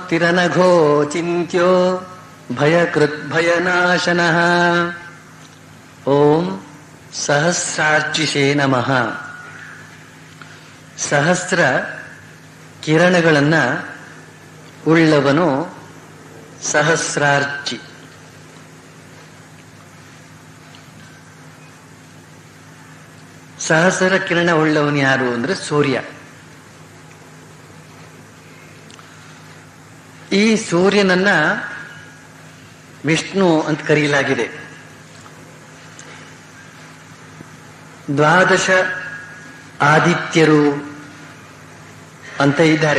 ತಿರನಘೋ ಚಿಂತ್ಯೋ ಭಯಕೃತ್ ಭಯನಾಶನಃ ಓಂ ಸಹಸ್ರಾರ್ಚಿಷೇ ನಮಃ ಸಹಸ್ರ ಕಿರಣಗಳನ್ನ ಉಳ್ಳವನು ಸಹಸ್ರಾರ್ಚಿ ಸಹಸ್ರ ಕಿರಣ ಉಳ್ಳವನು ಯಾರು ಅಂದ್ರೆ ಸೂರ್ಯ ಈ ಸೂರ್ಯನನ್ನ ವಿಷ್ಣು ಅಂತ ಕರೆಯಲಾಗಿದೆ ದ್ವಾದಶ ಆದಿತ್ಯರು ಅಂತ ಇದ್ದಾರೆ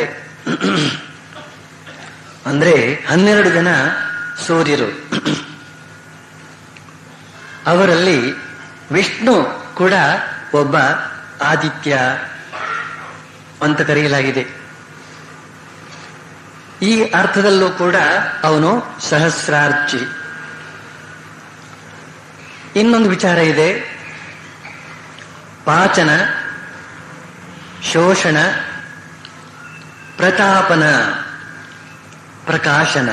ಅಂದ್ರೆ ಹನ್ನೆರಡು ಜನ ಸೂರ್ಯರು ಅವರಲ್ಲಿ ವಿಷ್ಣು ಕೂಡ ಒಬ್ಬ ಆದಿತ್ಯ ಅಂತ ಕರೆಯಲಾಗಿದೆ ಈ ಅರ್ಥದಲ್ಲೂ ಕೂಡ ಅವನು ಸಹಸ್ರಾರ್ಚಿ ಇನ್ನೊಂದು ವಿಚಾರ ಇದೆ ಪಾಚನ ಶೋಷಣ ಪ್ರತಾಪನ ಪ್ರಕಾಶನ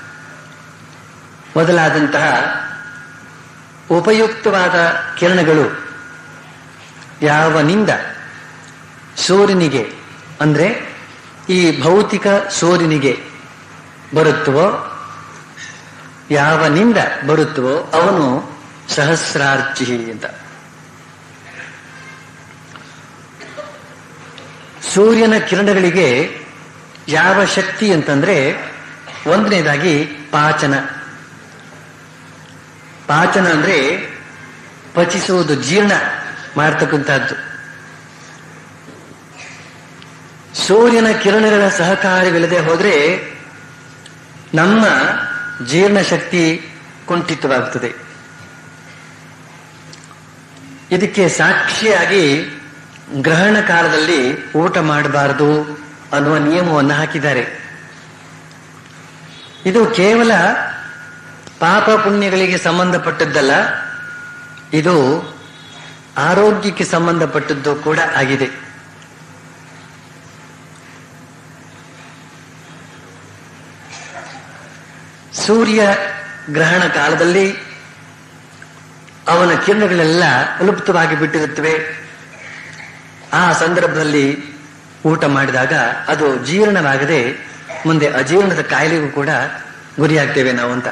ಮೊದಲಾದಂತಹ ಉಪಯುಕ್ತವಾದ ಕಿರಣಗಳು ಯಾವನಿಂದ ಸೂರ್ಯನಿಗೆ ಅಂದ್ರೆ ಈ ಭೌತಿಕ ಸೂರ್ಯನಿಗೆ ಬರುತ್ತವೋ ಯಾವನಿಂದ ಬರುತ್ತವೋ ಅವನು ಸಹಸ್ರಾರ್ಚಿ ಅಂತ ಸೂರ್ಯನ ಕಿರಣಗಳಿಗೆ ಯಾವ ಶಕ್ತಿ ಅಂತಂದ್ರೆ ಒಂದನೇದಾಗಿ ಪಾಚನ ಪಾಚನ ಅಂದ್ರೆ ಪಚಿಸುವುದು ಜೀರ್ಣ ಮಾಡ್ತಕ್ಕಂಥದ್ದು ಸೂರ್ಯನ ಕಿರಣಗಳ ಸಹಕಾರವಿಲ್ಲದೆ ಹೋದ್ರೆ ನಮ್ಮ ಜೀರ್ಣ ಶಕ್ತಿ ಕುಂಠಿತವಾಗುತ್ತದೆ ಇದಕ್ಕೆ ಸಾಕ್ಷಿಯಾಗಿ ಗ್ರಹಣ ಕಾಲದಲ್ಲಿ ಊಟ ಮಾಡಬಾರದು ಅನ್ನುವ ನಿಯಮವನ್ನು ಹಾಕಿದ್ದಾರೆ ಇದು ಕೇವಲ ಪಾಪ ಪುಣ್ಯಗಳಿಗೆ ಸಂಬಂಧಪಟ್ಟದ್ದಲ್ಲ ಇದು ಆರೋಗ್ಯಕ್ಕೆ ಸಂಬಂಧಪಟ್ಟದ್ದು ಕೂಡ ಆಗಿದೆ ಸೂರ್ಯ ಗ್ರಹಣ ಕಾಲದಲ್ಲಿ ಅವನ ಕಿರಣಗಳೆಲ್ಲ ಅಲುಪ್ತವಾಗಿ ಬಿಟ್ಟಿರುತ್ತವೆ ಆ ಸಂದರ್ಭದಲ್ಲಿ ಊಟ ಮಾಡಿದಾಗ ಅದು ಜೀರ್ಣವಾಗದೆ ಮುಂದೆ ಅಜೀರ್ಣದ ಕಾಯಿಲೆಗೂ ಕೂಡ ಗುರಿಯಾಗ್ತೇವೆ ನಾವು ಅಂತ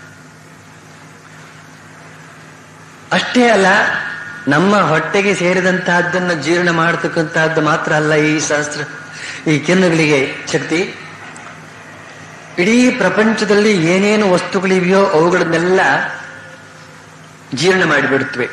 ಅಷ್ಟೇ ಅಲ್ಲ ನಮ್ಮ ಹೊಟ್ಟೆಗೆ ಸೇರಿದಂತಹದ್ದನ್ನು ಜೀರ್ಣ ಮಾಡತಕ್ಕಂತಹದ್ದು ಮಾತ್ರ ಅಲ್ಲ ಈ ಶಾಸ್ತ್ರ ಈ ಕಿರಣಗಳಿಗೆ ಶಕ್ತಿ ಇಡೀ ಪ್ರಪಂಚದಲ್ಲಿ ಏನೇನು ವಸ್ತುಗಳಿವೆಯೋ ಅವುಗಳನ್ನೆಲ್ಲ ಜೀರ್ಣ ಮಾಡಿಬಿಡುತ್ತವೆ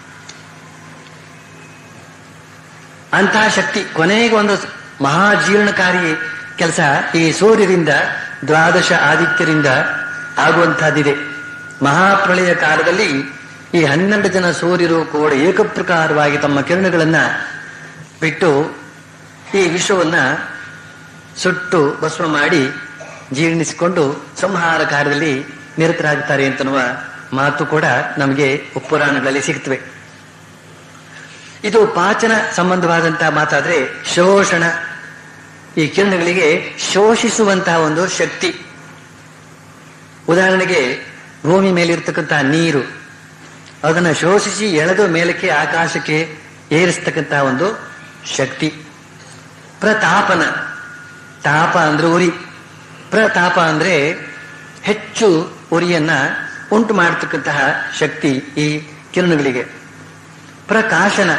ಅಂತಹ ಶಕ್ತಿ ಕೊನೆಗೆ ಒಂದು ಮಹಾಜೀರ್ಣಕಾರಿ ಕೆಲಸ ಈ ಸೂರ್ಯರಿಂದ ದ್ವಾದಶ ಆದಿತ್ಯರಿಂದ ಆಗುವಂತಹದ್ದಿದೆ ಮಹಾಪ್ರಳಯ ಕಾಲದಲ್ಲಿ ಈ ಹನ್ನೆರಡು ಜನ ಸೂರ್ಯರು ಕೂಡ ಏಕಪ್ರಕಾರವಾಗಿ ತಮ್ಮ ಕಿರಣಗಳನ್ನ ಬಿಟ್ಟು ಈ ವಿಶ್ವವನ್ನ ಸುಟ್ಟು ಭಸ್ಮ ಮಾಡಿ ಜೀರ್ಣಿಸಿಕೊಂಡು ಸಂಹಾರ ಕಾರ್ಯದಲ್ಲಿ ನಿರತರಾಗುತ್ತಾರೆ ಅಂತನ್ನುವ ಮಾತು ಕೂಡ ನಮಗೆ ಪುರಾಣಗಳಲ್ಲಿ ಸಿಗ್ತವೆ ಇದು ಪಾಚನ ಸಂಬಂಧವಾದಂತಹ ಮಾತಾದ್ರೆ ಶೋಷಣ ಈ ಕಿರಣಗಳಿಗೆ ಶೋಷಿಸುವಂತಹ ಒಂದು ಶಕ್ತಿ ಉದಾಹರಣೆಗೆ ಭೂಮಿ ಮೇಲಿರ್ತಕ್ಕಂತಹ ನೀರು ಅದನ್ನು ಶೋಷಿಸಿ ಎಳೆದು ಮೇಲಕ್ಕೆ ಆಕಾಶಕ್ಕೆ ಏರಿಸ್ತಕ್ಕಂತಹ ಒಂದು ಶಕ್ತಿ ಪ್ರತಾಪನ ತಾಪ ಅಂದ್ರೆ ಉರಿ ಪ್ರತಾಪ ಅಂದ್ರೆ ಹೆಚ್ಚು ಉರಿಯನ್ನ ಉಂಟು ಮಾಡತಕ್ಕಂತಹ ಶಕ್ತಿ ಈ ಕಿರಣಗಳಿಗೆ ಪ್ರಕಾಶನ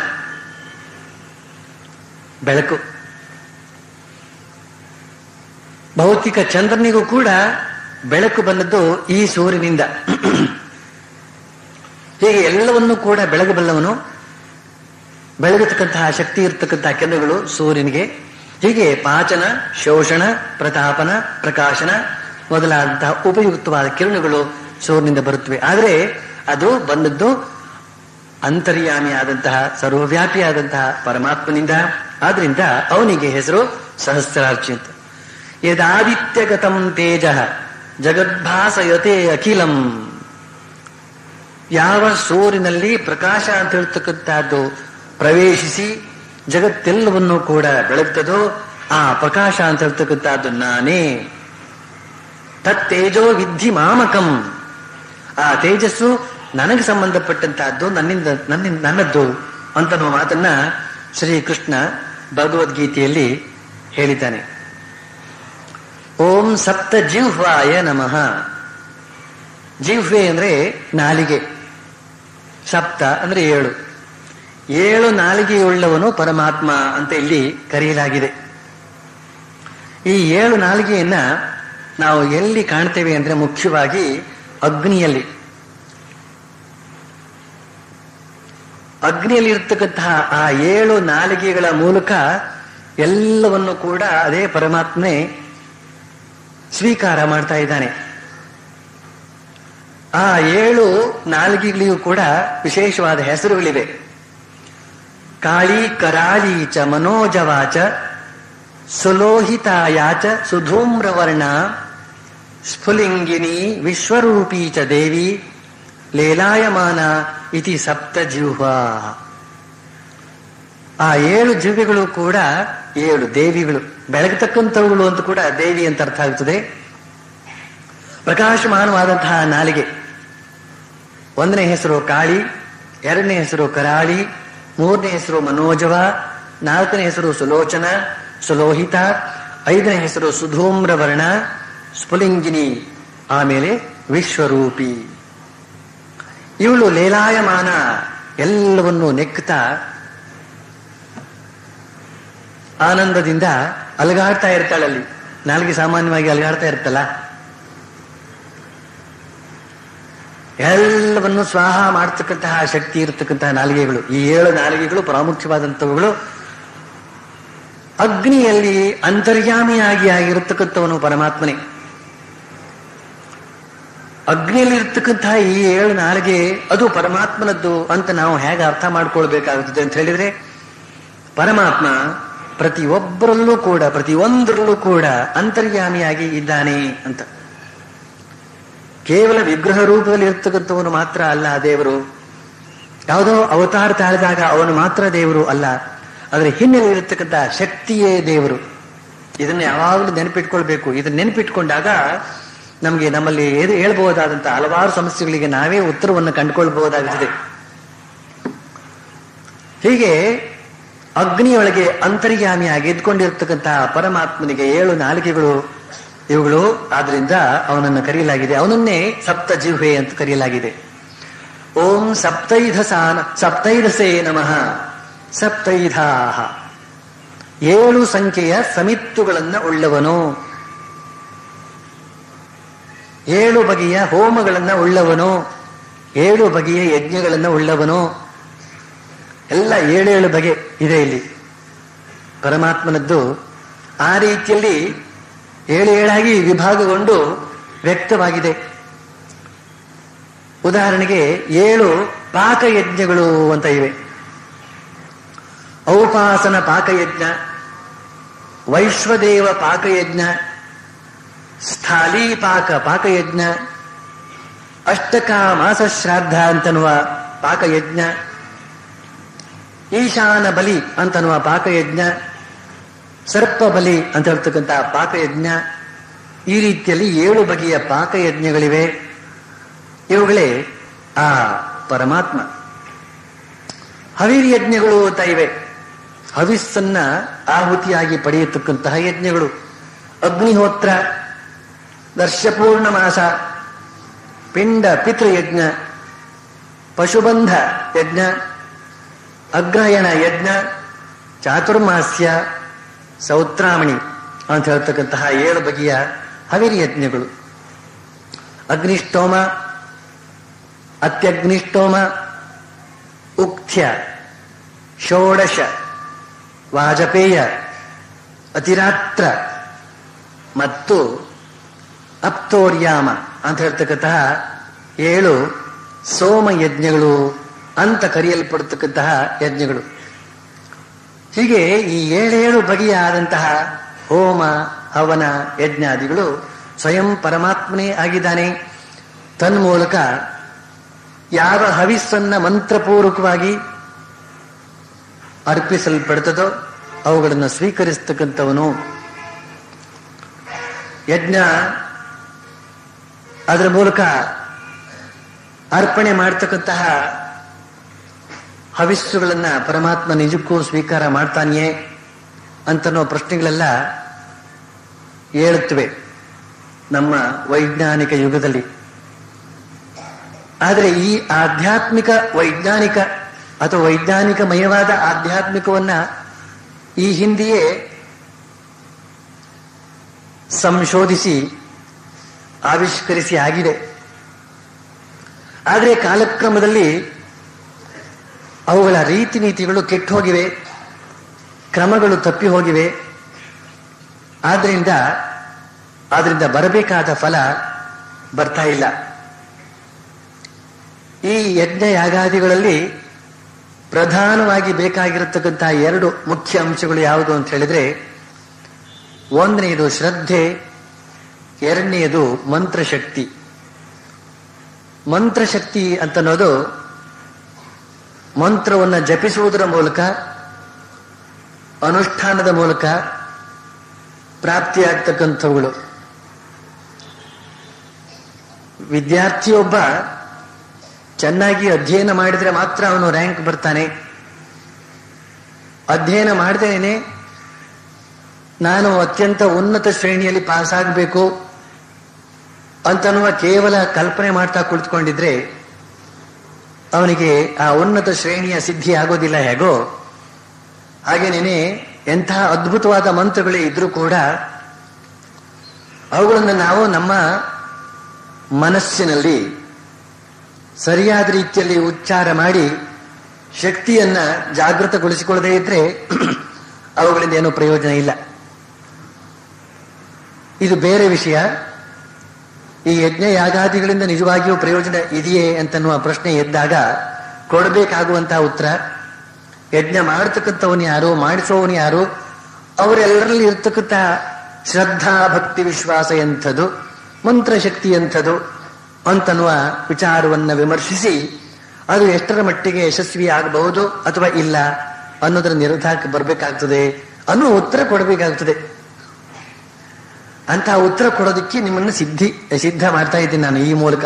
ಬೆಳಕು ಭೌತಿಕ ಚಂದ್ರನಿಗೂ ಕೂಡ ಬೆಳಕು ಬಂದದ್ದು ಈ ಸೂರ್ಯನಿಂದ ಹೀಗೆ ಎಲ್ಲವನ್ನೂ ಕೂಡ ಬೆಳಗಬಲ್ಲವನು ಬೆಳಗತಕ್ಕಂತಹ ಶಕ್ತಿ ಇರತಕ್ಕಂತಹ ಕಿರಣಗಳು ಸೂರ್ಯನಿಗೆ ಹೀಗೆ ಪಾಚನ ಶೋಷಣ ಪ್ರತಾಪನ ಪ್ರಕಾಶನ ಮೊದಲಾದಂತಹ ಉಪಯುಕ್ತವಾದ ಕಿರಣಗಳು ಸೂರ್ಯನಿಂದ ಬರುತ್ತವೆ ಆದರೆ ಅದು ಬಂದದ್ದು ಅಂತರ್ಯಾಮಿಯಾದಂತಹ ಸರ್ವವ್ಯಾಪಿಯಾದಂತಹ ಪರಮಾತ್ಮನಿಂದ ಆದ್ರಿಂದ ಅವನಿಗೆ ಹೆಸರು ಸಹಸ್ರಾರ್ಚಿ ಅಂತ ಯದಾದಿತ್ಯಗತಂ ತೇಜ ಜಗದ್ಭಾಸಯತೆ ಅಖಿಲಂ ಯಾವ ಸೂರಿನಲ್ಲಿ ಪ್ರಕಾಶ ಅಂತ ಹೇಳ್ತಕ್ಕಂಥದ್ದು ಪ್ರವೇಶಿಸಿ ಜಗತ್ತೆಲ್ಲವನ್ನೂ ಕೂಡ ಬೆಳಗ್ತದೋ ಆ ಪ್ರಕಾಶ ಅಂತ ಹೇಳ್ತಕ್ಕಂಥದ್ದು ನಾನೇ ತತ್ ತೇಜೋ ವಿಧಿ ಮಾಮಕಂ ಆ ತೇಜಸ್ಸು ನನಗೆ ಸಂಬಂಧಪಟ್ಟಂತಹದ್ದು ನನ್ನಿಂದ ನನ್ನಿಂದ ನನ್ನದ್ದು ಅಂತನ್ನುವ ಮಾತನ್ನ ಶ್ರೀಕೃಷ್ಣ ಭಗವದ್ಗೀತೆಯಲ್ಲಿ ಹೇಳಿದ್ದಾನೆ ಓಂ ಸಪ್ತ ಜಿಹ್ವಾಯ ನಮಃ ಜಿಹ್ವೆ ಅಂದ್ರೆ ನಾಲಿಗೆ ಸಪ್ತ ಅಂದ್ರೆ ಏಳು ಏಳು ನಾಲಿಗೆಯುಳ್ಳವನು ಪರಮಾತ್ಮ ಅಂತ ಇಲ್ಲಿ ಕರೆಯಲಾಗಿದೆ ಈ ಏಳು ನಾಲಿಗೆಯನ್ನ ನಾವು ಎಲ್ಲಿ ಕಾಣ್ತೇವೆ ಅಂದ್ರೆ ಮುಖ್ಯವಾಗಿ ಅಗ್ನಿಯಲ್ಲಿ ಅಗ್ನಿಯಲ್ಲಿ ಇರ್ತಕ್ಕಂತಹ ಆ ಏಳು ನಾಲಿಗೆಗಳ ಮೂಲಕ ಎಲ್ಲವನ್ನು ಕೂಡ ಅದೇ ಪರಮಾತ್ಮನೇ ಸ್ವೀಕಾರ ಮಾಡ್ತಾ ಇದ್ದಾನೆ ಆ ಏಳು ನಾಲಿಗೆಗಳಿಗೂ ಕೂಡ ವಿಶೇಷವಾದ ಹೆಸರುಗಳಿವೆ ಕಾಳಿ ಕರಾಳಿ ಚ ಮನೋಜವಾಚ ಸುಲೋಹಿತಾಯಾಚ ಸುಧೂಮ್ರವರ್ಣ ಸ್ಫುಲಿಂಗಿನಿ ವಿಶ್ವರೂಪೀ ಚ ದೇವಿ ಲೇಲಾಯಮಾನ ಇತಿ ಸಪ್ತ ಜಿಹ್ವಾ ಆ ಏಳು ಜಿವ್ಯಗಳು ಕೂಡ ಏಳು ದೇವಿಗಳು ಬೆಳಗತಕ್ಕಂಥವುಗಳು ಅಂತ ಕೂಡ ದೇವಿ ಅಂತ ಅರ್ಥ ಆಗ್ತದೆ ಪ್ರಕಾಶಮಾನವಾದಂತಹ ನಾಲಿಗೆ ಒಂದನೇ ಹೆಸರು ಕಾಳಿ ಎರಡನೇ ಹೆಸರು ಕರಾಳಿ ಮೂರನೇ ಹೆಸರು ಮನೋಜವ ನಾಲ್ಕನೇ ಹೆಸರು ಸುಲೋಚನ ಸುಲೋಹಿತ ಐದನೇ ಹೆಸರು ಸುಧೂಮ್ರವರ್ಣ ಸ್ಫುಲಿಂಗಿನಿ ಆಮೇಲೆ ವಿಶ್ವರೂಪಿ ಇವಳು ಲೇಲಾಯಮಾನ ಎಲ್ಲವನ್ನು ನೆಕ್ತಾ ಆನಂದದಿಂದ ಅಲಗಾಡ್ತಾ ಇರ್ತಾಳಲ್ಲಿ ನಾಲ್ಗೆ ಸಾಮಾನ್ಯವಾಗಿ ಅಲಗಾಡ್ತಾ ಇರ್ತಲ್ಲ ಎಲ್ಲವನ್ನು ಸ್ವಾಹ ಮಾಡ್ತಕ್ಕಂತಹ ಶಕ್ತಿ ಇರತಕ್ಕಂತಹ ನಾಲಿಗೆಗಳು ಈ ಏಳು ನಾಲಿಗೆಗಳು ಪ್ರಾಮುಖ್ಯವಾದಂಥವುಗಳು ಅಗ್ನಿಯಲ್ಲಿ ಅಂತರ್ಯಾಮಿಯಾಗಿ ಆಗಿರತಕ್ಕಂಥವನು ಪರಮಾತ್ಮನೇ ಅಗ್ನಿಯಲ್ಲಿ ಇರ್ತಕ್ಕಂತಹ ಈ ಏಳು ನಾಲಿಗೆ ಅದು ಪರಮಾತ್ಮನದ್ದು ಅಂತ ನಾವು ಹೇಗೆ ಅರ್ಥ ಮಾಡ್ಕೊಳ್ಬೇಕಾಗುತ್ತದೆ ಅಂತ ಹೇಳಿದ್ರೆ ಪರಮಾತ್ಮ ಪ್ರತಿಯೊಬ್ಬರಲ್ಲೂ ಕೂಡ ಪ್ರತಿಯೊಂದರಲ್ಲೂ ಕೂಡ ಅಂತರ್ಯಾಮಿಯಾಗಿ ಇದ್ದಾನೆ ಅಂತ ಕೇವಲ ವಿಗ್ರಹ ರೂಪದಲ್ಲಿ ಇರ್ತಕ್ಕಂಥವನು ಮಾತ್ರ ಅಲ್ಲ ದೇವರು ಯಾವುದೋ ಅವತಾರ ತಾಳಿದಾಗ ಅವನು ಮಾತ್ರ ದೇವರು ಅಲ್ಲ ಅದರ ಹಿನ್ನೆಲೆ ಇರತಕ್ಕಂಥ ಶಕ್ತಿಯೇ ದೇವರು ಇದನ್ನ ಯಾವಾಗಲೂ ನೆನಪಿಟ್ಕೊಳ್ಬೇಕು ಇದನ್ನ ನೆನಪಿಟ್ಕೊಂಡಾಗ ನಮಗೆ ನಮ್ಮಲ್ಲಿ ಏದು ಹೇಳ್ಬಹುದಾದಂತ ಹಲವಾರು ಸಮಸ್ಯೆಗಳಿಗೆ ನಾವೇ ಉತ್ತರವನ್ನು ಕಂಡುಕೊಳ್ಬಹುದಾಗುತ್ತದೆ ಹೀಗೆ ಅಗ್ನಿಯೊಳಗೆ ಅಂತರ್ಯಾಮಿಯಾಗಿ ಎದ್ಕೊಂಡಿರ್ತಕ್ಕಂತಹ ಪರಮಾತ್ಮನಿಗೆ ಏಳು ನಾಲಿಗೆಗಳು ಇವುಗಳು ಆದ್ರಿಂದ ಅವನನ್ನು ಕರೆಯಲಾಗಿದೆ ಅವನನ್ನೇ ಸಪ್ತ ಜಿಹ್ವೆ ಅಂತ ಕರೆಯಲಾಗಿದೆ ಓಂ ಸಪ್ತೈಧಸಾನ ಸಪ್ತೈಧಸೇ ನಮಃ ಸಪ್ತೈಧಾಹ ಏಳು ಸಂಖ್ಯೆಯ ಸಮಿತ್ತುಗಳನ್ನ ಉಳ್ಳವನು ಏಳು ಬಗೆಯ ಹೋಮಗಳನ್ನ ಉಳ್ಳವನು ಏಳು ಬಗೆಯ ಯಜ್ಞಗಳನ್ನ ಉಳ್ಳವನು ಎಲ್ಲ ಏಳೇಳು ಬಗೆ ಇದೆ ಇಲ್ಲಿ ಪರಮಾತ್ಮನದ್ದು ಆ ರೀತಿಯಲ್ಲಿ ಏಳು ಏಳಾಗಿ ವಿಭಾಗಗೊಂಡು ವ್ಯಕ್ತವಾಗಿದೆ ಉದಾಹರಣೆಗೆ ಏಳು ಪಾಕಯಜ್ಞಗಳು ಅಂತ ಇವೆ ಔಪಾಸನ ಪಾಕಯಜ್ಞ ವೈಶ್ವದೇವ ಪಾಕಯಜ್ಞ ಸ್ಥಾಲಿ ಪಾಕ ಪಾಕಯಜ್ಞ ಅಷ್ಟಕ ಮಾಸ ಶ್ರಾದ್ದ ಅಂತನ್ನುವ ಪಾಕಯಜ್ಞ ಈಶಾನ ಬಲಿ ಅಂತನ್ನುವ ಪಾಕಯಜ್ಞ ಸರ್ಪ ಬಲಿ ಅಂತ ಹೇಳ್ತಕ್ಕಂಥ ಪಾಕಯಜ್ಞ ಈ ರೀತಿಯಲ್ಲಿ ಏಳು ಬಗೆಯ ಪಾಕಯಜ್ಞಗಳಿವೆ ಇವುಗಳೇ ಆ ಪರಮಾತ್ಮ ಹವಿರ್ ಯಜ್ಞಗಳು ಅಂತ ಇವೆ ಹವಿಸ್ಸನ್ನ ಆಹುತಿಯಾಗಿ ಪಡೆಯತಕ್ಕಂತಹ ಯಜ್ಞಗಳು ಅಗ್ನಿಹೋತ್ರ ದರ್ಶಪೂರ್ಣ ಮಾಸ ಪಿಂಡ ಪಿತೃಯಜ್ಞ ಪಶುಬಂಧ ಯಜ್ಞ ಅಗ್ರಯಣ ಯಜ್ಞ ಚಾತುರ್ಮಾಸ್ಯ ಸೌತ್ರಾಮಣಿ ಅಂತ ಹೇಳ್ತಕ್ಕಂತಹ ಏಳು ಬಗೆಯ ಹವಿರಿ ಯಜ್ಞಗಳು ಅಗ್ನಿಷ್ಟೋಮ ಅತ್ಯಗ್ನಿಷ್ಟೋಮ ಉಕ್ಥ್ಯ ಷೋಡಶ ವಾಜಪೇಯ ಅತಿರಾತ್ರ ಮತ್ತು ಅಪ್ತೋರ್ಯಾಮ ಅಂತ ಹೇಳ್ತಕ್ಕಂತಹ ಏಳು ಸೋಮ ಯಜ್ಞಗಳು ಅಂತ ಕರೆಯಲ್ಪಡ್ತಕ್ಕಂತಹ ಯಜ್ಞಗಳು ಹೀಗೆ ಈ ಏಳೇಳು ಬಗೆಯಾದಂತಹ ಹೋಮ ಹವನ ಯಜ್ಞಾದಿಗಳು ಸ್ವಯಂ ಪರಮಾತ್ಮನೇ ಆಗಿದ್ದಾನೆ ತನ್ಮೂಲಕ ಯಾವ ಹವಿಸ್ಸನ್ನ ಮಂತ್ರಪೂರ್ವಕವಾಗಿ ಅರ್ಪಿಸಲ್ಪಡ್ತದೋ ಅವುಗಳನ್ನು ಸ್ವೀಕರಿಸ್ತಕ್ಕಂಥವನು ಯಜ್ಞ ಅದರ ಮೂಲಕ ಅರ್ಪಣೆ ಮಾಡ್ತಕ್ಕಂತಹ ಹವಿಸ್ಸುಗಳನ್ನ ಪರಮಾತ್ಮ ನಿಜಕ್ಕೂ ಸ್ವೀಕಾರ ಮಾಡ್ತಾನೆಯೇ ಅಂತನೋ ಪ್ರಶ್ನೆಗಳೆಲ್ಲ ಏಳುತ್ತವೆ ನಮ್ಮ ವೈಜ್ಞಾನಿಕ ಯುಗದಲ್ಲಿ ಆದರೆ ಈ ಆಧ್ಯಾತ್ಮಿಕ ವೈಜ್ಞಾನಿಕ ಅಥವಾ ವೈಜ್ಞಾನಿಕಮಯವಾದ ಆಧ್ಯಾತ್ಮಿಕವನ್ನ ಈ ಹಿಂದೆಯೇ ಸಂಶೋಧಿಸಿ ಆವಿಷ್ಕರಿಸಿ ಆಗಿದೆ ಆದರೆ ಕಾಲಕ್ರಮದಲ್ಲಿ ಅವುಗಳ ರೀತಿ ನೀತಿಗಳು ಕೆಟ್ಟು ಹೋಗಿವೆ ಕ್ರಮಗಳು ತಪ್ಪಿ ಹೋಗಿವೆ ಆದ್ರಿಂದ ಅದರಿಂದ ಬರಬೇಕಾದ ಫಲ ಬರ್ತಾ ಇಲ್ಲ ಈ ಯಜ್ಞ ಯಾಗಾದಿಗಳಲ್ಲಿ ಪ್ರಧಾನವಾಗಿ ಬೇಕಾಗಿರತಕ್ಕಂತಹ ಎರಡು ಮುಖ್ಯ ಅಂಶಗಳು ಯಾವುದು ಅಂತ ಹೇಳಿದ್ರೆ ಒಂದನೆಯದು ಶ್ರದ್ಧೆ ಎರಡನೆಯದು ಮಂತ್ರಶಕ್ತಿ ಮಂತ್ರಶಕ್ತಿ ಅಂತನ್ನೋದು ಮಂತ್ರವನ್ನು ಜಪಿಸುವುದರ ಮೂಲಕ ಅನುಷ್ಠಾನದ ಮೂಲಕ ಪ್ರಾಪ್ತಿಯಾಗ್ತಕ್ಕಂಥವುಗಳು ವಿದ್ಯಾರ್ಥಿಯೊಬ್ಬ ಚೆನ್ನಾಗಿ ಅಧ್ಯಯನ ಮಾಡಿದ್ರೆ ಮಾತ್ರ ಅವನು ರ್ಯಾಂಕ್ ಬರ್ತಾನೆ ಅಧ್ಯಯನ ಮಾಡದೇನೆ ನಾನು ಅತ್ಯಂತ ಉನ್ನತ ಶ್ರೇಣಿಯಲ್ಲಿ ಪಾಸ್ ಆಗಬೇಕು ಅಂತನ್ನುವ ಕೇವಲ ಕಲ್ಪನೆ ಮಾಡ್ತಾ ಕುಳಿತುಕೊಂಡಿದ್ರೆ ಅವನಿಗೆ ಆ ಉನ್ನತ ಶ್ರೇಣಿಯ ಸಿದ್ಧಿ ಆಗೋದಿಲ್ಲ ಹೇಗೋ ಹಾಗೇನೇನೆ ಎಂತಹ ಅದ್ಭುತವಾದ ಮಂತ್ರಗಳೇ ಇದ್ರೂ ಕೂಡ ಅವುಗಳನ್ನು ನಾವು ನಮ್ಮ ಮನಸ್ಸಿನಲ್ಲಿ ಸರಿಯಾದ ರೀತಿಯಲ್ಲಿ ಉಚ್ಚಾರ ಮಾಡಿ ಶಕ್ತಿಯನ್ನ ಜಾಗೃತಗೊಳಿಸಿಕೊಳ್ಳದೇ ಇದ್ರೆ ಅವುಗಳಿಂದ ಏನೂ ಪ್ರಯೋಜನ ಇಲ್ಲ ಇದು ಬೇರೆ ವಿಷಯ ಈ ಯಜ್ಞ ಯಾಗಾದಿಗಳಿಂದ ನಿಜವಾಗಿಯೂ ಪ್ರಯೋಜನ ಇದೆಯೇ ಅಂತನ್ನುವ ಪ್ರಶ್ನೆ ಎದ್ದಾಗ ಕೊಡಬೇಕಾಗುವಂತಹ ಉತ್ತರ ಯಜ್ಞ ಮಾಡತಕ್ಕಂಥವನು ಯಾರು ಮಾಡಿಸೋವನು ಯಾರು ಅವರೆಲ್ಲರಲ್ಲಿ ಇರ್ತಕ್ಕಂಥ ಶ್ರದ್ಧಾ ಭಕ್ತಿ ವಿಶ್ವಾಸ ಎಂಥದ್ದು ಮಂತ್ರಶಕ್ತಿ ಎಂಥದ್ದು ಅಂತನ್ನುವ ವಿಚಾರವನ್ನು ವಿಮರ್ಶಿಸಿ ಅದು ಎಷ್ಟರ ಮಟ್ಟಿಗೆ ಯಶಸ್ವಿ ಆಗಬಹುದು ಅಥವಾ ಇಲ್ಲ ಅನ್ನೋದರ ನಿರ್ಧಾರಕ್ಕೆ ಬರಬೇಕಾಗ್ತದೆ ಅನ್ನೋ ಉತ್ತರ ಕೊಡಬೇಕಾಗ್ತದೆ ಅಂತಹ ಉತ್ತರ ಕೊಡೋದಕ್ಕೆ ನಿಮ್ಮನ್ನು ಸಿದ್ಧಿ ಸಿದ್ಧ ಮಾಡ್ತಾ ಇದ್ದೀನಿ ನಾನು ಈ ಮೂಲಕ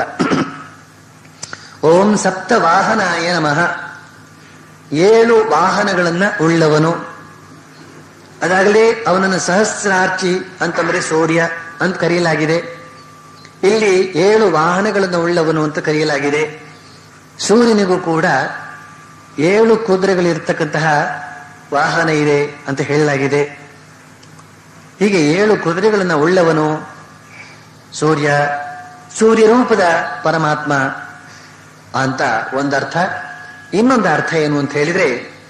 ಓಂ ಸಪ್ತ ವಾಹನಾಯ ನಮಃ ಏಳು ವಾಹನಗಳನ್ನ ಉಳ್ಳವನು ಅದಾಗಲೇ ಅವನನ್ನು ಸಹಸ್ರಾರ್ಚಿ ಅಂತಂದ್ರೆ ಸೂರ್ಯ ಅಂತ ಕರೆಯಲಾಗಿದೆ ಇಲ್ಲಿ ಏಳು ವಾಹನಗಳನ್ನು ಉಳ್ಳವನು ಅಂತ ಕರೆಯಲಾಗಿದೆ ಸೂರ್ಯನಿಗೂ ಕೂಡ ಏಳು ಕುದುರೆಗಳಿರ್ತಕ್ಕಂತಹ ವಾಹನ ಇದೆ ಅಂತ ಹೇಳಲಾಗಿದೆ ಹೀಗೆ ಏಳು ಕುದುರೆಗಳನ್ನು ಉಳ್ಳವನು ಸೂರ್ಯ ಸೂರ್ಯ ರೂಪದ ಪರಮಾತ್ಮ ಅಂತ ಒಂದರ್ಥ ಇನ್ನೊಂದು ಅರ್ಥ ಏನು ಅಂತ ಹೇಳಿದ್ರೆ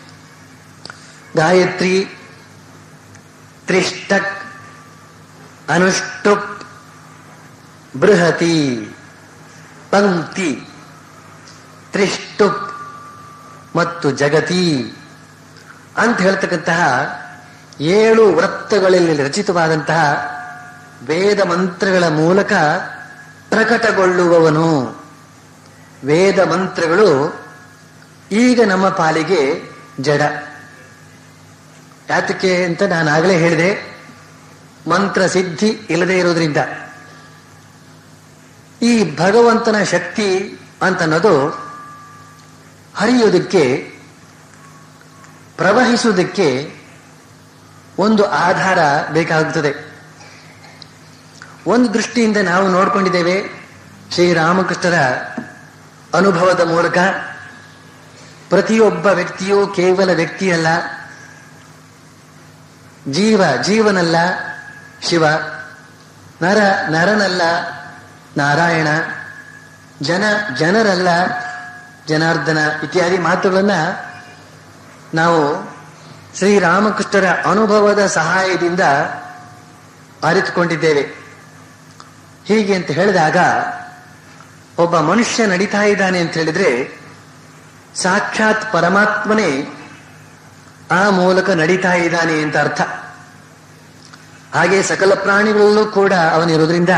ಗಾಯತ್ರಿ ತ್ರಿಷ್ಟಕ್ ಅನುಷ್ಟುಪ್ ಬೃಹತಿ ಪಂಕ್ತಿ ತ್ರಿಷ್ಟುಪ್ ಮತ್ತು ಜಗತಿ ಅಂತ ಹೇಳ್ತಕ್ಕಂತಹ ಏಳು ವೃತ್ತಗಳಲ್ಲಿ ರಚಿತವಾದಂತಹ ವೇದ ಮಂತ್ರಗಳ ಮೂಲಕ ಪ್ರಕಟಗೊಳ್ಳುವವನು ವೇದ ಮಂತ್ರಗಳು ಈಗ ನಮ್ಮ ಪಾಲಿಗೆ ಜಡ ಯಾತಕ್ಕೆ ಅಂತ ನಾನು ಆಗಲೇ ಹೇಳಿದೆ ಮಂತ್ರ ಸಿದ್ಧಿ ಇಲ್ಲದೆ ಇರೋದ್ರಿಂದ ಈ ಭಗವಂತನ ಶಕ್ತಿ ಅಂತನ್ನೋದು ಹರಿಯೋದಕ್ಕೆ ಪ್ರವಹಿಸುವುದಕ್ಕೆ ಒಂದು ಆಧಾರ ಬೇಕಾಗುತ್ತದೆ ಒಂದು ದೃಷ್ಟಿಯಿಂದ ನಾವು ನೋಡ್ಕೊಂಡಿದ್ದೇವೆ ಶ್ರೀರಾಮಕೃಷ್ಣರ ಅನುಭವದ ಮೂಲಕ ಪ್ರತಿಯೊಬ್ಬ ವ್ಯಕ್ತಿಯೂ ಕೇವಲ ವ್ಯಕ್ತಿಯಲ್ಲ ಜೀವ ಜೀವನಲ್ಲ ಶಿವ ನರ ನರನಲ್ಲ ನಾರಾಯಣ ಜನ ಜನರಲ್ಲ ಜನಾರ್ದನ ಇತ್ಯಾದಿ ಮಾತುಗಳನ್ನ ನಾವು ಶ್ರೀರಾಮಕೃಷ್ಣರ ಅನುಭವದ ಸಹಾಯದಿಂದ ಅರಿತುಕೊಂಡಿದ್ದೇವೆ ಹೀಗೆ ಅಂತ ಹೇಳಿದಾಗ ಒಬ್ಬ ಮನುಷ್ಯ ನಡೀತಾ ಇದ್ದಾನೆ ಅಂತ ಹೇಳಿದ್ರೆ ಸಾಕ್ಷಾತ್ ಪರಮಾತ್ಮನೇ ಆ ಮೂಲಕ ನಡೀತಾ ಇದ್ದಾನೆ ಅಂತ ಅರ್ಥ ಹಾಗೆ ಸಕಲ ಪ್ರಾಣಿಗಳಲ್ಲೂ ಕೂಡ ಅವನಿರೋದ್ರಿಂದ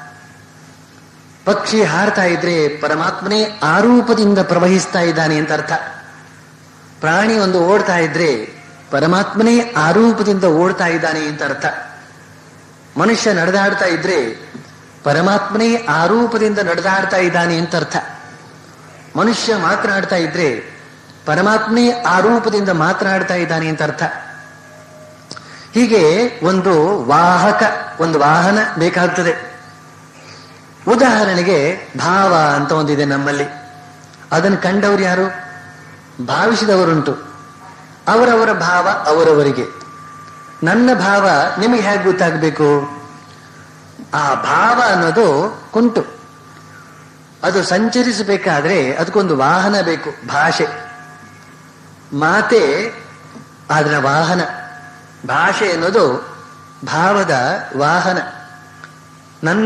ಪಕ್ಷಿ ಹಾರ್ತಾ ಇದ್ರೆ ಪರಮಾತ್ಮನೇ ಆ ರೂಪದಿಂದ ಪ್ರವಹಿಸ್ತಾ ಇದ್ದಾನೆ ಅಂತ ಅರ್ಥ ಪ್ರಾಣಿ ಒಂದು ಓಡ್ತಾ ಇದ್ರೆ ಪರಮಾತ್ಮನೇ ಆ ರೂಪದಿಂದ ಓಡ್ತಾ ಇದ್ದಾನೆ ಅಂತ ಅರ್ಥ ಮನುಷ್ಯ ನಡೆದಾಡ್ತಾ ಇದ್ರೆ ಪರಮಾತ್ಮನೇ ಆರೂಪದಿಂದ ನಡೆದಾಡ್ತಾ ಇದ್ದಾನೆ ಅಂತ ಅರ್ಥ ಮನುಷ್ಯ ಮಾತನಾಡ್ತಾ ಇದ್ರೆ ಪರಮಾತ್ಮನೇ ಆರೂಪದಿಂದ ಮಾತನಾಡ್ತಾ ಇದ್ದಾನೆ ಅಂತ ಅರ್ಥ ಹೀಗೆ ಒಂದು ವಾಹಕ ಒಂದು ವಾಹನ ಬೇಕಾಗ್ತದೆ ಉದಾಹರಣೆಗೆ ಭಾವ ಅಂತ ಒಂದಿದೆ ನಮ್ಮಲ್ಲಿ ಅದನ್ನು ಕಂಡವರು ಯಾರು ಭಾವಿಸಿದವರುಂಟು ಅವರವರ ಭಾವ ಅವರವರಿಗೆ ನನ್ನ ಭಾವ ನಿಮಗೆ ಹೇಗೆ ಗೊತ್ತಾಗಬೇಕು ಆ ಭಾವ ಅನ್ನೋದು ಕುಂಟು ಅದು ಸಂಚರಿಸಬೇಕಾದ್ರೆ ಅದಕ್ಕೊಂದು ವಾಹನ ಬೇಕು ಭಾಷೆ ಮಾತೆ ಅದರ ವಾಹನ ಭಾಷೆ ಅನ್ನೋದು ಭಾವದ ವಾಹನ ನನ್ನ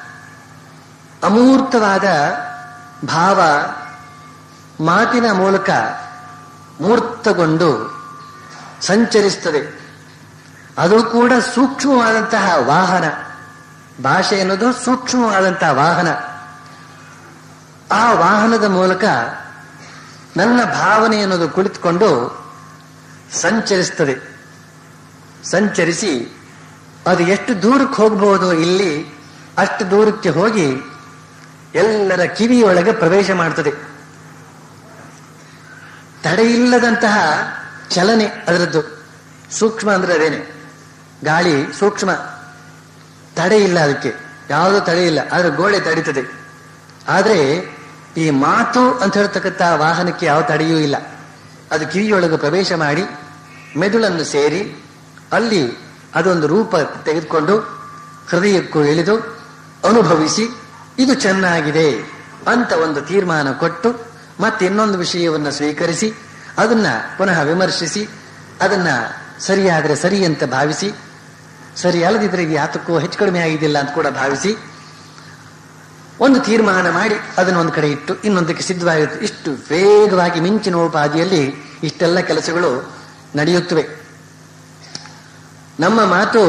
ಅಮೂರ್ತವಾದ ಭಾವ ಮಾತಿನ ಮೂಲಕ ಮೂರ್ತಗೊಂಡು ಸಂಚರಿಸ್ತದೆ ಅದು ಕೂಡ ಸೂಕ್ಷ್ಮವಾದಂತಹ ವಾಹನ ಭಾಷೆ ಅನ್ನೋದು ಸೂಕ್ಷ್ಮವಾದಂತಹ ವಾಹನ ಆ ವಾಹನದ ಮೂಲಕ ನನ್ನ ಭಾವನೆ ಅನ್ನೋದು ಕುಳಿತುಕೊಂಡು ಸಂಚರಿಸ್ತದೆ ಸಂಚರಿಸಿ ಅದು ಎಷ್ಟು ದೂರಕ್ಕೆ ಹೋಗಬಹುದು ಇಲ್ಲಿ ಅಷ್ಟು ದೂರಕ್ಕೆ ಹೋಗಿ ಎಲ್ಲರ ಕಿವಿಯೊಳಗೆ ಪ್ರವೇಶ ಮಾಡ್ತದೆ ತಡೆಯಿಲ್ಲದಂತಹ ಚಲನೆ ಅದರದ್ದು ಸೂಕ್ಷ್ಮ ಅಂದ್ರೆ ಅದೇನೆ ಗಾಳಿ ಸೂಕ್ಷ್ಮ ತಡೆ ಇಲ್ಲ ಅದಕ್ಕೆ ಯಾವುದೂ ತಡೆ ಇಲ್ಲ ಆದ್ರೆ ಗೋಡೆ ತಡೀತದೆ ಆದ್ರೆ ಈ ಮಾತು ಅಂತ ಹೇಳ್ತಕ್ಕಂಥ ವಾಹನಕ್ಕೆ ಯಾವ ತಡೆಯೂ ಇಲ್ಲ ಅದು ಕಿವಿಯೊಳಗೆ ಪ್ರವೇಶ ಮಾಡಿ ಮೆದುಳನ್ನು ಸೇರಿ ಅಲ್ಲಿ ಅದೊಂದು ರೂಪ ತೆಗೆದುಕೊಂಡು ಹೃದಯಕ್ಕೂ ಇಳಿದು ಅನುಭವಿಸಿ ಇದು ಚೆನ್ನಾಗಿದೆ ಅಂತ ಒಂದು ತೀರ್ಮಾನ ಕೊಟ್ಟು ಮತ್ತೆ ಇನ್ನೊಂದು ವಿಷಯವನ್ನು ಸ್ವೀಕರಿಸಿ ಅದನ್ನ ಪುನಃ ವಿಮರ್ಶಿಸಿ ಅದನ್ನ ಸರಿಯಾದರೆ ಸರಿ ಅಂತ ಭಾವಿಸಿ ಸರಿ ಅಲ್ಲದಿದ್ರೆ ಇದು ಯಾತಕ್ಕೂ ಹೆಚ್ಚು ಕಡಿಮೆ ಆಗಿದ್ದಿಲ್ಲ ಅಂತ ಕೂಡ ಭಾವಿಸಿ ಒಂದು ತೀರ್ಮಾನ ಮಾಡಿ ಅದನ್ನ ಒಂದು ಕಡೆ ಇಟ್ಟು ಇನ್ನೊಂದಕ್ಕೆ ಸಿದ್ಧವಾಗಿರುತ್ತೆ ಇಷ್ಟು ವೇಗವಾಗಿ ಮಿಂಚಿನೋಪಾದಿಯಲ್ಲಿ ಇಷ್ಟೆಲ್ಲ ಕೆಲಸಗಳು ನಡೆಯುತ್ತವೆ ನಮ್ಮ ಮಾತು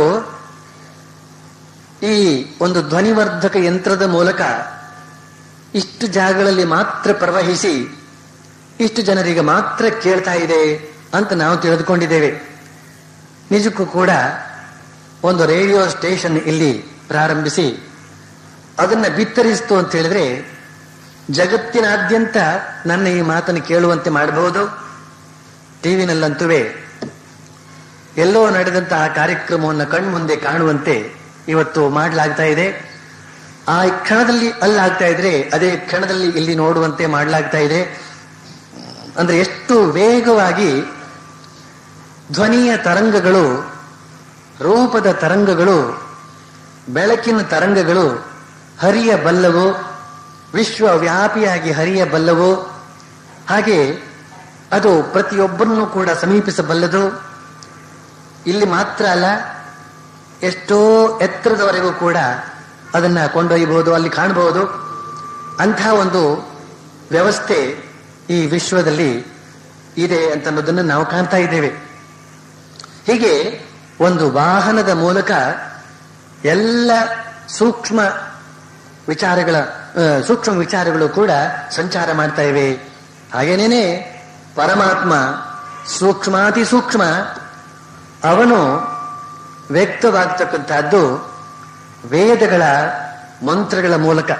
ಈ ಒಂದು ಧ್ವನಿವರ್ಧಕ ಯಂತ್ರದ ಮೂಲಕ ಇಷ್ಟು ಜಾಗಗಳಲ್ಲಿ ಮಾತ್ರ ಪ್ರವಹಿಸಿ ಇಷ್ಟು ಜನರಿಗೆ ಮಾತ್ರ ಕೇಳ್ತಾ ಇದೆ ಅಂತ ನಾವು ತಿಳಿದುಕೊಂಡಿದ್ದೇವೆ ನಿಜಕ್ಕೂ ಕೂಡ ಒಂದು ರೇಡಿಯೋ ಸ್ಟೇಷನ್ ಇಲ್ಲಿ ಪ್ರಾರಂಭಿಸಿ ಅದನ್ನ ಬಿತ್ತರಿಸ್ತು ಅಂತ ಹೇಳಿದ್ರೆ ಜಗತ್ತಿನಾದ್ಯಂತ ನನ್ನ ಈ ಮಾತನ್ನು ಕೇಳುವಂತೆ ಮಾಡಬಹುದು ಟಿವಿನಲ್ಲಂತುವೇ ಎಲ್ಲೋ ನಡೆದಂತಹ ಕಾರ್ಯಕ್ರಮವನ್ನು ಕಣ್ಮುಂದೆ ಕಾಣುವಂತೆ ಇವತ್ತು ಮಾಡಲಾಗ್ತಾ ಇದೆ ಆ ಕ್ಷಣದಲ್ಲಿ ಅಲ್ಲಾಗ್ತಾ ಇದ್ರೆ ಅದೇ ಕ್ಷಣದಲ್ಲಿ ಇಲ್ಲಿ ನೋಡುವಂತೆ ಮಾಡಲಾಗ್ತಾ ಇದೆ ಅಂದ್ರೆ ಎಷ್ಟು ವೇಗವಾಗಿ ಧ್ವನಿಯ ತರಂಗಗಳು ರೂಪದ ತರಂಗಗಳು ಬೆಳಕಿನ ತರಂಗಗಳು ಹರಿಯಬಲ್ಲವು ವಿಶ್ವವ್ಯಾಪಿಯಾಗಿ ಹರಿಯಬಲ್ಲವು ಹಾಗೆ ಅದು ಪ್ರತಿಯೊಬ್ಬರನ್ನು ಕೂಡ ಸಮೀಪಿಸಬಲ್ಲದು ಇಲ್ಲಿ ಮಾತ್ರ ಅಲ್ಲ ಎಷ್ಟೋ ಎತ್ತರದವರೆಗೂ ಕೂಡ ಅದನ್ನ ಕೊಂಡೊಯ್ಯಬಹುದು ಅಲ್ಲಿ ಕಾಣಬಹುದು ಅಂಥ ಒಂದು ವ್ಯವಸ್ಥೆ ಈ ವಿಶ್ವದಲ್ಲಿ ಇದೆ ಅಂತ ಅನ್ನೋದನ್ನು ನಾವು ಕಾಣ್ತಾ ಇದ್ದೇವೆ ಹೀಗೆ ಒಂದು ವಾಹನದ ಮೂಲಕ ಎಲ್ಲ ಸೂಕ್ಷ್ಮ ವಿಚಾರಗಳ ಆ, ಸೂಕ್ಷ್ಮ ವಿಚಾರಗಳು ಕೂಡ ಸಂಚಾರ ಮಾಡ್ತಾ ಇವೆ ಹಾಗೇನೇನೆ ಪರಮಾತ್ಮ ಸೂಕ್ಷ್ಮಾತಿ ಸೂಕ್ಷ್ಮ ಅವನು ವ್ಯಕ್ತವಾಗ್ತಕ್ಕಂಥದ್ದು ವೇದಗಳ ಮಂತ್ರಗಳ ಮೂಲಕ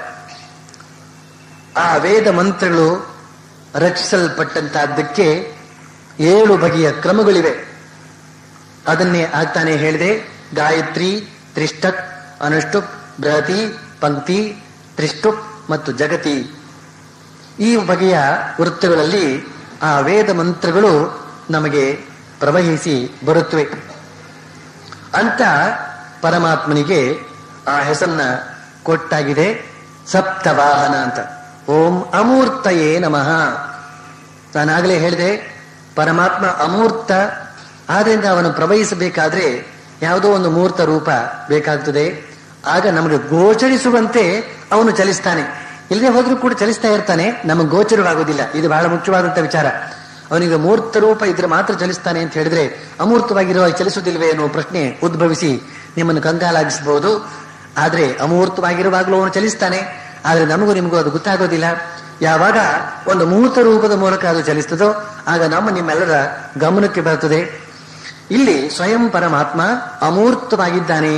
ಆ ವೇದ ಮಂತ್ರಗಳು ರಚಿಸಲ್ಪಟ್ಟಂತಹದ್ದಕ್ಕೆ ಏಳು ಬಗೆಯ ಕ್ರಮಗಳಿವೆ ಅದನ್ನೇ ಆಗ್ತಾನೆ ಹೇಳಿದೆ ಗಾಯತ್ರಿ ತ್ರಿಷ್ಟಕ್ ಅನುಷ್ಟುಪ್ ಬೃಹತಿ ಪಂಕ್ತಿ ತ್ರಿಷ್ಟುಪ್ ಮತ್ತು ಜಗತಿ ಈ ಬಗೆಯ ವೃತ್ತಗಳಲ್ಲಿ ಆ ವೇದ ಮಂತ್ರಗಳು ನಮಗೆ ಪ್ರವಹಿಸಿ ಬರುತ್ತವೆ ಅಂತ ಪರಮಾತ್ಮನಿಗೆ ಆ ಹೆಸರನ್ನ ಕೊಟ್ಟಾಗಿದೆ ಸಪ್ತವಾಹನ ಅಂತ ಓಂ ಅಮೂರ್ತಯೇ ನಮಃ ನಾನಾಗಲೇ ಹೇಳಿದೆ ಪರಮಾತ್ಮ ಅಮೂರ್ತ ಆದ್ರಿಂದ ಅವನು ಪ್ರವಹಿಸಬೇಕಾದ್ರೆ ಯಾವುದೋ ಒಂದು ಮೂರ್ತ ರೂಪ ಬೇಕಾಗ್ತದೆ ಆಗ ನಮಗೆ ಗೋಚರಿಸುವಂತೆ ಅವನು ಚಲಿಸ್ತಾನೆ ಇಲ್ಲದೆ ಹೋದ್ರೂ ಕೂಡ ಚಲಿಸ್ತಾ ಇರ್ತಾನೆ ನಮಗೆ ಗೋಚರವಾಗುವುದಿಲ್ಲ ಇದು ಬಹಳ ಮುಖ್ಯವಾದಂತ ವಿಚಾರ ಅವನಿಗೆ ಮೂರ್ತ ರೂಪ ಇದ್ರೆ ಮಾತ್ರ ಚಲಿಸ್ತಾನೆ ಅಂತ ಹೇಳಿದ್ರೆ ಅಮೂರ್ತವಾಗಿರುವ ಚಲಿಸುವುದಿಲ್ವೇ ಅನ್ನುವ ಪ್ರಶ್ನೆ ಉದ್ಭವಿಸಿ ನಿಮ್ಮನ್ನು ಕಂಗಾಲಾಗಿಸಬಹುದು ಆದ್ರೆ ಅಮೂರ್ತವಾಗಿರುವಾಗಲೂ ಅವನು ಚಲಿಸ್ತಾನೆ ಆದ್ರೆ ನಮಗೂ ನಿಮಗೂ ಅದು ಗೊತ್ತಾಗೋದಿಲ್ಲ ಯಾವಾಗ ಒಂದು ಮೂರ್ತ ರೂಪದ ಮೂಲಕ ಅದು ಚಲಿಸ್ತದೋ ಆಗ ನಮ್ಮ ನಿಮ್ಮೆಲ್ಲರ ಗಮನಕ್ಕೆ ಬರುತ್ತದೆ ಇಲ್ಲಿ ಸ್ವಯಂ ಪರಮಾತ್ಮ ಅಮೂರ್ತವಾಗಿದ್ದಾನೆ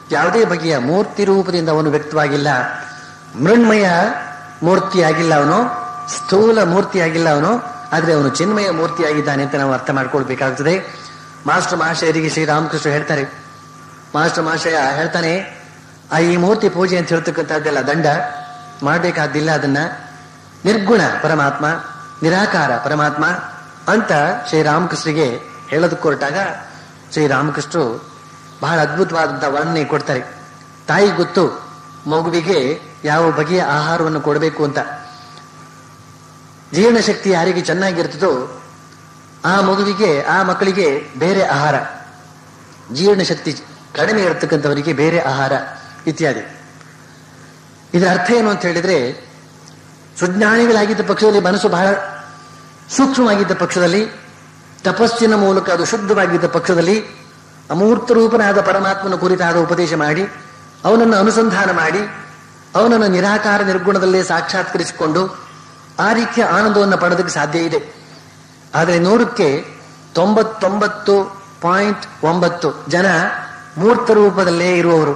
ಯಾವುದೇ ಬಗೆಯ ಮೂರ್ತಿ ರೂಪದಿಂದ ಅವನು ವ್ಯಕ್ತವಾಗಿಲ್ಲ ಮೃಣ್ಮಯ ಮೂರ್ತಿಯಾಗಿಲ್ಲ ಅವನು ಸ್ಥೂಲ ಮೂರ್ತಿಯಾಗಿಲ್ಲ ಅವನು ಆದ್ರೆ ಅವನು ಚಿನ್ಮಯ ಮೂರ್ತಿಯಾಗಿದ್ದಾನೆ ಅಂತ ನಾವು ಅರ್ಥ ಮಾಡ್ಕೊಳ್ಬೇಕಾಗ್ತದೆ ಮಾಸ್ಟರ್ ಮಹಾಶಯರಿಗೆ ಶ್ರೀರಾಮಕೃಷ್ಣ ಹೇಳ್ತಾರೆ ಮಾಸ್ಟರ್ ಮಹಾಶಯ ಹೇಳ್ತಾನೆ ಆ ಈ ಮೂರ್ತಿ ಪೂಜೆ ಅಂತ ಹೇಳ್ತಕ್ಕಂಥದ್ದೆಲ್ಲ ದಂಡ ಮಾಡಬೇಕಾದ್ದಿಲ್ಲ ಅದನ್ನ ನಿರ್ಗುಣ ಪರಮಾತ್ಮ ನಿರಾಕಾರ ಪರಮಾತ್ಮ ಅಂತ ಶ್ರೀರಾಮಕೃಷ್ಣರಿಗೆ ಹೇಳೋದಕ್ಕೆ ಹೊರಟಾಗ ಶ್ರೀರಾಮಕೃಷ್ಣರು ಬಹಳ ಅದ್ಭುತವಾದಂತಹ ವರ್ಣನೆ ಕೊಡ್ತಾರೆ ತಾಯಿ ಗೊತ್ತು ಮಗುವಿಗೆ ಯಾವ ಬಗೆಯ ಆಹಾರವನ್ನು ಕೊಡಬೇಕು ಅಂತ ಜೀರ್ಣಶಕ್ತಿ ಯಾರಿಗೆ ಚೆನ್ನಾಗಿರ್ತದೋ ಆ ಮಗುವಿಗೆ ಆ ಮಕ್ಕಳಿಗೆ ಬೇರೆ ಆಹಾರ ಜೀರ್ಣಶಕ್ತಿ ಕಡಿಮೆ ಇರತಕ್ಕಂಥವರಿಗೆ ಬೇರೆ ಆಹಾರ ಇತ್ಯಾದಿ ಇದರ ಅರ್ಥ ಏನು ಅಂತ ಹೇಳಿದ್ರೆ ಸುಜ್ಞಾನಿಗಳಾಗಿದ್ದ ಪಕ್ಷದಲ್ಲಿ ಮನಸ್ಸು ಬಹಳ ಸೂಕ್ಷ್ಮವಾಗಿದ್ದ ಪಕ್ಷದಲ್ಲಿ ತಪಸ್ಸಿನ ಮೂಲಕ ಅದು ಶುದ್ಧವಾಗಿದ್ದ ಪಕ್ಷದಲ್ಲಿ ಅಮೂರ್ತ ರೂಪನಾದ ಪರಮಾತ್ಮನ ಕುರಿತಾದ ಉಪದೇಶ ಮಾಡಿ ಅವನನ್ನು ಅನುಸಂಧಾನ ಮಾಡಿ ಅವನನ್ನು ನಿರಾಕಾರ ನಿರ್ಗುಣದಲ್ಲೇ ಸಾಕ್ಷಾತ್ಕರಿಸಿಕೊಂಡು ಆ ರೀತಿಯ ಆನಂದವನ್ನು ಪಡೆದಕ್ಕೆ ಸಾಧ್ಯ ಇದೆ ಆದರೆ ನೂರಕ್ಕೆ ತೊಂಬತ್ತೊಂಬತ್ತು ಪಾಯಿಂಟ್ ಒಂಬತ್ತು ಜನ ಮೂರ್ತ ರೂಪದಲ್ಲೇ ಇರುವವರು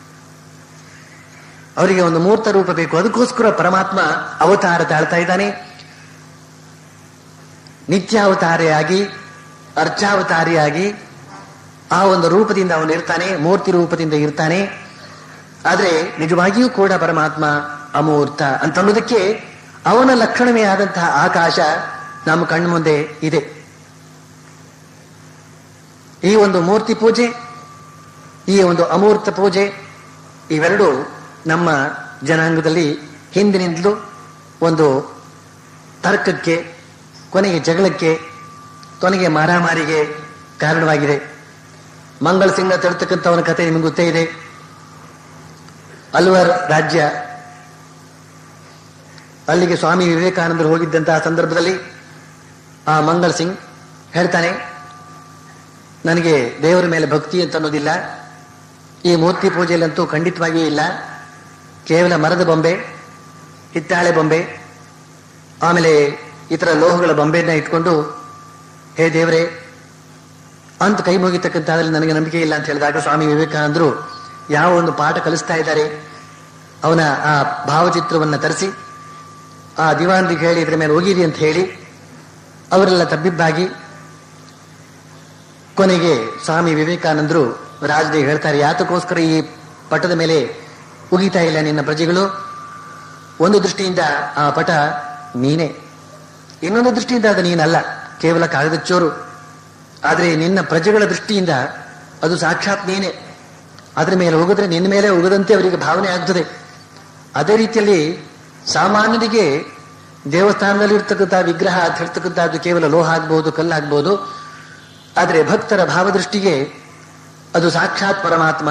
ಅವರಿಗೆ ಒಂದು ಮೂರ್ತ ರೂಪ ಬೇಕು ಅದಕ್ಕೋಸ್ಕರ ಪರಮಾತ್ಮ ಅವತಾರ ತಾಳ್ತಾ ಇದ್ದಾನೆ ನಿತ್ಯಾವತಾರಿಯಾಗಿ ಅರ್ಚಾವತಾರಿಯಾಗಿ ಆ ಒಂದು ರೂಪದಿಂದ ಅವನು ಇರ್ತಾನೆ ಮೂರ್ತಿ ರೂಪದಿಂದ ಇರ್ತಾನೆ ಆದ್ರೆ ನಿಜವಾಗಿಯೂ ಕೂಡ ಪರಮಾತ್ಮ ಅಮೂರ್ತ ಅಂತನ್ನೋದಕ್ಕೆ ಅವನ ಲಕ್ಷಣವೇ ಆದಂತಹ ಆಕಾಶ ನಮ್ಮ ಕಣ್ಣು ಮುಂದೆ ಇದೆ ಈ ಒಂದು ಮೂರ್ತಿ ಪೂಜೆ ಈ ಒಂದು ಅಮೂರ್ತ ಪೂಜೆ ಇವೆರಡು ನಮ್ಮ ಜನಾಂಗದಲ್ಲಿ ಹಿಂದಿನಿಂದಲೂ ಒಂದು ತರ್ಕಕ್ಕೆ ಕೊನೆಗೆ ಜಗಳಕ್ಕೆ ಕೊನೆಗೆ ಮಾರಾಮಾರಿಗೆ ಕಾರಣವಾಗಿದೆ ಮಂಗಳ ಸಿಂಗ ತಡ್ತಕ್ಕಂಥವನ ಕಥೆ ನಿಮಗೆ ಗೊತ್ತೇ ಇದೆ ಅಲ್ವರ್ ರಾಜ್ಯ ಅಲ್ಲಿಗೆ ಸ್ವಾಮಿ ವಿವೇಕಾನಂದರು ಹೋಗಿದ್ದಂತಹ ಸಂದರ್ಭದಲ್ಲಿ ಆ ಮಂಗಳ್ ಸಿಂಗ್ ಹೇಳ್ತಾನೆ ನನಗೆ ದೇವರ ಮೇಲೆ ಭಕ್ತಿ ಅಂತ ಅನ್ನೋದಿಲ್ಲ ಈ ಮೂರ್ತಿ ಪೂಜೆಯಲ್ಲಂತೂ ಖಂಡಿತವಾಗಿಯೂ ಇಲ್ಲ ಕೇವಲ ಮರದ ಬೊಂಬೆ ಹಿತ್ತಾಳೆ ಬೊಂಬೆ ಆಮೇಲೆ ಇತರ ಲೋಹಗಳ ಬೊಂಬೆಯನ್ನ ಇಟ್ಕೊಂಡು ಹೇ ದೇವರೇ ಅಂತ ಕೈ ಮುಗಿತಕ್ಕಂಥದ್ರಲ್ಲಿ ನನಗೆ ನಂಬಿಕೆ ಇಲ್ಲ ಅಂತ ಹೇಳಿದಾಗ ಸ್ವಾಮಿ ವಿವೇಕಾನಂದರು ಯಾವ ಒಂದು ಪಾಠ ಕಲಿಸ್ತಾ ಇದ್ದಾರೆ ಅವನ ಆ ಭಾವಚಿತ್ರವನ್ನ ತರಿಸಿ ಆ ದಿವಾನ್ರಿಗೆ ಹೇಳಿ ಇದ್ರ ಮೇಲೆ ಹೋಗಿರಿ ಅಂತ ಹೇಳಿ ಅವರೆಲ್ಲ ತಬ್ಬಿಬ್ಬಾಗಿ ಕೊನೆಗೆ ಸ್ವಾಮಿ ವಿವೇಕಾನಂದರು ರಾಜನಿಗೆ ಹೇಳ್ತಾರೆ ಯಾತಕ್ಕೋಸ್ಕರ ಈ ಪಟದ ಮೇಲೆ ಉಗಿತಾ ಇಲ್ಲ ನಿನ್ನ ಪ್ರಜೆಗಳು ಒಂದು ದೃಷ್ಟಿಯಿಂದ ಆ ಪಟ ನೀನೇ ಇನ್ನೊಂದು ದೃಷ್ಟಿಯಿಂದ ಅದು ನೀನಲ್ಲ ಕೇವಲ ಕಾಗದಚ್ಚೋರು ಆದರೆ ನಿನ್ನ ಪ್ರಜೆಗಳ ದೃಷ್ಟಿಯಿಂದ ಅದು ಸಾಕ್ಷಾತ್ ನೀನೇ ಅದ್ರ ಮೇಲೆ ಹೋಗಿದ್ರೆ ನಿನ್ನ ಮೇಲೆ ಹೋಗದಂತೆ ಅವರಿಗೆ ಭಾವನೆ ಆಗ್ತದೆ ಅದೇ ರೀತಿಯಲ್ಲಿ ಸಾಮಾನ್ಯರಿಗೆ ದೇವಸ್ಥಾನದಲ್ಲಿ ಇರ್ತಕ್ಕಂಥ ವಿಗ್ರಹ ಅಂತ ಹೇಳ್ತಕ್ಕಂಥದ್ದು ಕೇವಲ ಲೋಹ ಆಗ್ಬಹುದು ಕಲ್ಲಾಗ್ಬಹುದು ಆದರೆ ಭಕ್ತರ ಭಾವದೃಷ್ಟಿಗೆ ಅದು ಸಾಕ್ಷಾತ್ ಪರಮಾತ್ಮ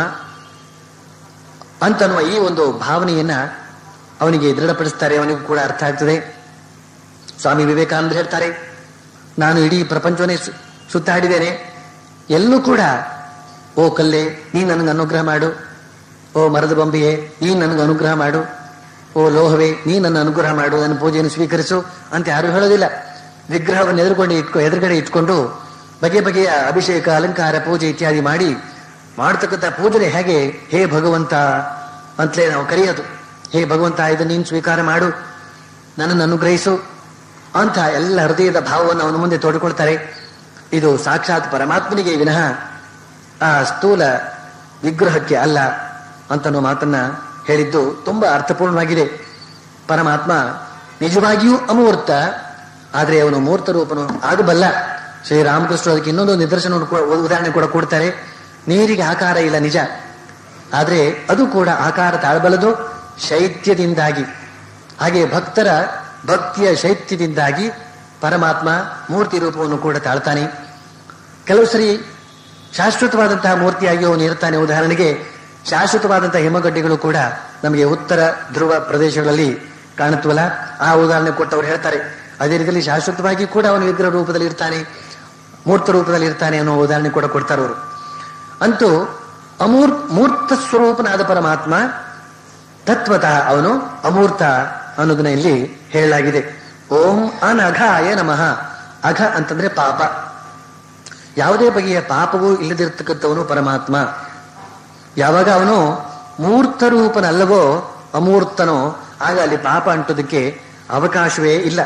ಅಂತನ್ನುವ ಈ ಒಂದು ಭಾವನೆಯನ್ನ ಅವನಿಗೆ ದೃಢಪಡಿಸ್ತಾರೆ ಅವನಿಗೂ ಕೂಡ ಅರ್ಥ ಆಗ್ತದೆ ಸ್ವಾಮಿ ವಿವೇಕಾನಂದರು ಹೇಳ್ತಾರೆ ನಾನು ಇಡೀ ಪ್ರಪಂಚವನ್ನೇ ಸು- ಸುತ್ತಾಡಿದ್ದೇನೆ ಎಲ್ಲೂ ಕೂಡ ಓ ಕಲ್ಲೆ ನೀನು ನನಗೆ ಅನುಗ್ರಹ ಮಾಡು ಓ ಮರದ ಬೊಂಬೆಯೇ ನೀನು ನನಗೆ ಅನುಗ್ರಹ ಮಾಡು ಓ ಲೋಹವೇ ನೀ ನನ್ನ ಅನುಗ್ರಹ ಮಾಡು ನನ್ನ ಪೂಜೆಯನ್ನು ಸ್ವೀಕರಿಸು ಅಂತ ಯಾರು ಹೇಳೋದಿಲ್ಲ ವಿಗ್ರಹವನ್ನು ಎದುರುಕೊಂಡು ಇಟ್ಕೊ ಎದುರುಗಡೆ ಇಟ್ಕೊಂಡು ಬಗೆ ಬಗೆಯ ಅಭಿಷೇಕ ಅಲಂಕಾರ ಪೂಜೆ ಇತ್ಯಾದಿ ಮಾಡಿ ಮಾಡ್ತಕ್ಕಂಥ ಪೂಜನೆ ಹೇಗೆ ಹೇ ಭಗವಂತ ಅಂತಲೇ ನಾವು ಕರೆಯೋದು ಹೇ ಭಗವಂತ ಇದನ್ನು ನೀನು ಸ್ವೀಕಾರ ಮಾಡು ನನ್ನನ್ನು ಅನುಗ್ರಹಿಸು ಅಂತ ಎಲ್ಲ ಹೃದಯದ ಭಾವವನ್ನು ಅವನ ಮುಂದೆ ತೋಡಿಕೊಳ್ತಾರೆ ಇದು ಸಾಕ್ಷಾತ್ ಪರಮಾತ್ಮನಿಗೆ ವಿನಃ ಆ ಸ್ಥೂಲ ವಿಗ್ರಹಕ್ಕೆ ಅಲ್ಲ ಅಂತನೋ ಮಾತನ್ನ ಹೇಳಿದ್ದು ತುಂಬಾ ಅರ್ಥಪೂರ್ಣವಾಗಿದೆ ಪರಮಾತ್ಮ ನಿಜವಾಗಿಯೂ ಅಮೂರ್ತ ಆದರೆ ಅವನು ಮೂರ್ತ ರೂಪನು ಆಗಬಲ್ಲ ಶ್ರೀರಾಮಕೃಷ್ಣ ಅದಕ್ಕೆ ಇನ್ನೊಂದು ನಿದರ್ಶನವನ್ನು ಕೂಡ- ಉದಾಹರಣೆ ಕೂಡ ಕೊಡ್ತಾರೆ ನೀರಿಗೆ ಆಕಾರ ಇಲ್ಲ ನಿಜ ಆದರೆ ಅದು ಕೂಡ ಆಕಾರ ತಾಳಬಲ್ಲದು ಶೈತ್ಯದಿಂದಾಗಿ ಹಾಗೆ ಭಕ್ತರ ಭಕ್ತಿಯ ಶೈತ್ಯದಿಂದಾಗಿ ಪರಮಾತ್ಮ ಮೂರ್ತಿ ರೂಪವನ್ನು ಕೂಡ ತಾಳ್ತಾನೆ ಕೆಲವು ಸರಿ ಶಾಶ್ವತವಾದಂತಹ ಮೂರ್ತಿಯಾಗಿ ಅವನು ಇರ್ತಾನೆ ಉದಾಹರಣೆಗೆ ಶಾಶ್ವತವಾದಂತಹ ಹಿಮಗಡ್ಡೆಗಳು ಕೂಡ ನಮಗೆ ಉತ್ತರ ಧ್ರುವ ಪ್ರದೇಶಗಳಲ್ಲಿ ಕಾಣುತ್ತವಲ್ಲ ಆ ಉದಾಹರಣೆ ಕೊಟ್ಟು ಅವ್ರು ಹೇಳ್ತಾರೆ ಅದೇ ರೀತಿಯಲ್ಲಿ ಶಾಶ್ವತವಾಗಿ ಕೂಡ ಅವನು ವಿಗ್ರಹ ರೂಪದಲ್ಲಿ ಇರ್ತಾನೆ ಮೂರ್ತ ರೂಪದಲ್ಲಿ ಇರ್ತಾನೆ ಅನ್ನೋ ಉದಾಹರಣೆ ಕೂಡ ಕೊಡ್ತಾರೆ ಅವರು ಅಂತೂ ಅಮೂರ್ ಮೂರ್ತ ಸ್ವರೂಪನಾದ ಪರಮಾತ್ಮ ತತ್ವತಃ ಅವನು ಅಮೂರ್ತ ಅನ್ನೋದನ್ನ ಇಲ್ಲಿ ಹೇಳಲಾಗಿದೆ ಓಂ ಅನಘಾಯ ನಮಃ ಅಘ ಅಂತಂದ್ರೆ ಪಾಪ ಯಾವುದೇ ಬಗೆಯ ಪಾಪವೂ ಇಲ್ಲದಿರ್ತಕ್ಕಂಥವನು ಪರಮಾತ್ಮ ಯಾವಾಗ ಅವನು ಮೂರ್ತ ರೂಪನಲ್ಲವೋ ಅಮೂರ್ತನೋ ಆಗ ಅಲ್ಲಿ ಪಾಪ ಅಂಟೋದಕ್ಕೆ ಅವಕಾಶವೇ ಇಲ್ಲ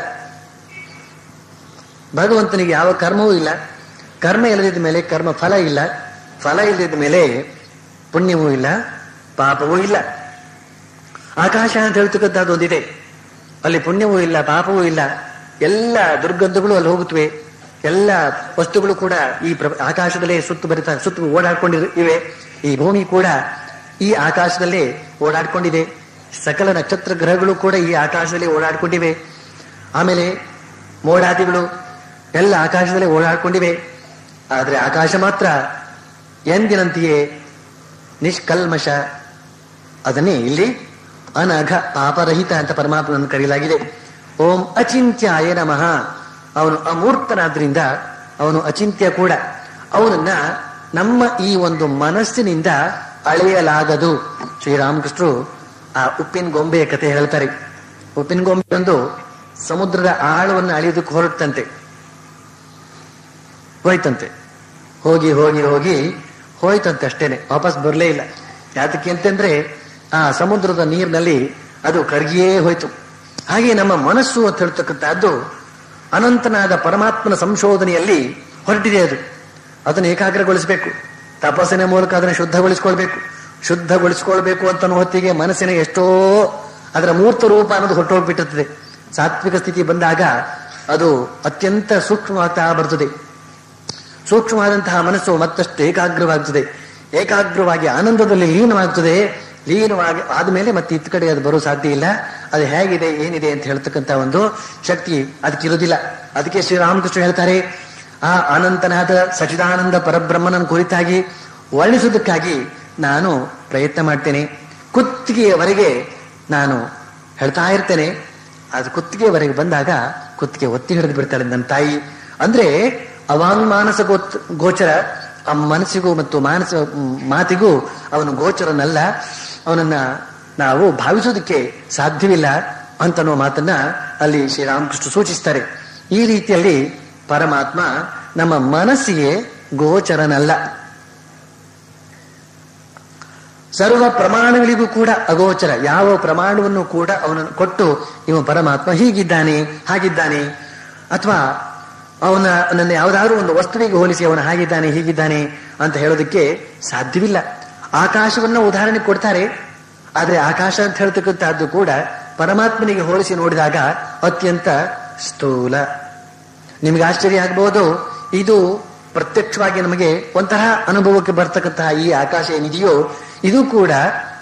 ಭಗವಂತನಿಗೆ ಯಾವ ಕರ್ಮವೂ ಇಲ್ಲ ಕರ್ಮ ಇಲ್ಲದಿದ್ದ ಮೇಲೆ ಕರ್ಮ ಫಲ ಇಲ್ಲ ಫಲ ಇಲ್ಲದಿದ್ದ ಮೇಲೆ ಪುಣ್ಯವೂ ಇಲ್ಲ ಪಾಪವೂ ಇಲ್ಲ ಆಕಾಶ ಅಂತ ಹೇಳ್ತಕ್ಕಂಥದ್ದು ಒಂದಿದೆ ಅಲ್ಲಿ ಪುಣ್ಯವೂ ಇಲ್ಲ ಪಾಪವೂ ಇಲ್ಲ ಎಲ್ಲ ದುರ್ಗಂಧಗಳು ಅಲ್ಲಿ ಹೋಗುತ್ತವೆ ಎಲ್ಲ ವಸ್ತುಗಳು ಕೂಡ ಈ ಪ್ರ ಆಕಾಶದಲ್ಲೇ ಸುತ್ತು ಬರಿತಾ ಸುತ್ತು ಓಡಾಡ್ಕೊಂಡಿರು ಇವೆ ಈ ಭೂಮಿ ಕೂಡ ಈ ಆಕಾಶದಲ್ಲೇ ಓಡಾಡ್ಕೊಂಡಿದೆ ಸಕಲ ನಕ್ಷತ್ರ ಗ್ರಹಗಳು ಕೂಡ ಈ ಆಕಾಶದಲ್ಲಿ ಓಡಾಡ್ಕೊಂಡಿವೆ ಆಮೇಲೆ ಮೋಡಾದಿಗಳು ಎಲ್ಲ ಆಕಾಶದಲ್ಲಿ ಓಡಾಡ್ಕೊಂಡಿವೆ ಆದರೆ ಆಕಾಶ ಮಾತ್ರ ಎಂದಿನಂತೆಯೇ ನಿಷ್ಕಲ್ಮಶ ಅದನ್ನೇ ಇಲ್ಲಿ ಅನಘ ಪಾಪರಹಿತ ಅಂತ ಪರಮಾತ್ಮನನ್ನು ಕರೆಯಲಾಗಿದೆ ಓಂ ಅಚಿಂತ್ಯಾಯ ನಮಃ ಅವನು ಅಮೂರ್ತನಾದ್ರಿಂದ ಅವನು ಅಚಿಂತ್ಯ ಕೂಡ ಅವನನ್ನ ನಮ್ಮ ಈ ಒಂದು ಮನಸ್ಸಿನಿಂದ ಅಳೆಯಲಾಗದು ಶ್ರೀರಾಮಕೃಷ್ಣರು ಆ ಉಪ್ಪಿನ ಗೊಂಬೆಯ ಕಥೆ ಹೇಳ್ತಾರೆ ಉಪ್ಪಿನ ಗೊಂಬೆ ಒಂದು ಸಮುದ್ರದ ಆಳವನ್ನು ಅಳೆಯೋದಕ್ಕೆ ಹೊರಟಂತೆ ಹೋಯ್ತಂತೆ ಹೋಗಿ ಹೋಗಿ ಹೋಗಿ ಹೋಯ್ತಂತೆ ಅಷ್ಟೇನೆ ವಾಪಸ್ ಬರಲೇ ಇಲ್ಲ ಯಾತಕ್ಕೆ ಅಂತಂದ್ರೆ ಆ ಸಮುದ್ರದ ನೀರಿನಲ್ಲಿ ಅದು ಕರಗಿಯೇ ಹೋಯ್ತು ಹಾಗೆ ನಮ್ಮ ಮನಸ್ಸು ಅಂತ ಹೇಳ್ತಕ್ಕಂಥದ್ದು ಅನಂತನಾದ ಪರಮಾತ್ಮನ ಸಂಶೋಧನೆಯಲ್ಲಿ ಹೊರಟಿದೆ ಅದು ಅದನ್ನು ಏಕಾಗ್ರಗೊಳಿಸಬೇಕು ತಪಸ್ಸಿನ ಮೂಲಕ ಅದನ್ನು ಶುದ್ಧಗೊಳಿಸ್ಕೊಳ್ಬೇಕು ಶುದ್ಧಗೊಳಿಸ್ಕೊಳ್ಬೇಕು ಅಂತ ಹೊತ್ತಿಗೆ ಮನಸ್ಸಿನ ಎಷ್ಟೋ ಅದರ ಮೂರ್ತ ರೂಪ ಅನ್ನೋದು ಹೊರಟೋಗ್ಬಿಟ್ಟಿರ್ತದೆ ಸಾತ್ವಿಕ ಸ್ಥಿತಿ ಬಂದಾಗ ಅದು ಅತ್ಯಂತ ಸೂಕ್ಷ್ಮವಾಗ್ತಾ ಬರ್ತದೆ ಸೂಕ್ಷ್ಮವಾದಂತಹ ಮನಸ್ಸು ಮತ್ತಷ್ಟು ಏಕಾಗ್ರವಾಗ್ತದೆ ಏಕಾಗ್ರವಾಗಿ ಆನಂದದಲ್ಲಿ ಲೀನವಾಗ್ತದೆ ಲೀನವಾಗಿ ಆದ್ಮೇಲೆ ಮತ್ತೆ ಇತ್ತ ಕಡೆ ಅದು ಬರೋ ಸಾಧ್ಯ ಇಲ್ಲ ಅದು ಹೇಗಿದೆ ಏನಿದೆ ಅಂತ ಹೇಳ್ತಕ್ಕಂಥ ಒಂದು ಶಕ್ತಿ ಅದಕ್ಕಿರೋದಿಲ್ಲ ಅದಕ್ಕೆ ಶ್ರೀರಾಮಕೃಷ್ಣ ಹೇಳ್ತಾರೆ ಆ ಅನಂತನಾದ ಸಚಿದಾನಂದ ಪರಬ್ರಹ್ಮನ ಕುರಿತಾಗಿ ವರ್ಣಿಸುವುದಕ್ಕಾಗಿ ನಾನು ಪ್ರಯತ್ನ ಮಾಡ್ತೇನೆ ಕುತ್ತಿಗೆಯವರೆಗೆ ನಾನು ಹೇಳ್ತಾ ಇರ್ತೇನೆ ಅದು ಕುತ್ತಿಗೆವರೆಗೆ ಬಂದಾಗ ಕುತ್ತಿಗೆ ಒತ್ತಿ ಹಿಡಿದು ಬಿಡ್ತಾಳೆ ನನ್ನ ತಾಯಿ ಅಂದ್ರೆ ಅವಾಂಗ್ಮಾನಸ ಗೋತ್ ಗೋಚರ ಆ ಮನಸ್ಸಿಗೂ ಮತ್ತು ಮಾನಸ ಮಾತಿಗೂ ಅವನು ಗೋಚರನಲ್ಲ ಅವನನ್ನ ನಾವು ಭಾವಿಸೋದಕ್ಕೆ ಸಾಧ್ಯವಿಲ್ಲ ಅಂತನ್ನೋ ಮಾತನ್ನ ಅಲ್ಲಿ ಶ್ರೀರಾಮಕೃಷ್ಣ ಸೂಚಿಸ್ತಾರೆ ಈ ರೀತಿಯಲ್ಲಿ ಪರಮಾತ್ಮ ನಮ್ಮ ಮನಸ್ಸಿಗೆ ಗೋಚರನಲ್ಲ ಸರ್ವ ಪ್ರಮಾಣಗಳಿಗೂ ಕೂಡ ಅಗೋಚರ ಯಾವ ಪ್ರಮಾಣವನ್ನು ಕೂಡ ಅವನನ್ನು ಕೊಟ್ಟು ಇವ ಪರಮಾತ್ಮ ಹೀಗಿದ್ದಾನೆ ಹಾಗಿದ್ದಾನೆ ಅಥವಾ ಅವನ ನನ್ನ ಯಾವುದಾದ್ರೂ ಒಂದು ವಸ್ತುವಿಗೆ ಹೋಲಿಸಿ ಅವನ ಹಾಗಿದ್ದಾನೆ ಹೀಗಿದ್ದಾನೆ ಅಂತ ಹೇಳೋದಕ್ಕೆ ಸಾಧ್ಯವಿಲ್ಲ ಆಕಾಶವನ್ನ ಉದಾಹರಣೆ ಕೊಡ್ತಾರೆ ಆದ್ರೆ ಆಕಾಶ ಅಂತ ಹೇಳ್ತಕ್ಕಂಥದ್ದು ಕೂಡ ಪರಮಾತ್ಮನಿಗೆ ಹೋಲಿಸಿ ನೋಡಿದಾಗ ಅತ್ಯಂತ ಸ್ಥೂಲ ನಿಮಗೆ ಆಶ್ಚರ್ಯ ಆಗ್ಬಹುದು ಇದು ಪ್ರತ್ಯಕ್ಷವಾಗಿ ನಮಗೆ ಒಂಥರ ಅನುಭವಕ್ಕೆ ಬರ್ತಕ್ಕಂತಹ ಈ ಆಕಾಶ ಏನಿದೆಯೋ ಇದು ಕೂಡ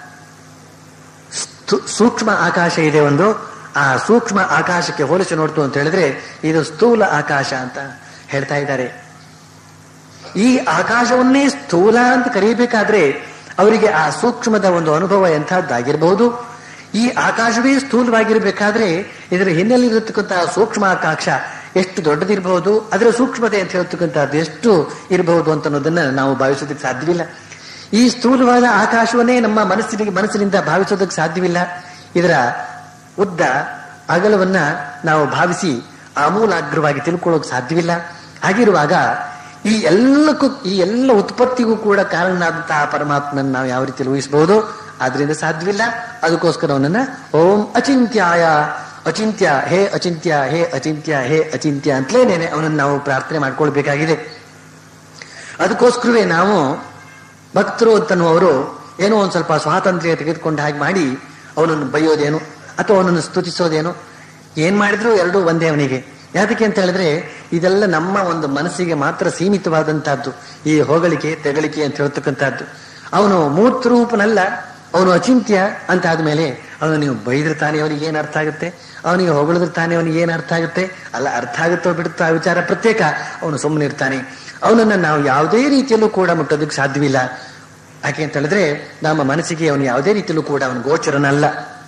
ಸ್ಥೂ- ಸೂಕ್ಷ್ಮ ಆಕಾಶ ಇದೆ ಒಂದು ಆ ಸೂಕ್ಷ್ಮ ಆಕಾಶಕ್ಕೆ ಹೋಲಿಸಿ ನೋಡ್ತು ಅಂತ ಹೇಳಿದ್ರೆ ಇದು ಸ್ಥೂಲ ಆಕಾಶ ಅಂತ ಹೇಳ್ತಾ ಇದ್ದಾರೆ ಈ ಆಕಾಶವನ್ನೇ ಸ್ಥೂಲ ಅಂತ ಕರೀಬೇಕಾದ್ರೆ ಅವರಿಗೆ ಆ ಸೂಕ್ಷ್ಮದ ಒಂದು ಅನುಭವ ಎಂಥದ್ದಾಗಿರಬಹುದು ಈ ಆಕಾಶವೇ ಸ್ಥೂಲವಾಗಿರ್ಬೇಕಾದ್ರೆ ಇದರ ಹಿನ್ನೆಲೆಯಿರತಕ್ಕಂತಹ ಸೂಕ್ಷ್ಮ ಆಕಾಶ ಎಷ್ಟು ದೊಡ್ಡದಿರಬಹುದು ಅದರ ಸೂಕ್ಷ್ಮತೆ ಅಂತ ಹೇಳ್ತಕ್ಕಂಥದ್ದು ಎಷ್ಟು ಇರಬಹುದು ಅಂತ ಅನ್ನೋದನ್ನ ನಾವು ಭಾವಿಸೋದಕ್ಕೆ ಸಾಧ್ಯವಿಲ್ಲ ಈ ಸ್ಥೂಲವಾದ ಆಕಾಶವನ್ನೇ ನಮ್ಮ ಮನಸ್ಸಿನಿಗೆ ಮನಸ್ಸಿನಿಂದ ಭಾವಿಸೋದಕ್ಕೆ ಸಾಧ್ಯವಿಲ್ಲ ಇದರ ಉದ್ದ ಅಗಲವನ್ನ ನಾವು ಭಾವಿಸಿ ಆಮೂಲಾಗ್ರವಾಗಿ ತಿಳ್ಕೊಳ್ಳೋಕೆ ಸಾಧ್ಯವಿಲ್ಲ ಹಾಗಿರುವಾಗ ಈ ಎಲ್ಲಕ್ಕೂ ಈ ಎಲ್ಲ ಉತ್ಪತ್ತಿಗೂ ಕೂಡ ಕಾರಣನಾದಂತಹ ಪರಮಾತ್ಮನ ನಾವು ಯಾವ ರೀತಿ ಊಹಿಸಬಹುದು ಆದ್ರಿಂದ ಸಾಧ್ಯವಿಲ್ಲ ಅದಕ್ಕೋಸ್ಕರ ಅವನನ್ನ ಓಂ ಅಚಿಂತ್ಯಾಯ ಅಚಿಂತ್ಯ ಹೇ ಅಚಿಂತ್ಯ ಹೇ ಅಚಿಂತ್ಯ ಹೇ ಅಚಿಂತ್ಯ ಅಂತಲೇನೆ ಅವನನ್ನು ನಾವು ಪ್ರಾರ್ಥನೆ ಮಾಡ್ಕೊಳ್ಬೇಕಾಗಿದೆ ಅದಕ್ಕೋಸ್ಕರವೇ ನಾವು ಭಕ್ತರು ಅಂತನ್ನುವರು ಏನೋ ಒಂದು ಸ್ವಲ್ಪ ಸ್ವಾತಂತ್ರ್ಯ ತೆಗೆದುಕೊಂಡ ಹಾಗೆ ಮಾಡಿ ಅವನನ್ನು ಬೈಯೋದೇನು ಅಥವಾ ಅವನನ್ನು ಸ್ತುತಿಸೋದೇನು ಏನ್ ಮಾಡಿದ್ರು ಎರಡೂ ಒಂದೇ ಅವನಿಗೆ ಯಾತಕ್ಕೆ ಅಂತ ಹೇಳಿದ್ರೆ ಇದೆಲ್ಲ ನಮ್ಮ ಒಂದು ಮನಸ್ಸಿಗೆ ಮಾತ್ರ ಸೀಮಿತವಾದಂತಹದ್ದು ಈ ಹೊಗಳಿಕೆ ತೆಗಳಿಕೆ ಅಂತ ಹೇಳ್ತಕ್ಕಂಥದ್ದು ಅವನು ಮೂರ್ತರೂಪನಲ್ಲ ಅವನು ಅಚಿಂತ್ಯ ಅಂತ ಆದ್ಮೇಲೆ ಅವನು ನೀವು ಬೈದ್ರೆ ತಾನೇ ಅವನಿಗೆ ಏನ್ ಅರ್ಥ ಆಗುತ್ತೆ ಅವನಿಗೆ ಹೊಗಳಿದ್ರೆ ತಾನೇ ಅವನಿಗೆ ಏನ್ ಅರ್ಥ ಆಗುತ್ತೆ ಅಲ್ಲ ಅರ್ಥ ಆಗುತ್ತೋ ಬಿಡುತ್ತೋ ಆ ವಿಚಾರ ಪ್ರತ್ಯೇಕ ಅವನು ಸುಮ್ಮನೆ ಇರ್ತಾನೆ ಅವನನ್ನ ನಾವು ಯಾವುದೇ ರೀತಿಯಲ್ಲೂ ಕೂಡ ಮುಟ್ಟೋದಕ್ಕೆ ಸಾಧ್ಯವಿಲ್ಲ ಯಾಕೆ ಅಂತ ಹೇಳಿದ್ರೆ ನಮ್ಮ ಮನಸ್ಸಿಗೆ ಅವನು ಯಾವುದೇ ರೀತಿಯಲ್ಲೂ ಕೂಡ ಅವನು ಗೋಚರನಲ್ಲ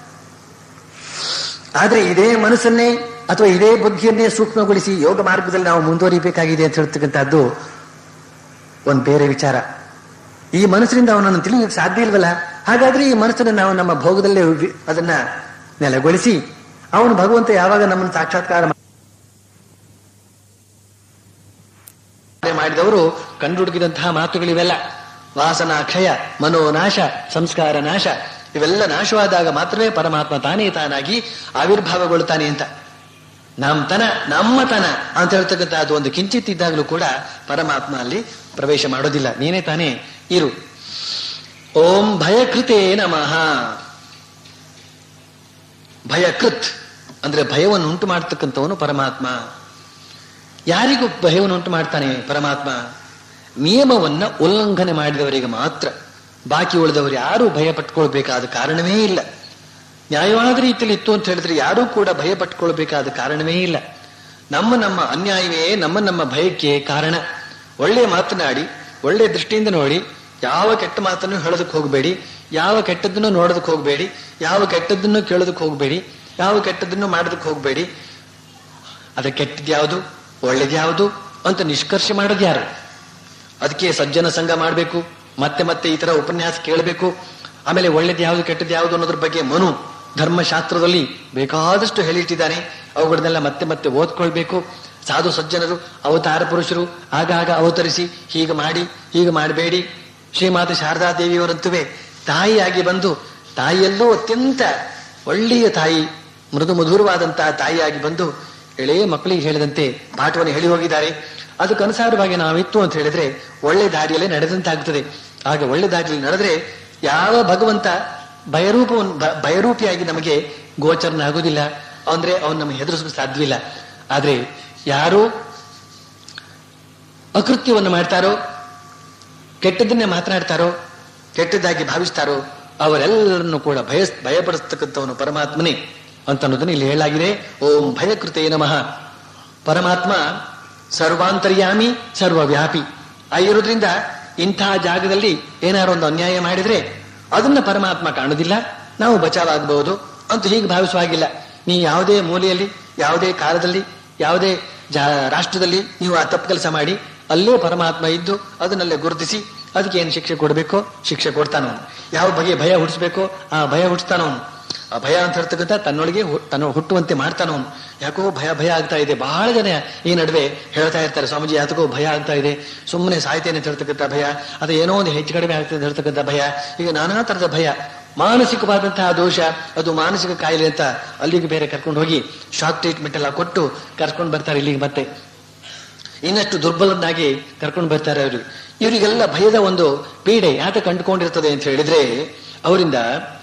ಆದ್ರೆ ಇದೇ ಮನಸ್ಸನ್ನೇ ಅಥವಾ ಇದೇ ಬುದ್ಧಿಯನ್ನೇ ಸೂಕ್ಷ್ಮಗೊಳಿಸಿ ಯೋಗ ಮಾರ್ಗದಲ್ಲಿ ನಾವು ಮುಂದುವರಿಬೇಕಾಗಿದೆ ಅಂತ ಹೇಳ್ತಕ್ಕಂಥದ್ದು ಒಂದು ಬೇರೆ ವಿಚಾರ ಈ ಮನಸ್ಸಿನಿಂದ ಅವನನ್ನು ತಿಳಿಯಕ್ಕೆ ಸಾಧ್ಯ ಇಲ್ವಲ್ಲ ಹಾಗಾದ್ರೆ ಈ ಮನಸ್ಸನ್ನು ನಾವು ನಮ್ಮ ಭೋಗದಲ್ಲೇ ವಿ- ಅದನ್ನ ನೆಲೆಗೊಳಿಸಿ ಅವನು ಭಗವಂತ ಯಾವಾಗ ನಮ್ಮನ್ನು ಸಾಕ್ಷಾತ್ಕಾರ ಮಾ- ಮಾಡಿದವರು ಕಂಡುಹುಡುಕಿದಂತಹ ಮಾತುಗಳಿವೆಲ್ಲ ವಾಸನಾ ಕ್ಷಯ ಮನೋನಾಶ ಸಂಸ್ಕಾರ ನಾಶ ಇವೆಲ್ಲ ನಾಶವಾದಾಗ ಮಾತ್ರವೇ ಪರಮಾತ್ಮ ತಾನೇ ತಾನಾಗಿ ಆವಿರ್ಭಾವಗೊಳ್ತಾನೆ ಅಂತ ನಮ್ಮ ತನ ನಮ್ಮ ತನ ಅಂತ ಹೇಳ್ತಕ್ಕಂಥ ಅದು ಒಂದು ಕಿಂಚಿತ್ ಇದ್ದಾಗಲೂ ಕೂಡ ಪರಮಾತ್ಮ ಅಲ್ಲಿ ಪ್ರವೇಶ ಮಾಡೋದಿಲ್ಲ ನೀನೇ ತಾನೇ ಇರು ಓಂ ಭಯಕೃತೇ ನಮಃ ಭಯಕೃತ್ ಅಂದ್ರೆ ಭಯವನ್ನು ಉಂಟು ಮಾಡ್ತಕ್ಕಂಥವನು ಪರಮಾತ್ಮ ಯಾರಿಗೂ ಭಯವನ್ನು ಉಂಟು ಮಾಡ್ತಾನೆ ಪರಮಾತ್ಮ ನಿಯಮವನ್ನ ಉಲ್ಲಂಘನೆ ಮಾಡಿದವರಿಗೆ ಮಾತ್ರ ಬಾಕಿ ಉಳಿದವರು ಯಾರೂ ಭಯ ಪಟ್ಕೊಳ್ಬೇಕಾದ ಕಾರಣವೇ ಇಲ್ಲ ನ್ಯಾಯವಾದ ರೀತಿಯಲ್ಲಿ ಇತ್ತು ಅಂತ ಹೇಳಿದ್ರೆ ಯಾರೂ ಕೂಡ ಭಯ ಪಟ್ಕೊಳ್ಬೇಕಾದ ಕಾರಣವೇ ಇಲ್ಲ ನಮ್ಮ ನಮ್ಮ ಅನ್ಯಾಯವೇ ನಮ್ಮ ನಮ್ಮ ಭಯಕ್ಕೆ ಕಾರಣ ಒಳ್ಳೆ ಮಾತನಾಡಿ ಒಳ್ಳೆ ದೃಷ್ಟಿಯಿಂದ ನೋಡಿ ಯಾವ ಕೆಟ್ಟ ಮಾತನ್ನು ಹೇಳೋದಕ್ಕೆ ಹೋಗಬೇಡಿ ಯಾವ ಕೆಟ್ಟದ್ದನ್ನು ನೋಡೋದಕ್ಕೆ ಹೋಗಬೇಡಿ ಯಾವ ಕೆಟ್ಟದ್ದನ್ನು ಕೇಳೋದಕ್ಕೆ ಹೋಗಬೇಡಿ ಯಾವ ಕೆಟ್ಟದ್ದನ್ನು ಮಾಡೋದಕ್ಕೆ ಹೋಗಬೇಡಿ ಅದ ಕೆಟ್ಟದ್ಯಾವುದು ಒಳ್ಳೇದ್ಯಾವುದು ಅಂತ ನಿಷ್ಕರ್ಷೆ ಮಾಡೋದು ಯಾರು ಅದಕ್ಕೆ ಸಜ್ಜನ ಸಂಘ ಮಾಡಬೇಕು ಮತ್ತೆ ಮತ್ತೆ ಈ ತರ ಉಪನ್ಯಾಸ ಕೇಳಬೇಕು ಆಮೇಲೆ ಒಳ್ಳೇದು ಯಾವುದು ಕೆಟ್ಟದ್ದು ಯಾವುದು ಅನ್ನೋದ್ರ ಬಗ್ಗೆ ಮನು ಧರ್ಮಶಾಸ್ತ್ರದಲ್ಲಿ ಬೇಕಾದಷ್ಟು ಹೇಳಿಟ್ಟಿದ್ದಾನೆ ಅವುಗಳನ್ನೆಲ್ಲ ಮತ್ತೆ ಮತ್ತೆ ಓದ್ಕೊಳ್ಬೇಕು ಸಾಧು ಸಜ್ಜನರು ಅವತಾರ ಪುರುಷರು ಆಗಾಗ ಅವತರಿಸಿ ಹೀಗೆ ಮಾಡಿ ಹೀಗೆ ಮಾಡಬೇಡಿ ಶ್ರೀಮಾತೆ ಶಾರದಾ ದೇವಿಯವರಂತುವೆ ತಾಯಿಯಾಗಿ ಬಂದು ತಾಯಿಯಲ್ಲೂ ಅತ್ಯಂತ ಒಳ್ಳೆಯ ತಾಯಿ ಮೃದು ಮಧುರವಾದಂತಹ ತಾಯಿಯಾಗಿ ಬಂದು ಎಳೆಯ ಮಕ್ಕಳಿಗೆ ಹೇಳಿದಂತೆ ಪಾಠವನ್ನು ಹೇಳಿ ಹೋಗಿದ್ದಾರೆ ಅದಕ್ಕನುಸಾರವಾಗಿ ನಾವಿತ್ತು ಅಂತ ಹೇಳಿದ್ರೆ ಒಳ್ಳೆ ದಾರಿಯಲ್ಲೇ ನಡೆದಂತಾಗ್ತದೆ ಆಗ ಒಳ್ಳೆ ದಾರಿಯಲ್ಲಿ ನಡೆದ್ರೆ ಯಾವ ಭಗವಂತ ಭಯರೂಪವನ್ನು ಭ- ಭಯರೂಪಿಯಾಗಿ ನಮಗೆ ಗೋಚರನಾಗೋದಿಲ್ಲ ಅಂದ್ರೆ ಅವನು ನಮಗೆ ಹೆದರಿಸಲು ಸಾಧ್ಯವಿಲ್ಲ ಆದ್ರೆ ಯಾರು ಅಕೃತ್ಯವನ್ನು ಮಾಡ್ತಾರೋ ಕೆಟ್ಟದನ್ನೇ ಮಾತನಾಡ್ತಾರೋ ಕೆಟ್ಟದ್ದಾಗಿ ಭಾವಿಸ್ತಾರೋ ಅವರೆಲ್ಲರನ್ನು ಕೂಡ ಭಯ ಭಯಪಡಿಸ್ತಕ್ಕಂಥವನು ಪರಮಾತ್ಮನೇ ಅಂತ ಅನ್ನೋದನ್ನ ಇಲ್ಲಿ ಹೇಳಲಾಗಿದೆ ಓಂ ಭಯಕೃತೇ ನಮಃ ಪರಮಾತ್ಮ ಸರ್ವಾಂತರ್ಯಾಮಿ ಸರ್ವವ್ಯಾಪಿ ಆಗಿರೋದ್ರಿಂದ ಇಂತಹ ಜಾಗದಲ್ಲಿ ಏನಾರು ಒಂದು ಅನ್ಯಾಯ ಮಾಡಿದ್ರೆ ಅದನ್ನ ಪರಮಾತ್ಮ ಕಾಣುದಿಲ್ಲ ನಾವು ಬಚಾವಾಗಬಹುದು ಅಂತ ಹೀಗೆ ಭಾವಿಸುವಾಗಿಲ್ಲ ನೀ ಯಾವುದೇ ಮೂಲೆಯಲ್ಲಿ ಯಾವುದೇ ಕಾಲದಲ್ಲಿ ಯಾವುದೇ ಜಾ ರಾಷ್ಟ್ರದಲ್ಲಿ ನೀವು ಆ ತಪ್ಪು ಕೆಲಸ ಮಾಡಿ ಅಲ್ಲೇ ಪರಮಾತ್ಮ ಇದ್ದು ಅದನ್ನಲ್ಲೇ ಗುರುತಿಸಿ ಅದಕ್ಕೆ ಏನು ಶಿಕ್ಷೆ ಕೊಡಬೇಕೋ ಶಿಕ್ಷೆ ಕೊಡ್ತಾನವನು ಯಾವ ಬಗೆಯ ಭಯ ಹುಟ್ಟಿಸ್ಬೇಕೋ ಆ ಭಯ ಹುಟ್ಟಿಸ್ತಾನವನು ಆ ಭಯ ಅಂತ ಹೇಳ್ತಕ್ಕಂಥ ತನ್ನೊಳಗೆ ಹು- ತನ್ನ ಹುಟ್ಟುವಂತೆ ಮಾಡ್ತಾನವನು ಯಾಕೋ ಭಯ ಭಯ ಆಗ್ತಾ ಇದೆ ಬಹಳ ಜನ ಈ ನಡುವೆ ಹೇಳ್ತಾ ಇರ್ತಾರೆ ಸ್ವಾಮೀಜಿ ಯಾತಕೋ ಭಯ ಆಗ್ತಾ ಇದೆ ಸುಮ್ಮನೆ ಸಾಯ್ತೇನೆ ಅಂತ ಹೇಳ್ತಕ್ಕಂಥ ಭಯ ಅದು ಏನೋ ಒಂದು ಹೆಚ್ಚು ಕಡಿಮೆ ಆಗ್ತದೆ ಅಂತ ಹೇಳ್ತಕ್ಕಂಥ ಭಯ ಈಗ ನಾನಾ ತರದ ಭಯ ಮಾನಸಿಕವಾದಂತಹ ದೋಷ ಅದು ಮಾನಸಿಕ ಕಾಯಿಲೆ ಅಂತ ಅಲ್ಲಿಗೆ ಬೇರೆ ಕರ್ಕೊಂಡು ಹೋಗಿ ಶಾಕ್ ಟ್ರೀಟ್ಮೆಂಟ್ ಎಲ್ಲ ಕೊಟ್ಟು ಕರ್ಕೊಂಡು ಬರ್ತಾರೆ ಇಲ್ಲಿಗೆ ಮತ್ತೆ ಇನ್ನಷ್ಟು ದುರ್ಬಲನಾಗಿ ಕರ್ಕೊಂಡು ಬರ್ತಾರೆ ಅವರು ಇವರಿಗೆಲ್ಲ ಭಯದ ಒಂದು ಪೀಡೆ ಯಾತ ಕಂಡುಕೊಂಡಿರ್ತದೆ ಅಂತ ಹೇಳಿದ್ರೆ ಅವರಿಂದ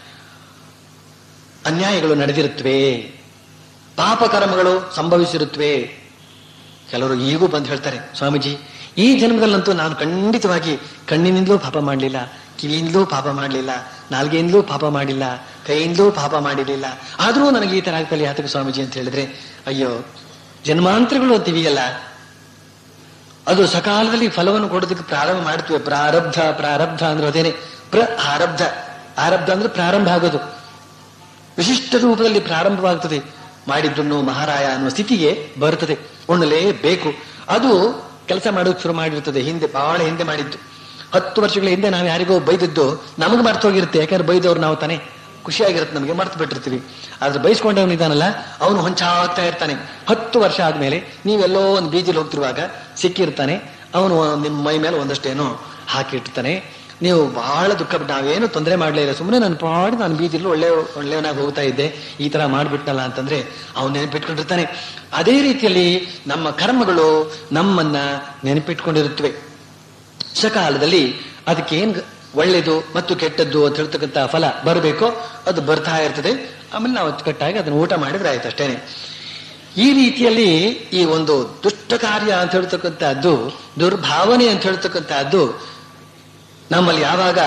ಅನ್ಯಾಯಗಳು ನಡೆದಿರುತ್ತವೆ ಪಾಪ ಕರ್ಮಗಳು ಸಂಭವಿಸಿರುತ್ತವೆ ಕೆಲವರು ಈಗೂ ಬಂದು ಹೇಳ್ತಾರೆ ಸ್ವಾಮೀಜಿ ಈ ಜನ್ಮದಲ್ಲಂತೂ ನಾನು ಖಂಡಿತವಾಗಿ ಕಣ್ಣಿನಿಂದಲೂ ಪಾಪ ಮಾಡಲಿಲ್ಲ ಕಿವಿಯಿಂದಲೂ ಪಾಪ ಮಾಡಲಿಲ್ಲ ನಾಲ್ಗೆಯಿಂದಲೂ ಪಾಪ ಮಾಡಿಲ್ಲ ಕೈಯಿಂದಲೂ ಪಾಪ ಮಾಡಿರಲಿಲ್ಲ ಆದರೂ ನನಗೆ ಈ ತರ ಆಗ್ತಲ್ಲ ಯಾತಕ ಸ್ವಾಮೀಜಿ ಅಂತ ಹೇಳಿದ್ರೆ ಅಯ್ಯೋ ಜನ್ಮಾಂತರಗಳು ಅಂತೀವಿಯಲ್ಲ ಅದು ಸಕಾಲದಲ್ಲಿ ಫಲವನ್ನು ಕೊಡೋದಕ್ಕೆ ಪ್ರಾರಂಭ ಮಾಡ್ತೀವಿ ಪ್ರಾರಬ್ಧ ಪ್ರಾರಬ್ಧ ಅಂದ್ರೆ ಅದೇನೆ ಪ್ರ ಆರಬ್ಧ ಆರಬ್ಧ ಅಂದ್ರೆ ಪ್ರಾರಂಭ ಆಗೋದು ವಿಶಿಷ್ಟ ರೂಪದಲ್ಲಿ ಪ್ರಾರಂಭವಾಗ್ತದೆ ಮಾಡಿದ್ದನ್ನು ಮಹಾರಾಯ ಅನ್ನುವ ಸ್ಥಿತಿಗೆ ಬರುತ್ತದೆ ಉಣ್ಣಲೇಬೇಕು ಅದು ಕೆಲಸ ಮಾಡೋಕೆ ಶುರು ಮಾಡಿರ್ತದೆ ಹಿಂದೆ ಬಹಳ ಹಿಂದೆ ಮಾಡಿದ್ದು ಹತ್ತು ವರ್ಷಗಳ ಹಿಂದೆ ನಾವು ಯಾರಿಗೋ ಬೈದದ್ದು ನಮಗೆ ಮರ್ತು ಹೋಗಿರುತ್ತೆ ಯಾಕಂದ್ರೆ ಬೈದವ್ರು ನಾವು ತಾನೇ ಖುಷಿಯಾಗಿರುತ್ತೆ ನಮಗೆ ಮರ್ತು ಬಿಟ್ಟಿರ್ತೀವಿ ಆದ್ರೆ ಬೈಸ್ಕೊಂಡವನಿದ್ದಾನಲ್ಲ ಅವನು ಹೊಂಚಾಗ್ತಾ ಇರ್ತಾನೆ ಹತ್ತು ವರ್ಷ ಆದ್ಮೇಲೆ ನೀವೆಲ್ಲೋ ಒಂದು ಬೀಜಲ್ಲಿ ಹೋಗ್ತಿರುವಾಗ ಸಿಕ್ಕಿರ್ತಾನೆ ಅವನು ನಿಮ್ಮ ಮೈ ಮೇಲೆ ಒಂದಷ್ಟೇನೋ ಹಾಕಿರ್ತಾನೆ ನೀವು ಬಹಳ ದುಃಖ ಪಟ್ಟು ನಾವೇನು ತೊಂದರೆ ಮಾಡಲೇ ಇಲ್ಲ ಸುಮ್ಮನೆ ನನ್ನ ಪಾಡಿ ನಾನು ಬೀದಿಲು ಒಳ್ಳೆ ಒಳ್ಳೆಯವನಾಗಿ ಹೋಗ್ತಾ ಇದ್ದೆ ಈ ತರ ಮಾಡ್ಬಿಟ್ನಲ್ಲ ಅಂತಂದ್ರೆ ಅವನು ನೆನಪಿಟ್ಕೊಂಡಿರ್ತಾನೆ ಅದೇ ರೀತಿಯಲ್ಲಿ ನಮ್ಮ ಕರ್ಮಗಳು ನಮ್ಮನ್ನ ನೆನಪಿಟ್ಕೊಂಡಿರುತ್ತವೆ ಸಕಾಲದಲ್ಲಿ ಅದಕ್ಕೆ ಏನ್ ಒಳ್ಳೇದು ಮತ್ತು ಕೆಟ್ಟದ್ದು ಅಂತ ಹೇಳ್ತಕ್ಕಂಥ ಫಲ ಬರಬೇಕೋ ಅದು ಬರ್ತಾ ಇರ್ತದೆ ಆಮೇಲೆ ನಾವು ಅಚ್ಚುಕಟ್ಟಾಗಿ ಅದನ್ನು ಊಟ ಮಾಡಿದ್ರೆ ಆಯ್ತು ಅಷ್ಟೇನೆ ಈ ರೀತಿಯಲ್ಲಿ ಈ ಒಂದು ದುಷ್ಟ ಕಾರ್ಯ ಅಂತ ಹೇಳ್ತಕ್ಕಂಥದ್ದು ದುರ್ಭಾವನೆ ಅಂತ ಹೇಳ್ತಕ್ಕಂಥದ್ದು ನಮ್ಮಲ್ಲಿ ಯಾವಾಗ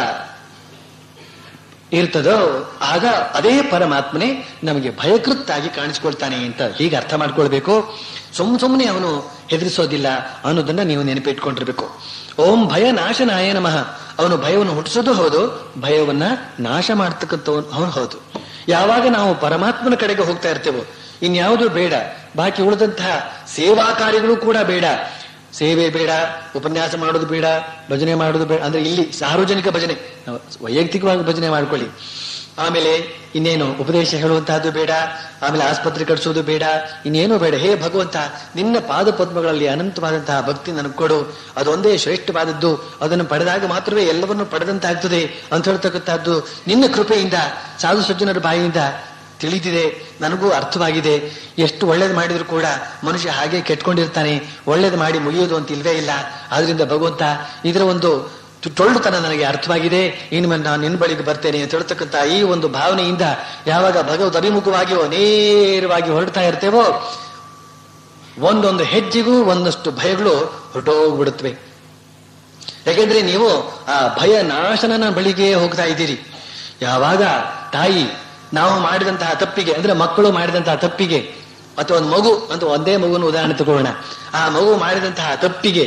ಇರ್ತದೋ ಆಗ ಅದೇ ಪರಮಾತ್ಮನೇ ನಮಗೆ ಭಯಕೃತ್ತಾಗಿ ಕಾಣಿಸ್ಕೊಳ್ತಾನೆ ಅಂತ ಹೀಗೆ ಅರ್ಥ ಮಾಡ್ಕೊಳ್ಬೇಕು ಸುಮ್ ಸುಮ್ಮನೆ ಅವನು ಹೆದರಿಸೋದಿಲ್ಲ ಅನ್ನೋದನ್ನ ನೀವು ನೆನಪಿಟ್ಕೊಂಡಿರ್ಬೇಕು ಓಂ ಭಯ ನಾಶನಾಯ ನಮಃ ಅವನು ಭಯವನ್ನು ಹುಟ್ಟಿಸೋದು ಹೌದು ಭಯವನ್ನ ನಾಶ ಮಾಡ್ತಕ್ಕಂಥವನು ಅವನು ಹೌದು ಯಾವಾಗ ನಾವು ಪರಮಾತ್ಮನ ಕಡೆಗೆ ಹೋಗ್ತಾ ಇರ್ತೇವೋ ಇನ್ಯಾವುದು ಬೇಡ ಬಾಕಿ ಉಳಿದಂತಹ ಸೇವಾ ಕಾರ್ಯಗಳು ಕೂಡ ಬೇಡ ಸೇವೆ ಬೇಡ ಉಪನ್ಯಾಸ ಮಾಡೋದು ಬೇಡ ಭಜನೆ ಮಾಡೋದು ಬೇಡ ಅಂದ್ರೆ ಇಲ್ಲಿ ಸಾರ್ವಜನಿಕ ಭಜನೆ ನಾವು ವೈಯಕ್ತಿಕವಾಗಿ ಭಜನೆ ಮಾಡ್ಕೊಳ್ಳಿ ಆಮೇಲೆ ಇನ್ನೇನು ಉಪದೇಶ ಹೇಳುವಂತಹದ್ದು ಬೇಡ ಆಮೇಲೆ ಆಸ್ಪತ್ರೆ ಕಟ್ಸೋದು ಬೇಡ ಇನ್ನೇನು ಬೇಡ ಹೇ ಭಗವಂತ ನಿನ್ನ ಪಾದ ಪದ್ಮಗಳಲ್ಲಿ ಅನಂತವಾದಂತಹ ಭಕ್ತಿ ನನಗೆ ಕೊಡು ಅದೊಂದೇ ಶ್ರೇಷ್ಠವಾದದ್ದು ಅದನ್ನು ಪಡೆದಾಗ ಮಾತ್ರವೇ ಎಲ್ಲವನ್ನು ಪಡೆದಂತಾಗ್ತದೆ ಅಂತ ಹೇಳ್ತಕ್ಕಂಥದ್ದು ನಿನ್ನ ಕೃಪೆಯಿಂದ ಸಾಧು ಸಜ್ಜನರ ಬಾಯಿಯಿಂದ ತಿಳಿದಿದೆ ನನಗೂ ಅರ್ಥವಾಗಿದೆ ಎಷ್ಟು ಒಳ್ಳೇದು ಮಾಡಿದ್ರು ಕೂಡ ಮನುಷ್ಯ ಹಾಗೆ ಕೆಟ್ಕೊಂಡಿರ್ತಾನೆ ಒಳ್ಳೇದು ಮಾಡಿ ಮುಗಿಯೋದು ಅಂತ ಇಲ್ವೇ ಇಲ್ಲ ಆದ್ರಿಂದ ಭಗವಂತ ಇದರ ಒಂದು ತು- ಟೊಳ್ಳುತನ ನನಗೆ ಅರ್ಥವಾಗಿದೆ ಇನ್ನು ಮೇಲೆ ನಾನು ನಿನ್ನ ಬಳಿಗೆ ಬರ್ತೇನೆ ಅಂತ ಹೇಳ್ತಕ್ಕಂಥ ಈ ಒಂದು ಭಾವನೆಯಿಂದ ಯಾವಾಗ ಭಗವದ್ ಅಭಿಮುಖವಾಗಿಯೋ ನೇರವಾಗಿ ಹೊರಡ್ತಾ ಇರ್ತೇವೋ ಒಂದೊಂದು ಹೆಜ್ಜೆಗೂ ಒಂದಷ್ಟು ಭಯಗಳು ಹೊರಟೋಗ್ಬಿಡುತ್ತವೆ ಯಾಕೆಂದ್ರೆ ನೀವು ಆ ಭಯ ನಾಶನನ ಬಳಿಗೆ ಹೋಗ್ತಾ ಇದ್ದೀರಿ ಯಾವಾಗ ತಾಯಿ ನಾವು ಮಾಡಿದಂತಹ ತಪ್ಪಿಗೆ ಅಂದ್ರೆ ಮಕ್ಕಳು ಮಾಡಿದಂತಹ ತಪ್ಪಿಗೆ ಅಥವಾ ಒಂದು ಮಗು ಅಂತ ಒಂದೇ ಮಗುನ ಉದಾಹರಣೆ ತಗೊಳ್ಳೋಣ ಆ ಮಗು ಮಾಡಿದಂತಹ ತಪ್ಪಿಗೆ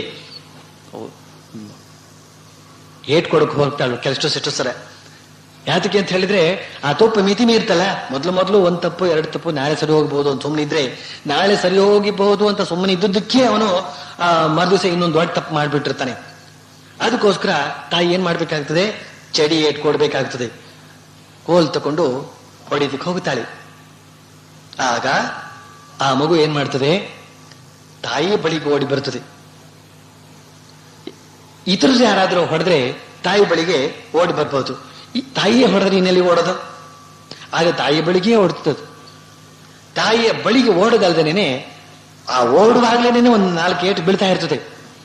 ಏಟ್ ಕೊಡಕ್ ಹೋಗ್ತಾಳು ಕೆಲಷ್ಟು ಸಿಟ್ಟು ಸರ ಯಾತಕ್ಕೆ ಅಂತ ಹೇಳಿದ್ರೆ ಆ ತಪ್ಪು ಮಿತಿ ಮೀರ್ತಲ್ಲ ಮೊದಲು ಮೊದಲು ಒಂದ್ ತಪ್ಪು ಎರಡು ತಪ್ಪು ನಾಳೆ ಸರಿ ಹೋಗ್ಬೋದು ಅಂತ ಸುಮ್ಮನಿದ್ರೆ ನಾಳೆ ಸರಿ ಹೋಗಿಬಹುದು ಅಂತ ಸುಮ್ಮನೆ ಇದ್ದುದಕ್ಕೆ ಅವನು ಆ ಮರುದಿವಸ ಇನ್ನೊಂದು ದೊಡ್ಡ ತಪ್ಪು ಮಾಡ್ಬಿಟ್ಟಿರ್ತಾನೆ ಅದಕ್ಕೋಸ್ಕರ ತಾಯಿ ಏನ್ ಮಾಡ್ಬೇಕಾಗ್ತದೆ ಚಡಿ ಏಟ್ ಕೊಡ್ಬೇಕಾಗ್ತದೆ ಕೋಲ್ ತಕೊಂಡು ಹೊಡಿದಕ್ಕೆ ಹೋಗುತ್ತಾಳೆ ಆಗ ಆ ಮಗು ಏನ್ ಮಾಡ್ತದೆ ತಾಯಿಯ ಬಳಿಗೆ ಓಡಿ ಬರ್ತದೆ ಇತರರು ಯಾರಾದ್ರೂ ಹೊಡೆದ್ರೆ ತಾಯಿ ಬಳಿಗೆ ಓಡಿ ಬರ್ಬೋದು ಈ ತಾಯಿಯೇ ಹೊಡೆದ್ರೆ ಇನ್ನೆಲ್ಲಿ ಓಡೋದು ಆಗ ತಾಯಿಯ ಬಳಿಗೆ ಓಡ್ತದೆ ತಾಯಿಯ ಬಳಿಗೆ ಓಡೋದಲ್ದೇನೆ ಆ ಓಡುವಾಗ್ಲೇನೆ ಒಂದು ನಾಲ್ಕು ಏಟು ಬೀಳ್ತಾ ಇರ್ತದೆ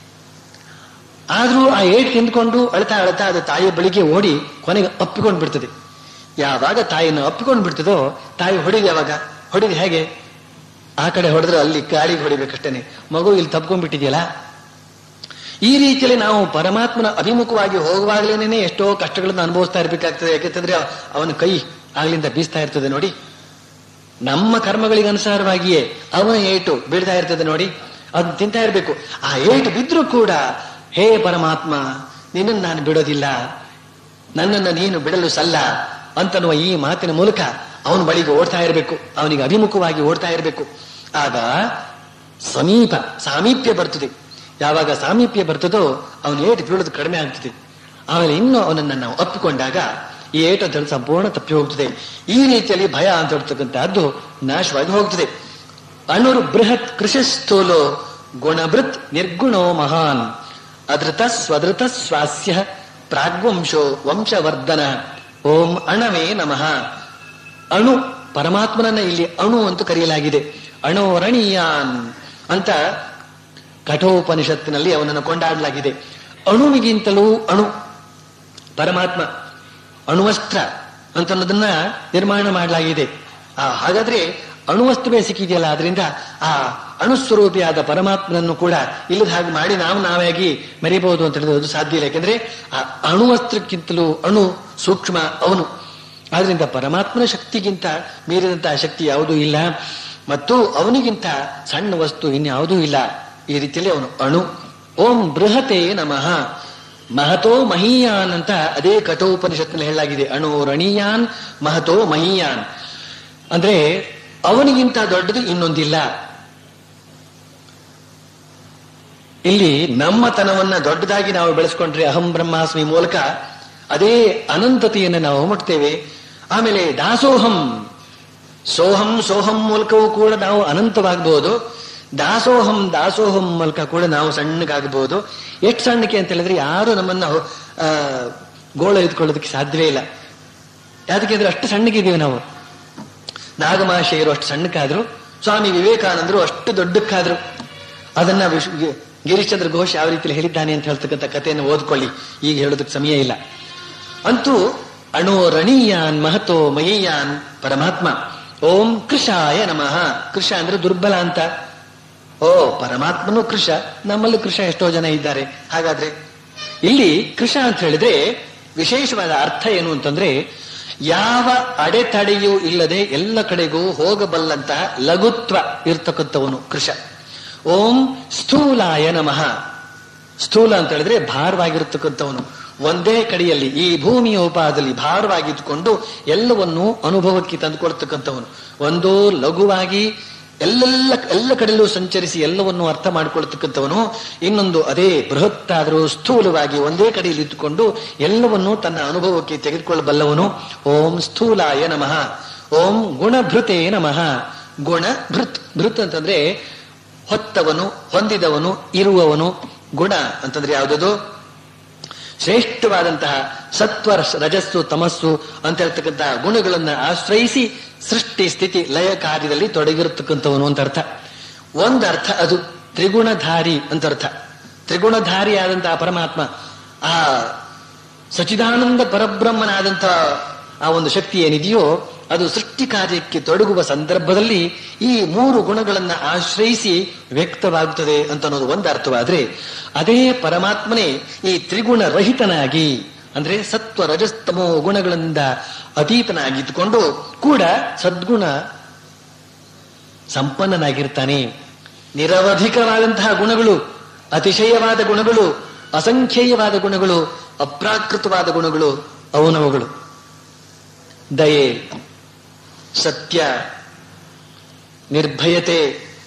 ಆದ್ರೂ ಆ ಏಟ್ ತಿಂದ್ಕೊಂಡು ಅಳ್ತಾ ಅಳ್ತಾ ಅದು ತಾಯಿಯ ಬಳಿಗೆ ಓಡಿ ಕೊನೆಗೆ ಅಪ್ಪಿಕೊಂಡು ಬಿಡ್ತದೆ ಯಾವಾಗ ತಾಯಿಯನ್ನು ಅಪ್ಪಿಕೊಂಡು ಬಿಡ್ತದೋ ತಾಯಿ ಹೊಡಿದು ಯಾವಾಗ ಹೊಡಿದು ಹೇಗೆ ಆ ಕಡೆ ಹೊಡೆದ್ರೆ ಅಲ್ಲಿ ಗಾಳಿಗೆ ಹೊಡಿಬೇಕಷ್ಟೇನೆ ಮಗು ಇಲ್ಲಿ ತಪ್ಕೊಂಡ್ಬಿಟ್ಟಿದೆಯಲ್ಲ ಈ ರೀತಿಯಲ್ಲಿ ನಾವು ಪರಮಾತ್ಮನ ಅಭಿಮುಖವಾಗಿ ಹೋಗುವಾಗ್ಲೇನೆ ಎಷ್ಟೋ ಕಷ್ಟಗಳನ್ನು ಅನುಭವಿಸ್ತಾ ಇರ್ಬೇಕಾಗ್ತದೆ ಯಾಕೆಂತಂದ್ರೆ ಅವನ ಕೈ ಆಗ್ಲಿಂದ ಬೀಸ್ತಾ ಇರ್ತದೆ ನೋಡಿ ನಮ್ಮ ಕರ್ಮಗಳಿಗೆ ಅನುಸಾರವಾಗಿಯೇ ಅವನ ಏಟು ಬೀಳ್ತಾ ಇರ್ತದೆ ನೋಡಿ ಅದನ್ನ ತಿಂತಾ ಇರ್ಬೇಕು ಆ ಏಟು ಬಿದ್ರೂ ಕೂಡ ಹೇ ಪರಮಾತ್ಮ ನಿನ್ನನ್ನು ನಾನು ಬಿಡೋದಿಲ್ಲ ನನ್ನನ್ನು ನೀನು ಬಿಡಲು ಸಲ್ಲ ಅಂತನ್ನುವ ಈ ಮಾತಿನ ಮೂಲಕ ಅವನ ಬಳಿಗೆ ಓಡ್ತಾ ಇರಬೇಕು ಅವನಿಗೆ ಅಭಿಮುಖವಾಗಿ ಓಡ್ತಾ ಇರಬೇಕು ಆಗ ಸಮೀಪ ಸಾಮೀಪ್ಯ ಬರ್ತದೆ ಯಾವಾಗ ಸಾಮೀಪ್ಯ ಬರ್ತದೋ ಅವನ ಏಟು ಬೀಳೋದು ಕಡಿಮೆ ಆಗ್ತದೆ ಆಮೇಲೆ ಇನ್ನು ಅವನನ್ನ ನಾವು ಅಪ್ಪಿಕೊಂಡಾಗ ಈ ಏಟು ಅಂತ ಹೇಳಿ ಸಂಪೂರ್ಣ ತಪ್ಪಿ ಹೋಗ್ತದೆ ಈ ರೀತಿಯಲ್ಲಿ ಭಯ ಅಂತ ಹೇಳ್ತಕ್ಕಂಥದ್ದು ನಾಶವಾಗಿ ಹೋಗ್ತದೆ ಅಣುರು ಬೃಹತ್ ಕೃಷಸ್ಥೂಲೋ ಗುಣಭೃತ್ ನಿರ್ಗುಣೋ ಮಹಾನ್ ಅದೃತ ಸ್ವದೃತ ಸ್ವಾಸ್ಯ ಪ್ರಾಗ್ವಂಶೋ ವಂಶವರ್ಧನ ಓಂ ಅಣವೇ ನಮಃ ಅಣು ಪರಮಾತ್ಮನನ್ನ ಇಲ್ಲಿ ಅಣು ಅಂತ ಕರೆಯಲಾಗಿದೆ ಅಣೋರಣೀಯಾನ್ ಅಂತ ಕಠೋಪನಿಷತ್ತಿನಲ್ಲಿ ಅವನನ್ನು ಕೊಂಡಾಡಲಾಗಿದೆ ಅಣುವಿಗಿಂತಲೂ ಅಣು ಪರಮಾತ್ಮ ಅಣುವಸ್ತ್ರ ಅಂತ ಅನ್ನೋದನ್ನ ನಿರ್ಮಾಣ ಮಾಡಲಾಗಿದೆ ಆ ಹಾಗಾದ್ರೆ ಅಣುವಸ್ತ್ರವೇ ಸಿಕ್ಕಿದೆಯಲ್ಲ ಅದರಿಂದ ಆ ಅಣುಸ್ವರೂಪಿಯಾದ ಪರಮಾತ್ಮನನ್ನು ಕೂಡ ಇಲ್ಲದ ಹಾಗೆ ಮಾಡಿ ನಾವು ನಾವಾಗಿ ಮರಿಬಹುದು ಅಂತ ಹೇಳಿದ್ರೆ ಅದು ಸಾಧ್ಯ ಇಲ್ಲ ಯಾಕೆಂದ್ರೆ ಆ ಅಣುವಸ್ತ್ರಕ್ಕಿಂತಲೂ ಅಣು ಸೂಕ್ಷ್ಮ ಅವನು ಆದ್ರಿಂದ ಪರಮಾತ್ಮನ ಶಕ್ತಿಗಿಂತ ಮೀರಿದಂತಹ ಶಕ್ತಿ ಯಾವುದೂ ಇಲ್ಲ ಮತ್ತು ಅವನಿಗಿಂತ ಸಣ್ಣ ವಸ್ತು ಇನ್ಯಾವುದೂ ಇಲ್ಲ ಈ ರೀತಿಯಲ್ಲಿ ಅವನು ಅಣು ಓಂ ಬೃಹತೆ ನಮಃ ಮಹತೋ ಮಹೀಯಾನ್ ಅಂತ ಅದೇ ಕಠೋಪನಿಷತ್ನಲ್ಲಿ ಹೇಳಲಾಗಿದೆ ಅಣು ರಣೀಯಾನ್ ಮಹತೋ ಮಹೀಯಾನ್ ಅಂದ್ರೆ ಅವನಿಗಿಂತ ದೊಡ್ಡದು ಇನ್ನೊಂದಿಲ್ಲ ಇಲ್ಲಿ ನಮ್ಮತನವನ್ನ ದೊಡ್ಡದಾಗಿ ನಾವು ಬೆಳೆಸ್ಕೊಂಡ್ರೆ ಅಹಂ ಬ್ರಹ್ಮಾಸ್ಮಿ ಮೂಲಕ ಅದೇ ಅನಂತತೆಯನ್ನು ನಾವು ಮುಟ್ತೇವೆ ಆಮೇಲೆ ದಾಸೋಹಂ ಸೋಹಂ ಸೋಹಂ ಮೂಲಕವೂ ಕೂಡ ನಾವು ಅನಂತವಾಗಬಹುದು ದಾಸೋಹಂ ದಾಸೋಹಂ ಮೂಲಕ ಕೂಡ ನಾವು ಸಣ್ಣಗಾಗಬಹುದು ಎಷ್ಟು ಸಣ್ಣಕ್ಕೆ ಅಂತ ಹೇಳಿದ್ರೆ ಯಾರು ನಮ್ಮನ್ನ ಆ, ಗೋಳ ಎದ್ಕೊಳ್ಳೋದಕ್ಕೆ ಸಾಧ್ಯವೇ ಇಲ್ಲ ಯಾದಕ್ಕೆ ಅಂದ್ರೆ ಅಷ್ಟು ಸಣ್ಣಗಿದ್ದೀವಿ ನಾವು ನಾಗಮಹಾಶಯರು ಅಷ್ಟು ಸಣ್ಣಕ್ಕಾದ್ರು ಸ್ವಾಮಿ ವಿವೇಕಾನಂದರು ಅಷ್ಟು ದೊಡ್ಡಕ್ಕಾದ್ರು ಅದನ್ನ ವಿಶ್- ಗಿ- ಗಿರೀಶ್ಚಂದ್ರ ಘೋಷ್ ಯಾವ ರೀತಿಯಲ್ಲಿ ಹೇಳಿದ್ದಾನೆ ಅಂತ ಹೇಳ್ತಕ್ಕಂಥ ಕಥೆಯನ್ನು ಓದ್ಕೊಳ್ಳಿ ಈಗ ಹೇಳೋದಕ್ಕೆ ಸಮಯ ಇಲ್ಲ ಅಂತೂ ಅಣೋ ರಣೀಯಾನ್ ಮಹತೋ ಮಯೀಯಾನ್ ಪರಮಾತ್ಮ ಓಂ ಕೃಷಾಯ ನಮಃ ಕೃಷ ಅಂದ್ರೆ ದುರ್ಬಲ ಅಂತ ಓ ಪರಮಾತ್ಮನು ಕೃಷ ನಮ್ಮಲ್ಲಿ ಕೃಷ ಎಷ್ಟೋ ಜನ ಇದ್ದಾರೆ ಹಾಗಾದ್ರೆ ಇಲ್ಲಿ ಕೃಷ ಅಂತ ಹೇಳಿದ್ರೆ ವಿಶೇಷವಾದ ಅರ್ಥ ಏನು ಅಂತಂದ್ರೆ ಯಾವ ಅಡೆತಡೆಯೂ ಇಲ್ಲದೆ ಎಲ್ಲ ಕಡೆಗೂ ಹೋಗಬಲ್ಲಂತಹ ಲಘುತ್ವ ಇರ್ತಕ್ಕಂಥವನು ಕೃಷ ಓಂ ಸ್ಥೂಲಾಯ ನಮಃ ಸ್ಥೂಲ ಅಂತ ಹೇಳಿದ್ರೆ ಭಾರವಾಗಿರ್ತಕ್ಕಂಥವನು ಒಂದೇ ಕಡೆಯಲ್ಲಿ ಈ ಭೂಮಿಯ ಉಪಾದಲ್ಲಿ ಭಾರವಾಗಿದ್ದುಕೊಂಡು ಎಲ್ಲವನ್ನೂ ಅನುಭವಕ್ಕೆ ತಂದುಕೊಳ್ತಕ್ಕಂಥವನು ಒಂದು ಲಘುವಾಗಿ ಎಲ್ಲೆಲ್ಲ ಎಲ್ಲ ಕಡೆಯಲ್ಲೂ ಸಂಚರಿಸಿ ಎಲ್ಲವನ್ನು ಅರ್ಥ ಮಾಡಿಕೊಳ್ತಕ್ಕಂಥವನು ಇನ್ನೊಂದು ಅದೇ ಬೃಹತ್ತಾದರೂ ಸ್ಥೂಲವಾಗಿ ಒಂದೇ ಕಡೆಯಲ್ಲಿ ಇದ್ದುಕೊಂಡು ಎಲ್ಲವನ್ನೂ ತನ್ನ ಅನುಭವಕ್ಕೆ ತೆಗೆದುಕೊಳ್ಳಬಲ್ಲವನು ಓಂ ಸ್ಥೂಲಾಯ ನಮಃ ಓಂ ಗುಣಭೃತೇ ನಮಃ ಗುಣ ಭೃತ್ ಭೃತ್ ಅಂತಂದ್ರೆ ಹೊತ್ತವನು ಹೊಂದಿದವನು ಇರುವವನು ಗುಣ ಅಂತಂದ್ರೆ ಯಾವುದದು ಶ್ರೇಷ್ಠವಾದಂತಹ ಸತ್ವ ರಜಸ್ಸು ತಮಸ್ಸು ಅಂತ ಹೇಳ್ತಕ್ಕಂತಹ ಗುಣಗಳನ್ನ ಆಶ್ರಯಿಸಿ ಸೃಷ್ಟಿ ಸ್ಥಿತಿ ಲಯ ಕಾರ್ಯದಲ್ಲಿ ತೊಡಗಿರತಕ್ಕಂಥವನು ಅಂತ ಅರ್ಥ ಒಂದರ್ಥ ಅದು ತ್ರಿಗುಣಧಾರಿ ಅಂತ ಅರ್ಥ ತ್ರಿಗುಣಧಾರಿಯಾದಂತಹ ಪರಮಾತ್ಮ ಆ ಸಚಿದಾನಂದ ಪರಬ್ರಹ್ಮನಾದಂತಹ ಆ ಒಂದು ಶಕ್ತಿ ಏನಿದೆಯೋ ಅದು ಸೃಷ್ಟಿ ಕಾರ್ಯಕ್ಕೆ ತೊಡಗುವ ಸಂದರ್ಭದಲ್ಲಿ ಈ ಮೂರು ಗುಣಗಳನ್ನ ಆಶ್ರಯಿಸಿ ವ್ಯಕ್ತವಾಗುತ್ತದೆ ಅಂತ ಅನ್ನೋದು ಒಂದು ಅರ್ಥವಾದ್ರೆ ಅದೇ ಪರಮಾತ್ಮನೇ ಈ ತ್ರಿಗುಣ ರಹಿತನಾಗಿ ಅಂದ್ರೆ ಸತ್ವ ರಜಸ್ತಮೋ ಗುಣಗಳಿಂದ ಅತೀತನಾಗಿದ್ದುಕೊಂಡು ಕೂಡ ಸದ್ಗುಣ ಸಂಪನ್ನನಾಗಿರ್ತಾನೆ ನಿರವಧಿಕವಾದಂತಹ ಗುಣಗಳು ಅತಿಶಯವಾದ ಗುಣಗಳು ಅಸಂಖ್ಯೇಯವಾದ ಗುಣಗಳು ಅಪ್ರಾಕೃತವಾದ ಗುಣಗಳು ಅವನವುಗಳು ದಯೆ ಸತ್ಯ ನಿರ್ಭಯತೆ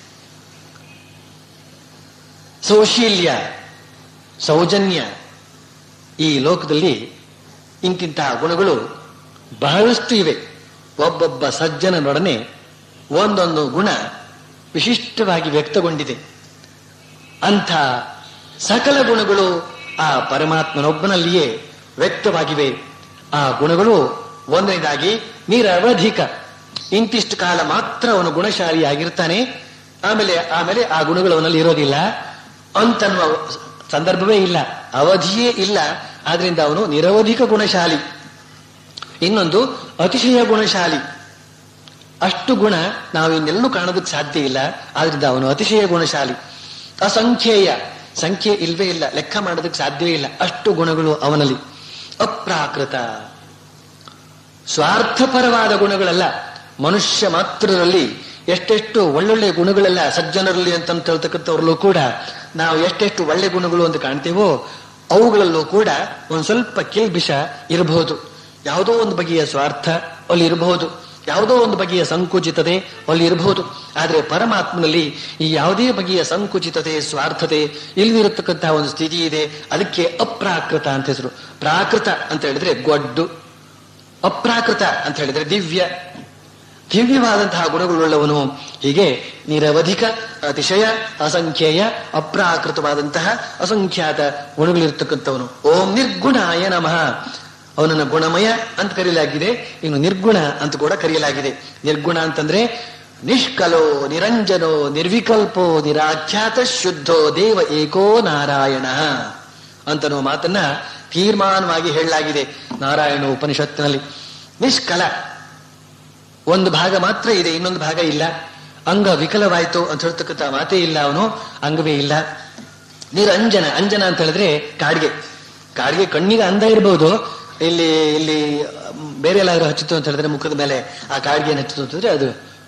ಸೌಶೀಲ್ಯ ಸೌಜನ್ಯ ಈ ಲೋಕದಲ್ಲಿ ಇಂತಿಂತಹ ಗುಣಗಳು ಬಹಳಷ್ಟು ಇವೆ ಒಬ್ಬೊಬ್ಬ ಸಜ್ಜನನೊಡನೆ ಒಂದೊಂದು ಗುಣ ವಿಶಿಷ್ಟವಾಗಿ ವ್ಯಕ್ತಗೊಂಡಿದೆ ಅಂಥ ಸಕಲ ಗುಣಗಳು ಆ ಪರಮಾತ್ಮನೊಬ್ಬನಲ್ಲಿಯೇ ವ್ಯಕ್ತವಾಗಿವೆ ಆ ಗುಣಗಳು ಒಂದನೇದಾಗಿ ನಿರವಧಿಕ ಇಂತಿಷ್ಟು ಕಾಲ ಮಾತ್ರ ಅವನು ಗುಣಶಾಲಿಯಾಗಿರ್ತಾನೆ ಆಮೇಲೆ ಆಮೇಲೆ ಆ ಗುಣಗಳು ಅವನಲ್ಲಿ ಇರೋದಿಲ್ಲ ಅಂತನ್ನುವ ಸಂದರ್ಭವೇ ಇಲ್ಲ ಅವಧಿಯೇ ಇಲ್ಲ ಆದ್ರಿಂದ ಅವನು ನಿರವಧಿಕ ಗುಣಶಾಲಿ ಇನ್ನೊಂದು ಅತಿಶಯ ಗುಣಶಾಲಿ ಅಷ್ಟು ಗುಣ ನಾವು ಇನ್ನೆಲ್ಲೂ ಕಾಣೋದಕ್ಕೆ ಸಾಧ್ಯ ಇಲ್ಲ ಆದ್ರಿಂದ ಅವನು ಅತಿಶಯ ಗುಣಶಾಲಿ ಅಸಂಖ್ಯೇಯ ಸಂಖ್ಯೆ ಇಲ್ವೇ ಇಲ್ಲ ಲೆಕ್ಕ ಮಾಡೋದಕ್ಕೆ ಸಾಧ್ಯವೇ ಇಲ್ಲ ಅಷ್ಟು ಗುಣಗಳು ಅವನಲ್ಲಿ ಅಪ್ರಾಕೃತ ಸ್ವಾರ್ಥಪರವಾದ ಗುಣಗಳಲ್ಲ ಮನುಷ್ಯ ಮಾತ್ರರಲ್ಲಿ ಎಷ್ಟೆಷ್ಟು ಒಳ್ಳೊಳ್ಳೆ ಗುಣಗಳೆಲ್ಲ ಸಜ್ಜನರಲ್ಲಿ ಅಂತ ಹೇಳ್ತಕ್ಕಂಥವ್ರಲ್ಲೂ ಕೂಡ ನಾವು ಎಷ್ಟೆಷ್ಟು ಒಳ್ಳೆ ಗುಣಗಳು ಅಂತ ಕಾಣ್ತೇವೋ ಅವುಗಳಲ್ಲೂ ಕೂಡ ಒಂದು ಸ್ವಲ್ಪ ಕಿಲ್ಬಿಷ ಇರಬಹುದು ಯಾವುದೋ ಒಂದು ಬಗೆಯ ಸ್ವಾರ್ಥ ಅಲ್ಲಿ ಇರಬಹುದು ಯಾವುದೋ ಒಂದು ಬಗೆಯ ಸಂಕುಚಿತತೆ ಅಲ್ಲಿ ಇರಬಹುದು ಆದ್ರೆ ಪರಮಾತ್ಮನಲ್ಲಿ ಈ ಯಾವುದೇ ಬಗೆಯ ಸಂಕುಚಿತತೆ ಸ್ವಾರ್ಥತೆ ಇಲ್ದಿರತಕ್ಕಂತಹ ಒಂದು ಸ್ಥಿತಿ ಇದೆ ಅದಕ್ಕೆ ಅಪ್ರಾಕೃತ ಅಂತ ಹೆಸರು ಪ್ರಾಕೃತ ಅಂತ ಹೇಳಿದ್ರೆ ಗೊಡ್ಡು ಅಪ್ರಾಕೃತ ಅಂತ ಹೇಳಿದ್ರೆ ದಿವ್ಯ ದಿವ್ಯವಾದಂತಹ ಗುಣಗಳುಳ್ಳವನು ಹೀಗೆ ನಿರವಧಿಕ ಅತಿಶಯ ಅಸಂಖ್ಯೇಯ ಅಪ್ರಾಕೃತವಾದಂತಹ ಅಸಂಖ್ಯಾತ ಗುಣಗಳಿರ್ತಕ್ಕಂಥವನು ಓಂ ನಿರ್ಗುಣಾಯ ನಮಃ ಅವನನ್ನ ಗುಣಮಯ ಅಂತ ಕರೆಯಲಾಗಿದೆ ಇನ್ನು ನಿರ್ಗುಣ ಅಂತ ಕೂಡ ಕರೆಯಲಾಗಿದೆ ನಿರ್ಗುಣ ಅಂತಂದ್ರೆ ನಿಷ್ಕಲೋ ನಿರಂಜನೋ ನಿರ್ವಿಕಲ್ಪೋ ನಿರಾಖ್ಯಾತ ಶುದ್ಧೋ ದೇವ ಏಕೋ ನಾರಾಯಣ ಅಂತನ್ನುವ ಮಾತನ್ನ ತೀರ್ಮಾನವಾಗಿ ಹೇಳಲಾಗಿದೆ ನಾರಾಯಣ ಉಪನಿಷತ್ತಿನಲ್ಲಿ ನಿಷ್ಕಲ ಒಂದು ಭಾಗ ಮಾತ್ರ ಇದೆ ಇನ್ನೊಂದು ಭಾಗ ಇಲ್ಲ ಅಂಗ ವಿಕಲವಾಯ್ತು ಅಂತ ಹೇಳ್ತಕ್ಕಂಥ ಮಾತೇ ಇಲ್ಲ ಅವನು ಅಂಗವೇ ಇಲ್ಲ ನಿರಂಜನ ಅಂಜನ ಅಂತ ಹೇಳಿದ್ರೆ ಕಾಡ್ಗೆ ಕಾಡ್ಗೆ ಕಣ್ಣಿಗೆ ಅಂದ ಇರಬಹುದು ಇಲ್ಲಿ ಇಲ್ಲಿ ಬೇರೆ ಎಲ್ಲಾದ್ರೂ ಹಚ್ಚಿತು ಅಂತ ಹೇಳಿದ್ರೆ ಮುಖದ ಮೇಲೆ ಆ ಕಾಡ್ಗೆ ಏನು ಹಚ್ಚಿತು ಅಂತಂದ್ರೆ ಅದು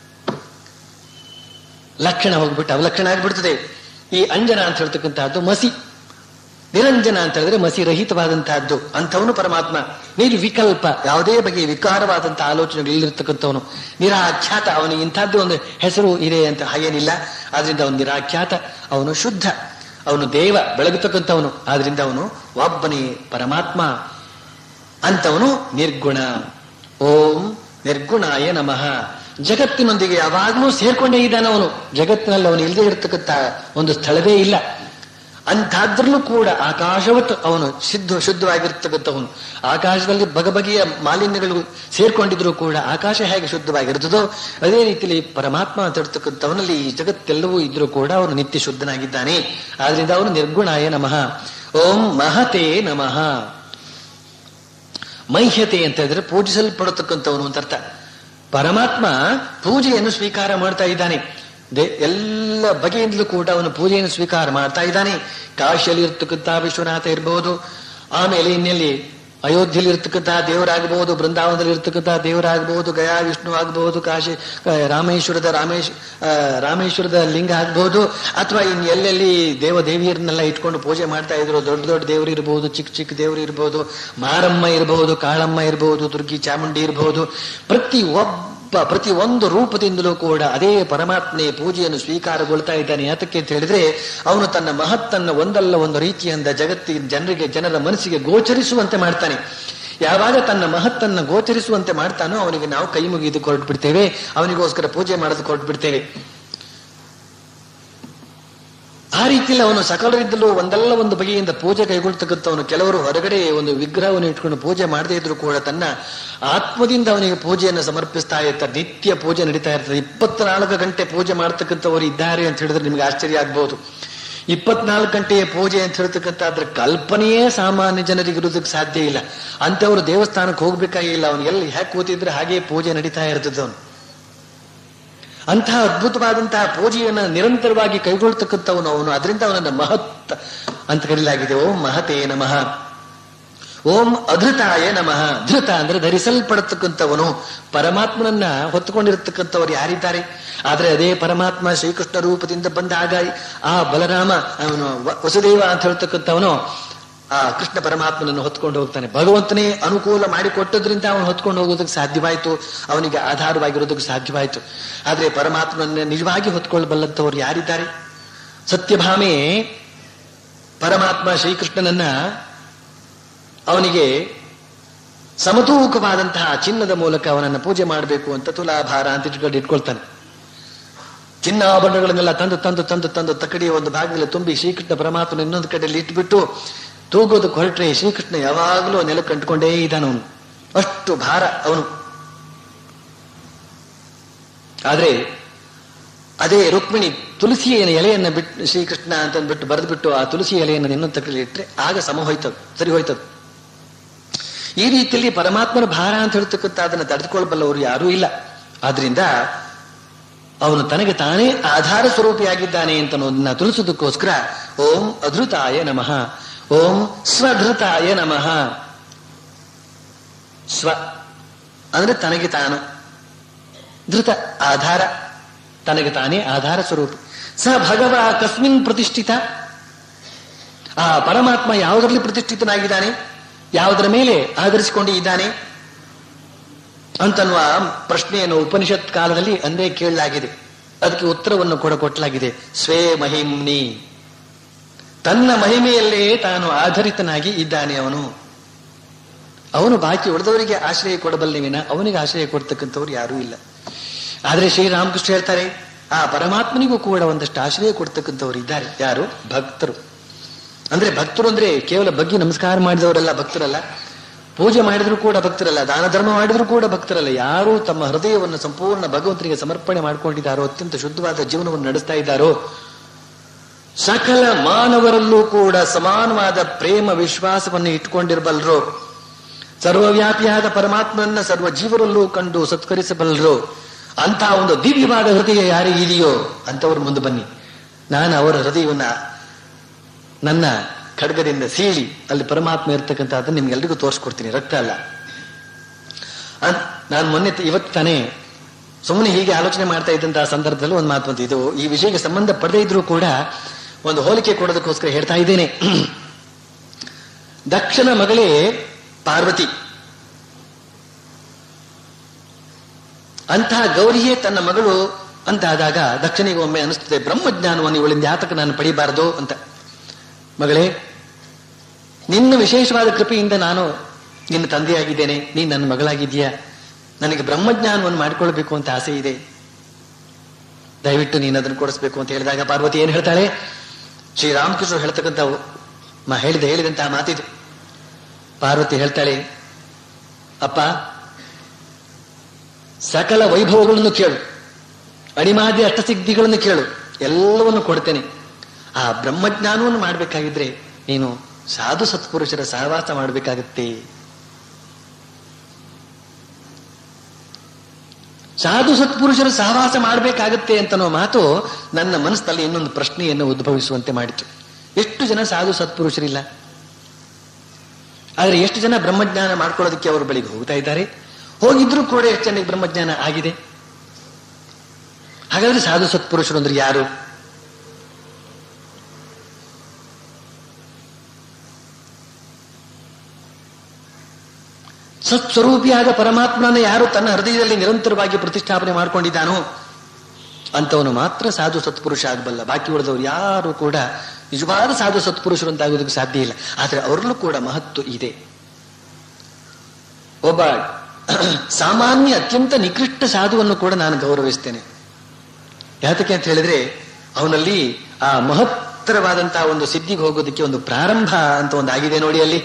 ಲಕ್ಷಣ ಹೋಗ್ಬಿಟ್ಟು ಅವಲಕ್ಷಣ ಆಗ್ಬಿಡ್ತದೆ ಈ ಅಂಜನ ಅಂತ ಹೇಳ್ತಕ್ಕಂತಹದ್ದು ಮಸಿ ನಿರಂಜನ ಅಂತ ಹೇಳಿದ್ರೆ ಮಸಿ ರಹಿತವಾದಂತಹದ್ದು ಅಂಥವನು ಪರಮಾತ್ಮ ನಿರ್ವಿಕಲ್ಪ ಯಾವುದೇ ಬಗೆಯ ವಿಕಾರವಾದಂತಹ ಆಲೋಚನೆಗಳು ಇಲ್ಲಿರ್ತಕ್ಕಂಥವನು ನಿರಾಖ್ಯಾತ ಅವನಿಗೆ ಇಂಥದ್ದು ಒಂದು ಹೆಸರು ಇದೆ ಅಂತ ಹಾಗೇನಿಲ್ಲ ಆದ್ರಿಂದ ಅವನು ನಿರಾಖ್ಯಾತ ಅವನು ಶುದ್ಧ ಅವನು ದೇವ ಬೆಳಗತಕ್ಕಂಥವನು ಆದ್ರಿಂದ ಅವನು ಒಬ್ಬನೇ ಪರಮಾತ್ಮ ಅಂತವನು ನಿರ್ಗುಣ ಓಂ ನಿರ್ಗುಣಾಯ ನಮಃ ಜಗತ್ತಿನೊಂದಿಗೆ ಯಾವಾಗಲೂ ಸೇರ್ಕೊಂಡೇ ಇದ್ದಾನೆ ಅವನು ಜಗತ್ತಿನಲ್ಲಿ ಅವನು ಇಲ್ಲದೆ ಇರತಕ್ಕಂಥ ಒಂದು ಸ್ಥಳವೇ ಇಲ್ಲ ಅಂಥದ್ರಲ್ಲೂ ಕೂಡ ಆಕಾಶವತ್ ಅವನು ಸಿದ್ಧ ಶುದ್ಧವಾಗಿರ್ತಕ್ಕಂಥವನು ಆಕಾಶದಲ್ಲಿ ಬಗೆಬಗೆಯ ಮಾಲಿನ್ಯಗಳು ಸೇರ್ಕೊಂಡಿದ್ರು ಕೂಡ ಆಕಾಶ ಹೇಗೆ ಶುದ್ಧವಾಗಿರ್ತದೋ ಅದೇ ರೀತಿಯಲ್ಲಿ ಪರಮಾತ್ಮ ಅಂತ ಹೇಳ್ತಕ್ಕಂಥವನಲ್ಲಿ ಈ ಜಗತ್ತೆಲ್ಲವೂ ಇದ್ರೂ ಕೂಡ ಅವನು ನಿತ್ಯ ಶುದ್ಧನಾಗಿದ್ದಾನೆ ಆದ್ರಿಂದ ಅವನು ನಿರ್ಗುಣಾಯ ನಮಃ ಓಂ ಮಹತೆ ನಮಃ ಮಹ್ಯತೆ ಅಂತ ಹೇಳಿದ್ರೆ ಪೂಜಿಸಲ್ಪಡತಕ್ಕಂಥವನು ಅಂತ ಅರ್ಥ ಪರಮಾತ್ಮ ಪೂಜೆಯನ್ನು ಸ್ವೀಕಾರ ಮಾಡ್ತಾ ಇದ್ದಾನೆ ದೇ ಎಲ್ಲ ಬಗೆಯಿಂದಲೂ ಕೂಡ ಅವನು ಪೂಜೆಯನ್ನು ಸ್ವೀಕಾರ ಮಾಡ್ತಾ ಇದ್ದಾನೆ ಕಾಶಿಯಲ್ಲಿ ಇರ್ತಕ್ಕಂಥ ವಿಶ್ವನಾಥ ಇರಬಹುದು ಆಮೇಲೆ ಇನ್ನೆಲ್ಲಿ ಅಯೋಧ್ಯೆಯಲ್ಲಿ ಇರ್ತಕ್ಕಂಥ ದೇವರಾಗಬಹುದು ಬೃಂದಾವನದಲ್ಲಿ ಇರ್ತಕ್ಕಂಥ ದೇವರಾಗಬಹುದು ಗಯಾ ವಿಷ್ಣು ಆಗಬಹುದು ಕಾಶಿ ಆ, ರಾಮೇಶ್ವರದ ರಾಮೇಶ್ ಆ, ರಾಮೇಶ್ವರದ ಲಿಂಗ ಆಗಬಹುದು ಅಥವಾ ಇನ್ ಎಲ್ಲೆಲ್ಲಿ ದೇವ ದೇವಿಯರನ್ನೆಲ್ಲ ಇಟ್ಕೊಂಡು ಪೂಜೆ ಮಾಡ್ತಾ ಇದ್ರು ದೊಡ್ಡ ದೊಡ್ಡ ದೇವರು ಇರಬಹುದು ಚಿಕ್ಕ ಚಿಕ್ಕ ದೇವರು ಇರಬಹುದು ಮಾರಮ್ಮ ಇರಬಹುದು ಕಾಳಮ್ಮ ಇರಬಹುದು ದುರ್ಗಿ ಚಾಮುಂಡಿ ಇರಬಹುದು ಪ್ರತಿ ಒಬ್ಬ ಪ- ಪ್ರತಿ ಒಂದು ರೂಪದಿಂದಲೂ ಕೂಡ ಅದೇ ಪರಮಾತ್ಮೆ ಪೂಜೆಯನ್ನು ಸ್ವೀಕಾರಗೊಳ್ತಾ ಇದ್ದಾನೆ ಯಾತಕ್ಕೆ ಅಂತ ಹೇಳಿದ್ರೆ ಅವನು ತನ್ನ ಮಹತ್ತನ್ನ ಒಂದಲ್ಲ ಒಂದು ರೀತಿಯಿಂದ ಜಗತ್ತಿನ ಜನರಿಗೆ ಜನರ ಮನಸ್ಸಿಗೆ ಗೋಚರಿಸುವಂತೆ ಮಾಡ್ತಾನೆ ಯಾವಾಗ ತನ್ನ ಮಹತ್ತನ್ನ ಗೋಚರಿಸುವಂತೆ ಮಾಡ್ತಾನೋ ಅವನಿಗೆ ನಾವು ಕೈ ಮುಗಿದು ಕೊರಟು ಬಿಡ್ತೇವೆ ಅವನಿಗೋಸ್ಕರ ಪೂಜೆ ಮಾಡೋದು ಕೊರಟು ಬಿಡ್ತೇವೆ ಆ ರೀತಿಯಲ್ಲಿ ಅವನು ಸಕಲರಿದ್ದಲೂ ಒಂದಲ್ಲ ಒಂದು ಬಗೆಯಿಂದ ಪೂಜೆ ಕೈಗೊಳ್ತಕ್ಕಂಥವನು ಕೆಲವರು ಹೊರಗಡೆ ಒಂದು ವಿಗ್ರಹವನ್ನು ಇಟ್ಕೊಂಡು ಪೂಜೆ ಮಾಡದೇ ಇದ್ರು ಕೂಡ ತನ್ನ ಆತ್ಮದಿಂದ ಅವನಿಗೆ ಪೂಜೆಯನ್ನು ಸಮರ್ಪಿಸ್ತಾ ಇರ್ತಾರೆ ನಿತ್ಯ ಪೂಜೆ ನಡೀತಾ ಇರ್ತದೆ ಇಪ್ಪತ್ನಾಲ್ಕು ಗಂಟೆ ಪೂಜೆ ಮಾಡ್ತಕ್ಕಂಥವ್ರು ಇದ್ದಾರೆ ಅಂತ ಹೇಳಿದ್ರೆ ನಿಮ್ಗೆ ಆಶ್ಚರ್ಯ ಆಗ್ಬಹುದು ಇಪ್ಪತ್ನಾಲ್ಕು ಗಂಟೆಯ ಪೂಜೆ ಅಂತ ಹೇಳ್ತಕ್ಕಂಥ ಅದ್ರ ಕಲ್ಪನೆಯೇ ಸಾಮಾನ್ಯ ಜನರಿಗೆ ಇರೋದಕ್ಕೆ ಸಾಧ್ಯ ಇಲ್ಲ ಅಂತವರು ದೇವಸ್ಥಾನಕ್ಕೆ ಹೋಗ್ಬೇಕಾಗಿಲ್ಲ ಅವನು ಎಲ್ಲಿ ಹ್ಯಾಕ್ ಕೂತಿದ್ರೆ ಹಾಗೆ ಪೂಜೆ ನಡೀತಾ ಇರ್ತದೆ ಅವನು ಅಂತಹ ಅದ್ಭುತವಾದಂತಹ ಪೂಜೆಯನ್ನ ನಿರಂತರವಾಗಿ ಕೈಗೊಳ್ತಕ್ಕಂಥವನು ಅವನು ಅದರಿಂದ ಅವನನ್ನ ಮಹತ್ ಅಂತ ಕರೆಯಲಾಗಿದೆ ಓಂ ಮಹತೇ ನಮಃ ಓಂ ಅಧೃತಾಯ ನಮಃ ಧೃತ ಅಂದ್ರೆ ಧರಿಸಲ್ಪಡತಕ್ಕಂಥವನು ಪರಮಾತ್ಮನನ್ನ ಹೊತ್ತುಕೊಂಡಿರತಕ್ಕಂಥವ್ರು ಯಾರಿದ್ದಾರೆ ಆದ್ರೆ ಅದೇ ಪರಮಾತ್ಮ ಶ್ರೀಕೃಷ್ಣ ರೂಪದಿಂದ ಬಂದಾಗ ಆ ಬಲರಾಮ ಅವನು ವ- ವಸುದೇವ ಅಂತ ಹೇಳ್ತಕ್ಕಂಥವನು ಆ ಕೃಷ್ಣ ಪರಮಾತ್ಮನನ್ನು ಹೊತ್ಕೊಂಡು ಹೋಗ್ತಾನೆ ಭಗವಂತನೇ ಅನುಕೂಲ ಮಾಡಿಕೊಟ್ಟದ್ರಿಂದ ಅವನು ಹೊತ್ಕೊಂಡು ಹೋಗೋದಕ್ಕೆ ಸಾಧ್ಯವಾಯಿತು ಅವನಿಗೆ ಆಧಾರವಾಗಿರೋದಕ್ಕೆ ಸಾಧ್ಯವಾಯಿತು ಆದ್ರೆ ಪರಮಾತ್ಮನನ್ನ ನಿಜವಾಗಿ ಹೊತ್ಕೊಳ್ಳಬಲ್ಲಂಥವ್ರು ಯಾರಿದ್ದಾರೆ ಸತ್ಯಭಾಮೆ ಪರಮಾತ್ಮ ಶ್ರೀಕೃಷ್ಣನನ್ನ ಅವನಿಗೆ ಸಮತೂಕವಾದಂತಹ ಚಿನ್ನದ ಮೂಲಕ ಅವನನ್ನು ಪೂಜೆ ಮಾಡಬೇಕು ಅಂತ ತುಲಾಭಾರ ಅಂತ ಇಟ್ಕೊಂಡು ಇಟ್ಕೊಳ್ತಾನೆ ಚಿನ್ನಾಭರಣಗಳನ್ನೆಲ್ಲ ತಂದು ತಂದು ತಂದು ತಂದು ತಕಡಿಯ ಒಂದು ಭಾಗದಲ್ಲಿ ತುಂಬಿ ಶ್ರೀಕೃಷ್ಣ ಪರಮಾತ್ಮನ ಇನ್ನೊಂದು ಕಡೆಯಲ್ಲಿ ಇಟ್ಬಿಟ್ಟು ತೂಗೋದಕ್ಕೆ ಹೊರಟ್ರೆ ಶ್ರೀಕೃಷ್ಣ ಯಾವಾಗಲೂ ನೆಲಕ್ಕೆ ಕಂಡುಕೊಂಡೇ ಇದ್ದಾನ ಅವನು ಅಷ್ಟು ಭಾರ ಅವನು ಆದ್ರೆ ಅದೇ ರುಕ್ಮಿಣಿ ತುಳಸಿಯ ಎಲೆಯನ್ನ ಬಿಟ್ಟು ಶ್ರೀಕೃಷ್ಣ ಅಂತ ಬಿಟ್ಟು ಬರೆದು ಬಿಟ್ಟು ಆ ತುಳಸಿ ಎಲೆಯನ್ನು ಇನ್ನೊಂದು ತಕಡಿಯಲ್ಲಿ ಇಟ್ಟರೆ ಆಗ ಸಮ ಹೋಯ್ತದ ಸರಿ ಹೋಯ್ತದ ಈ ರೀತಿಯಲ್ಲಿ ಪರಮಾತ್ಮನ ಭಾರ ಅಂತ ಹೇಳ್ತಕ್ಕಂಥ ಅದನ್ನು ತಡೆದುಕೊಳ್ಳಬಲ್ಲವರು ಯಾರೂ ಇಲ್ಲ ಆದ್ರಿಂದ ಅವನು ತನಗೆ ತಾನೇ ಆಧಾರ ಸ್ವರೂಪಿಯಾಗಿದ್ದಾನೆ ಅಂತ ಅನ್ನೋದನ್ನ ತಿಳಿಸೋದಕ್ಕೋಸ್ಕರ ಓಂ ಅಧೃತಾಯ ನಮಃ ಓಂ ಸ್ವಧೃತಾಯ ನಮಃ ಸ್ವ ಅಂದ್ರೆ ತನಗೆ ತಾನು ಧೃತ ಆಧಾರ ತನಗೆ ತಾನೇ ಆಧಾರ ಸ್ವರೂಪಿ ಸ ಭಗವ ಕಸ್ಮಿನ್ ಪ್ರತಿಷ್ಠಿತ ಆ ಪರಮಾತ್ಮ ಯಾವುದರಲ್ಲಿ ಪ್ರತಿಷ್ಠಿತನಾಗಿದ್ದಾನೆ ಯಾವುದರ ಮೇಲೆ ಆಧರಿಸಿಕೊಂಡು ಇದ್ದಾನೆ ಅಂತನ್ನುವ ಪ್ರಶ್ನೆಯನ್ನು ಉಪನಿಷತ್ ಕಾಲದಲ್ಲಿ ಅಂದೇ ಕೇಳಲಾಗಿದೆ ಅದಕ್ಕೆ ಉತ್ತರವನ್ನು ಕೂಡ ಕೊಟ್ಟಲಾಗಿದೆ ಸ್ವೇ ಮಹಿಮ್ನಿ ತನ್ನ ಮಹಿಮೆಯಲ್ಲೇ ತಾನು ಆಧರಿತನಾಗಿ ಇದ್ದಾನೆ ಅವನು ಅವನು ಬಾಕಿ ಉಳಿದವರಿಗೆ ಆಶ್ರಯ ಕೊಡಬಲ್ಲವಿನ ಅವನಿಗೆ ಆಶ್ರಯ ಕೊಡ್ತಕ್ಕಂಥವ್ರು ಯಾರೂ ಇಲ್ಲ ಆದ್ರೆ ಶ್ರೀರಾಮಕೃಷ್ಣ ಹೇಳ್ತಾರೆ ಆ ಪರಮಾತ್ಮನಿಗೂ ಕೂಡ ಒಂದಷ್ಟು ಆಶ್ರಯ ಕೊಡ್ತಕ್ಕಂಥವ್ರು ಇದ್ದಾರೆ ಯಾರು ಭಕ್ತರು ಅಂದ್ರೆ ಭಕ್ತರು ಅಂದ್ರೆ ಕೇವಲ ಬಗ್ಗೆ ನಮಸ್ಕಾರ ಮಾಡಿದವರೆಲ್ಲ ಭಕ್ತರಲ್ಲ ಪೂಜೆ ಮಾಡಿದ್ರು ಕೂಡ ಭಕ್ತರಲ್ಲ ದಾನ ಧರ್ಮ ಮಾಡಿದ್ರು ಕೂಡ ಭಕ್ತರಲ್ಲ ಯಾರು ತಮ್ಮ ಹೃದಯವನ್ನು ಸಂಪೂರ್ಣ ಭಗವಂತನಿಗೆ ಸಮರ್ಪಣೆ ಮಾಡ್ಕೊಂಡಿದ್ದಾರೋ ಅತ್ಯಂತ ಶುದ್ಧವಾದ ಜೀವನವನ್ನು ನಡೆಸ್ತಾ ಇದ್ದಾರೋ ಸಕಲ ಮಾನವರಲ್ಲೂ ಕೂಡ ಸಮಾನವಾದ ಪ್ರೇಮ ವಿಶ್ವಾಸವನ್ನು ಇಟ್ಕೊಂಡಿರಬಲ್ಲರು ಸರ್ವವ್ಯಾಪಿಯಾದ ಪರಮಾತ್ಮನನ್ನ ಸರ್ವ ಜೀವರಲ್ಲೂ ಕಂಡು ಸತ್ಕರಿಸಬಲ್ಲರು ಅಂತ ಒಂದು ದಿವ್ಯವಾದ ಹೃದಯ ಯಾರಿಗಿದೆಯೋ ಅಂತವ್ರು ಮುಂದೆ ಬನ್ನಿ ನಾನು ಅವರ ಹೃದಯವನ್ನ ನನ್ನ ಖಡ್ಗದಿಂದ ಸೀಳಿ ಅಲ್ಲಿ ಪರಮಾತ್ಮ ಇರ್ತಕ್ಕಂಥ ಅದನ್ನ ನಿಮ್ಗೆಲ್ರಿಗೂ ತೋರಿಸ್ಕೊಡ್ತೀನಿ ರಕ್ತ ಅಲ್ಲ ಅದ್- ನಾನು ಮೊನ್ನೆ ತ- ಇವತ್ತು ತಾನೇ ಸುಮ್ಮನೆ ಹೀಗೆ ಆಲೋಚನೆ ಮಾಡ್ತಾ ಇದ್ದಂತಹ ಸಂದರ್ಭದಲ್ಲಿ ಒಂದು ಮಾತು ಬಂತು ಇದು ಈ ವಿಷಯಕ್ಕೆ ಸಂಬಂಧ ಪಡೆದೇ ಇದ್ರೂ ಕೂಡ ಒಂದು ಹೋಲಿಕೆ ಕೊಡೋದಕ್ಕೋಸ್ಕರ ಹೇಳ್ತಾ ಇದ್ದೇನೆ ದಕ್ಷನ ಮಗಳೇ ಪಾರ್ವತಿ ಅಂತಹ ಗೌರಿಯೇ ತನ್ನ ಮಗಳು ಅಂತ ಆದಾಗ ದಕ್ಷನಿಗೆ ಒಮ್ಮೆ ಅನಿಸ್ತದೆ ಬ್ರಹ್ಮಜ್ಞಾನವನ್ನು ಇವಳಿಂದ ಯಾತಕ ನಾನು ಪಡಿಬಾರದು ಅಂತ ಮಗಳೇ ನಿನ್ನ ವಿಶೇಷವಾದ ಕೃಪೆಯಿಂದ ನಾನು ನಿನ್ನ ತಂದೆಯಾಗಿದ್ದೇನೆ ನೀನು ನನ್ನ ಮಗಳಾಗಿದ್ದೀಯಾ ನನಗೆ ಬ್ರಹ್ಮಜ್ಞಾನವನ್ನು ಮಾಡಿಕೊಳ್ಬೇಕು ಅಂತ ಆಸೆ ಇದೆ ದಯವಿಟ್ಟು ನೀನು ಅದನ್ನು ಕೊಡಿಸ್ಬೇಕು ಅಂತ ಹೇಳಿದಾಗ ಪಾರ್ವತಿ ಏನು ಹೇಳ್ತಾಳೆ ಶ್ರೀರಾಮಕೃಷ್ಣ ಹೇಳ್ತಕ್ಕಂಥ ಮ ಹೇಳಿದ ಹೇಳಿದಂತಹ ಮಾತಿದು ಪಾರ್ವತಿ ಹೇಳ್ತಾಳೆ ಅಪ್ಪ ಸಕಲ ವೈಭವಗಳನ್ನು ಕೇಳು ಅಣಿಮಾದಿ ಅಷ್ಟಸಿದ್ಧಿಗಳನ್ನು ಕೇಳು ಎಲ್ಲವನ್ನು ಕೊಡ್ತೇನೆ ಆ ಬ್ರಹ್ಮಜ್ಞಾನವನ್ನು ಮಾಡಬೇಕಾಗಿದ್ರೆ ನೀನು ಸಾಧು ಸತ್ಪುರುಷರ ಸಹವಾಸ ಮಾಡಬೇಕಾಗತ್ತೆ ಸಾಧು ಸತ್ಪುರುಷರ ಸಹವಾಸ ಮಾಡಬೇಕಾಗತ್ತೆ ಅಂತನೋ ಮಾತು ನನ್ನ ಮನಸ್ಸಿನಲ್ಲಿ ಇನ್ನೊಂದು ಪ್ರಶ್ನೆಯನ್ನು ಉದ್ಭವಿಸುವಂತೆ ಮಾಡಿತು ಎಷ್ಟು ಜನ ಸಾಧು ಸತ್ಪುರುಷರಿಲ್ಲ ಆದರೆ ಎಷ್ಟು ಜನ ಬ್ರಹ್ಮಜ್ಞಾನ ಮಾಡ್ಕೊಳ್ಳೋದಕ್ಕೆ ಅವರ ಬಳಿಗೆ ಹೋಗ್ತಾ ಇದ್ದಾರೆ ಹೋಗಿದ್ರು ಕೂಡ ಎಷ್ಟು ಜನಕ್ಕೆ ಬ್ರಹ್ಮಜ್ಞಾನ ಆಗಿದೆ ಹಾಗಾದ್ರೆ ಸಾಧು ಸತ್ಪುರುಷರು ಅಂದ್ರೆ ಯಾರು ಸ ಸತ್ಸ್ವರೂಪಿಯಾದ ಪರಮಾತ್ಮನ ಯಾರು ತನ್ನ ಹೃದಯದಲ್ಲಿ ನಿರಂತರವಾಗಿ ಪ್ರತಿಷ್ಠಾಪನೆ ಮಾಡ್ಕೊಂಡಿದ್ದಾನೋ ಅಂತವನು ಮಾತ್ರ ಸಾಧು ಸತ್ಪುರುಷ ಆಗಬಲ್ಲ ಬಾಕಿ ಉಳಿದವರು ಯಾರು ಕೂಡ ನಿಜವಾದ ಸಾಧು ಸತ್ಪುರುಷರು ಅಂತಾಗೋದಕ್ಕೆ ಸಾಧ್ಯ ಇಲ್ಲ ಆದರೆ ಅವರಲ್ಲೂ ಕೂಡ ಮಹತ್ವ ಇದೆ ಒಬ್ಬ ಸಾಮಾನ್ಯ ಅತ್ಯಂತ ನಿಕೃಷ್ಟ ಸಾಧುವನ್ನು ಕೂಡ ನಾನು ಗೌರವಿಸ್ತೇನೆ ಯಾತಕ್ಕೆ ಅಂತ ಹೇಳಿದ್ರೆ ಅವನಲ್ಲಿ ಆ ಮಹತ್ತರವಾದಂತಹ ಒಂದು ಸಿದ್ಧಿಗೆ ಹೋಗೋದಕ್ಕೆ ಒಂದು ಪ್ರಾರಂಭ ಅಂತ ಒಂದು ಆಗಿದೆ ನೋಡಿ ಅಲ್ಲಿ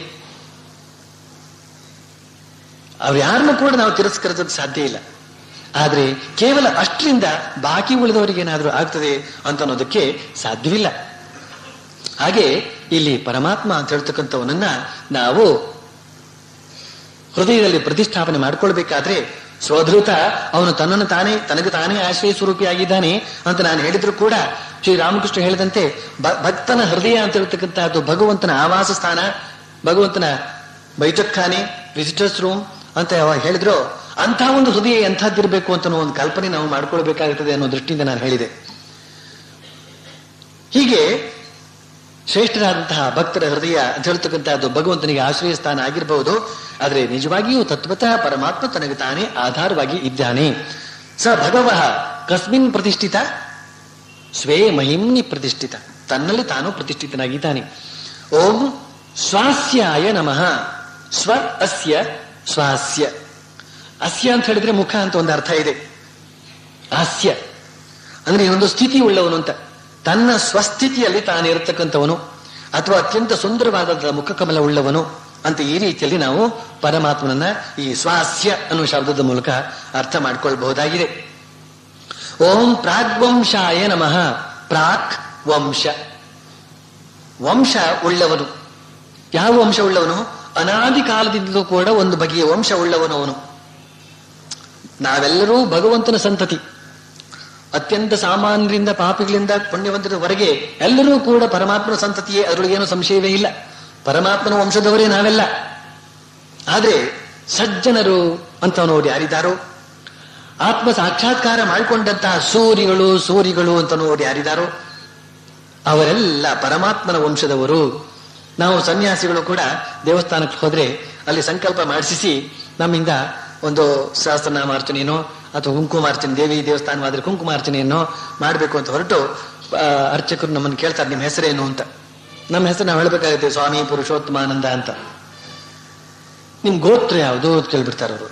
ಅವ್ರು ಯಾರನ್ನು ಕೂಡ ನಾವು ತಿರಸ್ಕರಿಸೋದಕ್ಕೆ ಸಾಧ್ಯ ಇಲ್ಲ ಆದ್ರೆ ಕೇವಲ ಅಷ್ಟರಿಂದ ಬಾಕಿ ಉಳಿದವರಿಗೆ ಏನಾದ್ರೂ ಆಗ್ತದೆ ಅಂತ ಅನ್ನೋದಕ್ಕೆ ಸಾಧ್ಯವಿಲ್ಲ ಹಾಗೆ ಇಲ್ಲಿ ಪರಮಾತ್ಮ ಅಂತ ಹೇಳ್ತಕ್ಕಂಥವನನ್ನ ನಾವು ಹೃದಯದಲ್ಲಿ ಪ್ರತಿಷ್ಠಾಪನೆ ಮಾಡ್ಕೊಳ್ಬೇಕಾದ್ರೆ ಸ್ವಧೃತ ಅವನು ತನ್ನನ್ನು ತಾನೇ ತನಗೆ ತಾನೇ ಆಶ್ರಯ ಸ್ವರೂಪಿಯಾಗಿದ್ದಾನೆ ಅಂತ ನಾನು ಹೇಳಿದ್ರು ಕೂಡ ಶ್ರೀರಾಮಕೃಷ್ಣ ಹೇಳಿದಂತೆ ಭ- ಭಕ್ತನ ಹೃದಯ ಅಂತ ಹೇಳ್ತಕ್ಕಂಥದ್ದು ಭಗವಂತನ ಆವಾಸ ಸ್ಥಾನ ಭಗವಂತನ ಬೈಠಕ್ಖಾನೆ ವಿಸಿಟರ್ಸ್ ರೂಮ್ ಅಂತ ಯಾವಾಗ ಹೇಳಿದ್ರು ಅಂಥ ಒಂದು ಹೃದಯ ಎಂಥದ್ದಿರಬೇಕು ಅಂತ ಒಂದು ಕಲ್ಪನೆ ನಾವು ಮಾಡ್ಕೊಳ್ಬೇಕಾಗುತ್ತದೆ ಅನ್ನೋ ದೃಷ್ಟಿಯಿಂದ ನಾನು ಹೇಳಿದೆ ಹೀಗೆ ಶ್ರೇಷ್ಠರಾದಂತಹ ಭಕ್ತರ ಹೃದಯ ಅಂತ ಹೇಳ್ತಕ್ಕಂಥದ್ದು ಭಗವಂತನಿಗೆ ಆಶ್ರಯ ಸ್ಥಾನ ಆಗಿರಬಹುದು ಆದರೆ ನಿಜವಾಗಿಯೂ ತತ್ವತಃ ಪರಮಾತ್ಮ ತನಗೆ ತಾನೇ ಆಧಾರವಾಗಿ ಇದ್ದಾನೆ ಸ ಭಗವ ಕಸ್ಮಿನ್ ಪ್ರತಿಷ್ಠಿತ ಸ್ವೇ ಮಹಿಮ್ನಿ ಪ್ರತಿಷ್ಠಿತ ತನ್ನಲ್ಲಿ ತಾನು ಪ್ರತಿಷ್ಠಿತನಾಗಿದ್ದಾನೆ ಓಂ ಸ್ವಾಸ್ಯಾಯ ನಮಃ ಸ್ವ ಅಸ್ಯ ಸ್ವಾಸ್ಯ ಅಸ್ಯ ಅಂತ ಹೇಳಿದ್ರೆ ಮುಖ ಅಂತ ಒಂದು ಅರ್ಥ ಇದೆ ಹಾಸ್ಯ ಅಂದ್ರೆ ಈ ಒಂದು ಸ್ಥಿತಿ ಉಳ್ಳವನು ಅಂತ ತನ್ನ ಸ್ವಸ್ಥಿತಿಯಲ್ಲಿ ತಾನಿರತಕ್ಕಂಥವನು ಅಥವಾ ಅತ್ಯಂತ ಸುಂದರವಾದ ಮುಖಕಮಲ ಉಳ್ಳವನು ಅಂತ ಈ ರೀತಿಯಲ್ಲಿ ನಾವು ಪರಮಾತ್ಮನನ್ನ ಈ ಸ್ವಾಸ್ಯ ಅನ್ನುವ ಶಬ್ದದ ಮೂಲಕ ಅರ್ಥ ಮಾಡ್ಕೊಳ್ಬಹುದಾಗಿದೆ ಓಂ ಪ್ರಾಗ್ವಂಶಾಯ ನಮಃ ಪ್ರಾಕ್ ವಂಶ ವಂಶ ಉಳ್ಳವನು ಯಾವ ವಂಶ ಉಳ್ಳವನು ಅನಾದಿ ಕಾಲದಿಂದಲೂ ಕೂಡ ಒಂದು ಬಗೆಯ ವಂಶ ಉಳ್ಳವನು ಅವನು ನಾವೆಲ್ಲರೂ ಭಗವಂತನ ಸಂತತಿ ಅತ್ಯಂತ ಸಾಮಾನ್ಯರಿಂದ ಪಾಪಿಗಳಿಂದ ಪುಣ್ಯವಂತರವರೆಗೆ ಎಲ್ಲರೂ ಕೂಡ ಪರಮಾತ್ಮನ ಸಂತತಿಯೇ ಅದರೊಳಗೇನು ಸಂಶಯವೇ ಇಲ್ಲ ಪರಮಾತ್ಮನ ವಂಶದವರೇ ನಾವೆಲ್ಲ ಆದ್ರೆ ಸಜ್ಜನರು ಅಂತವನವರು ಯಾರಿದ್ದಾರೋ ಆತ್ಮ ಸಾಕ್ಷಾತ್ಕಾರ ಮಾಡಿಕೊಂಡಂತಹ ಸೂರಿಗಳು ಸೂರಿಗಳು ಅಂತನೋರು ಯಾರಿದ್ದಾರೋ ಅವರೆಲ್ಲ ಪರಮಾತ್ಮನ ವಂಶದವರು ನಾವು ಸನ್ಯಾಸಿಗಳು ಕೂಡ ದೇವಸ್ಥಾನಕ್ಕೆ ಹೋದ್ರೆ ಅಲ್ಲಿ ಸಂಕಲ್ಪ ಮಾಡಿಸಿ ನಮ್ಮಿಂದ ಒಂದು ಸಹಸ್ರನಾಮಾರ್ಚನೆಯೋ ಅಥವಾ ಕುಂಕುಮಾರ್ಚನೆ ದೇವಿ ದೇವಸ್ಥಾನವಾದ್ರೆ ಕುಂಕುಮಾರ್ಚನೆಯನ್ನು ಮಾಡಬೇಕು ಅಂತ ಹೊರಟು ಆ, ಅರ್ಚಕರು ನಮ್ಮನ್ನು ಕೇಳ್ತಾರೆ ನಿಮ್ಮ ಹೆಸರೇನು ಅಂತ ನಮ್ಮ ಹೆಸರು ನಾವು ಹೇಳ್ಬೇಕಾಗುತ್ತೆ ಸ್ವಾಮಿ ಪುರುಷೋತ್ತಮಾನಂದ ಅಂತ ನಿಮ್ ಗೋತ್ರ ಯಾವುದು ಅಂತ ಕೇಳ್ಬಿಡ್ತಾರೆ ಅವರು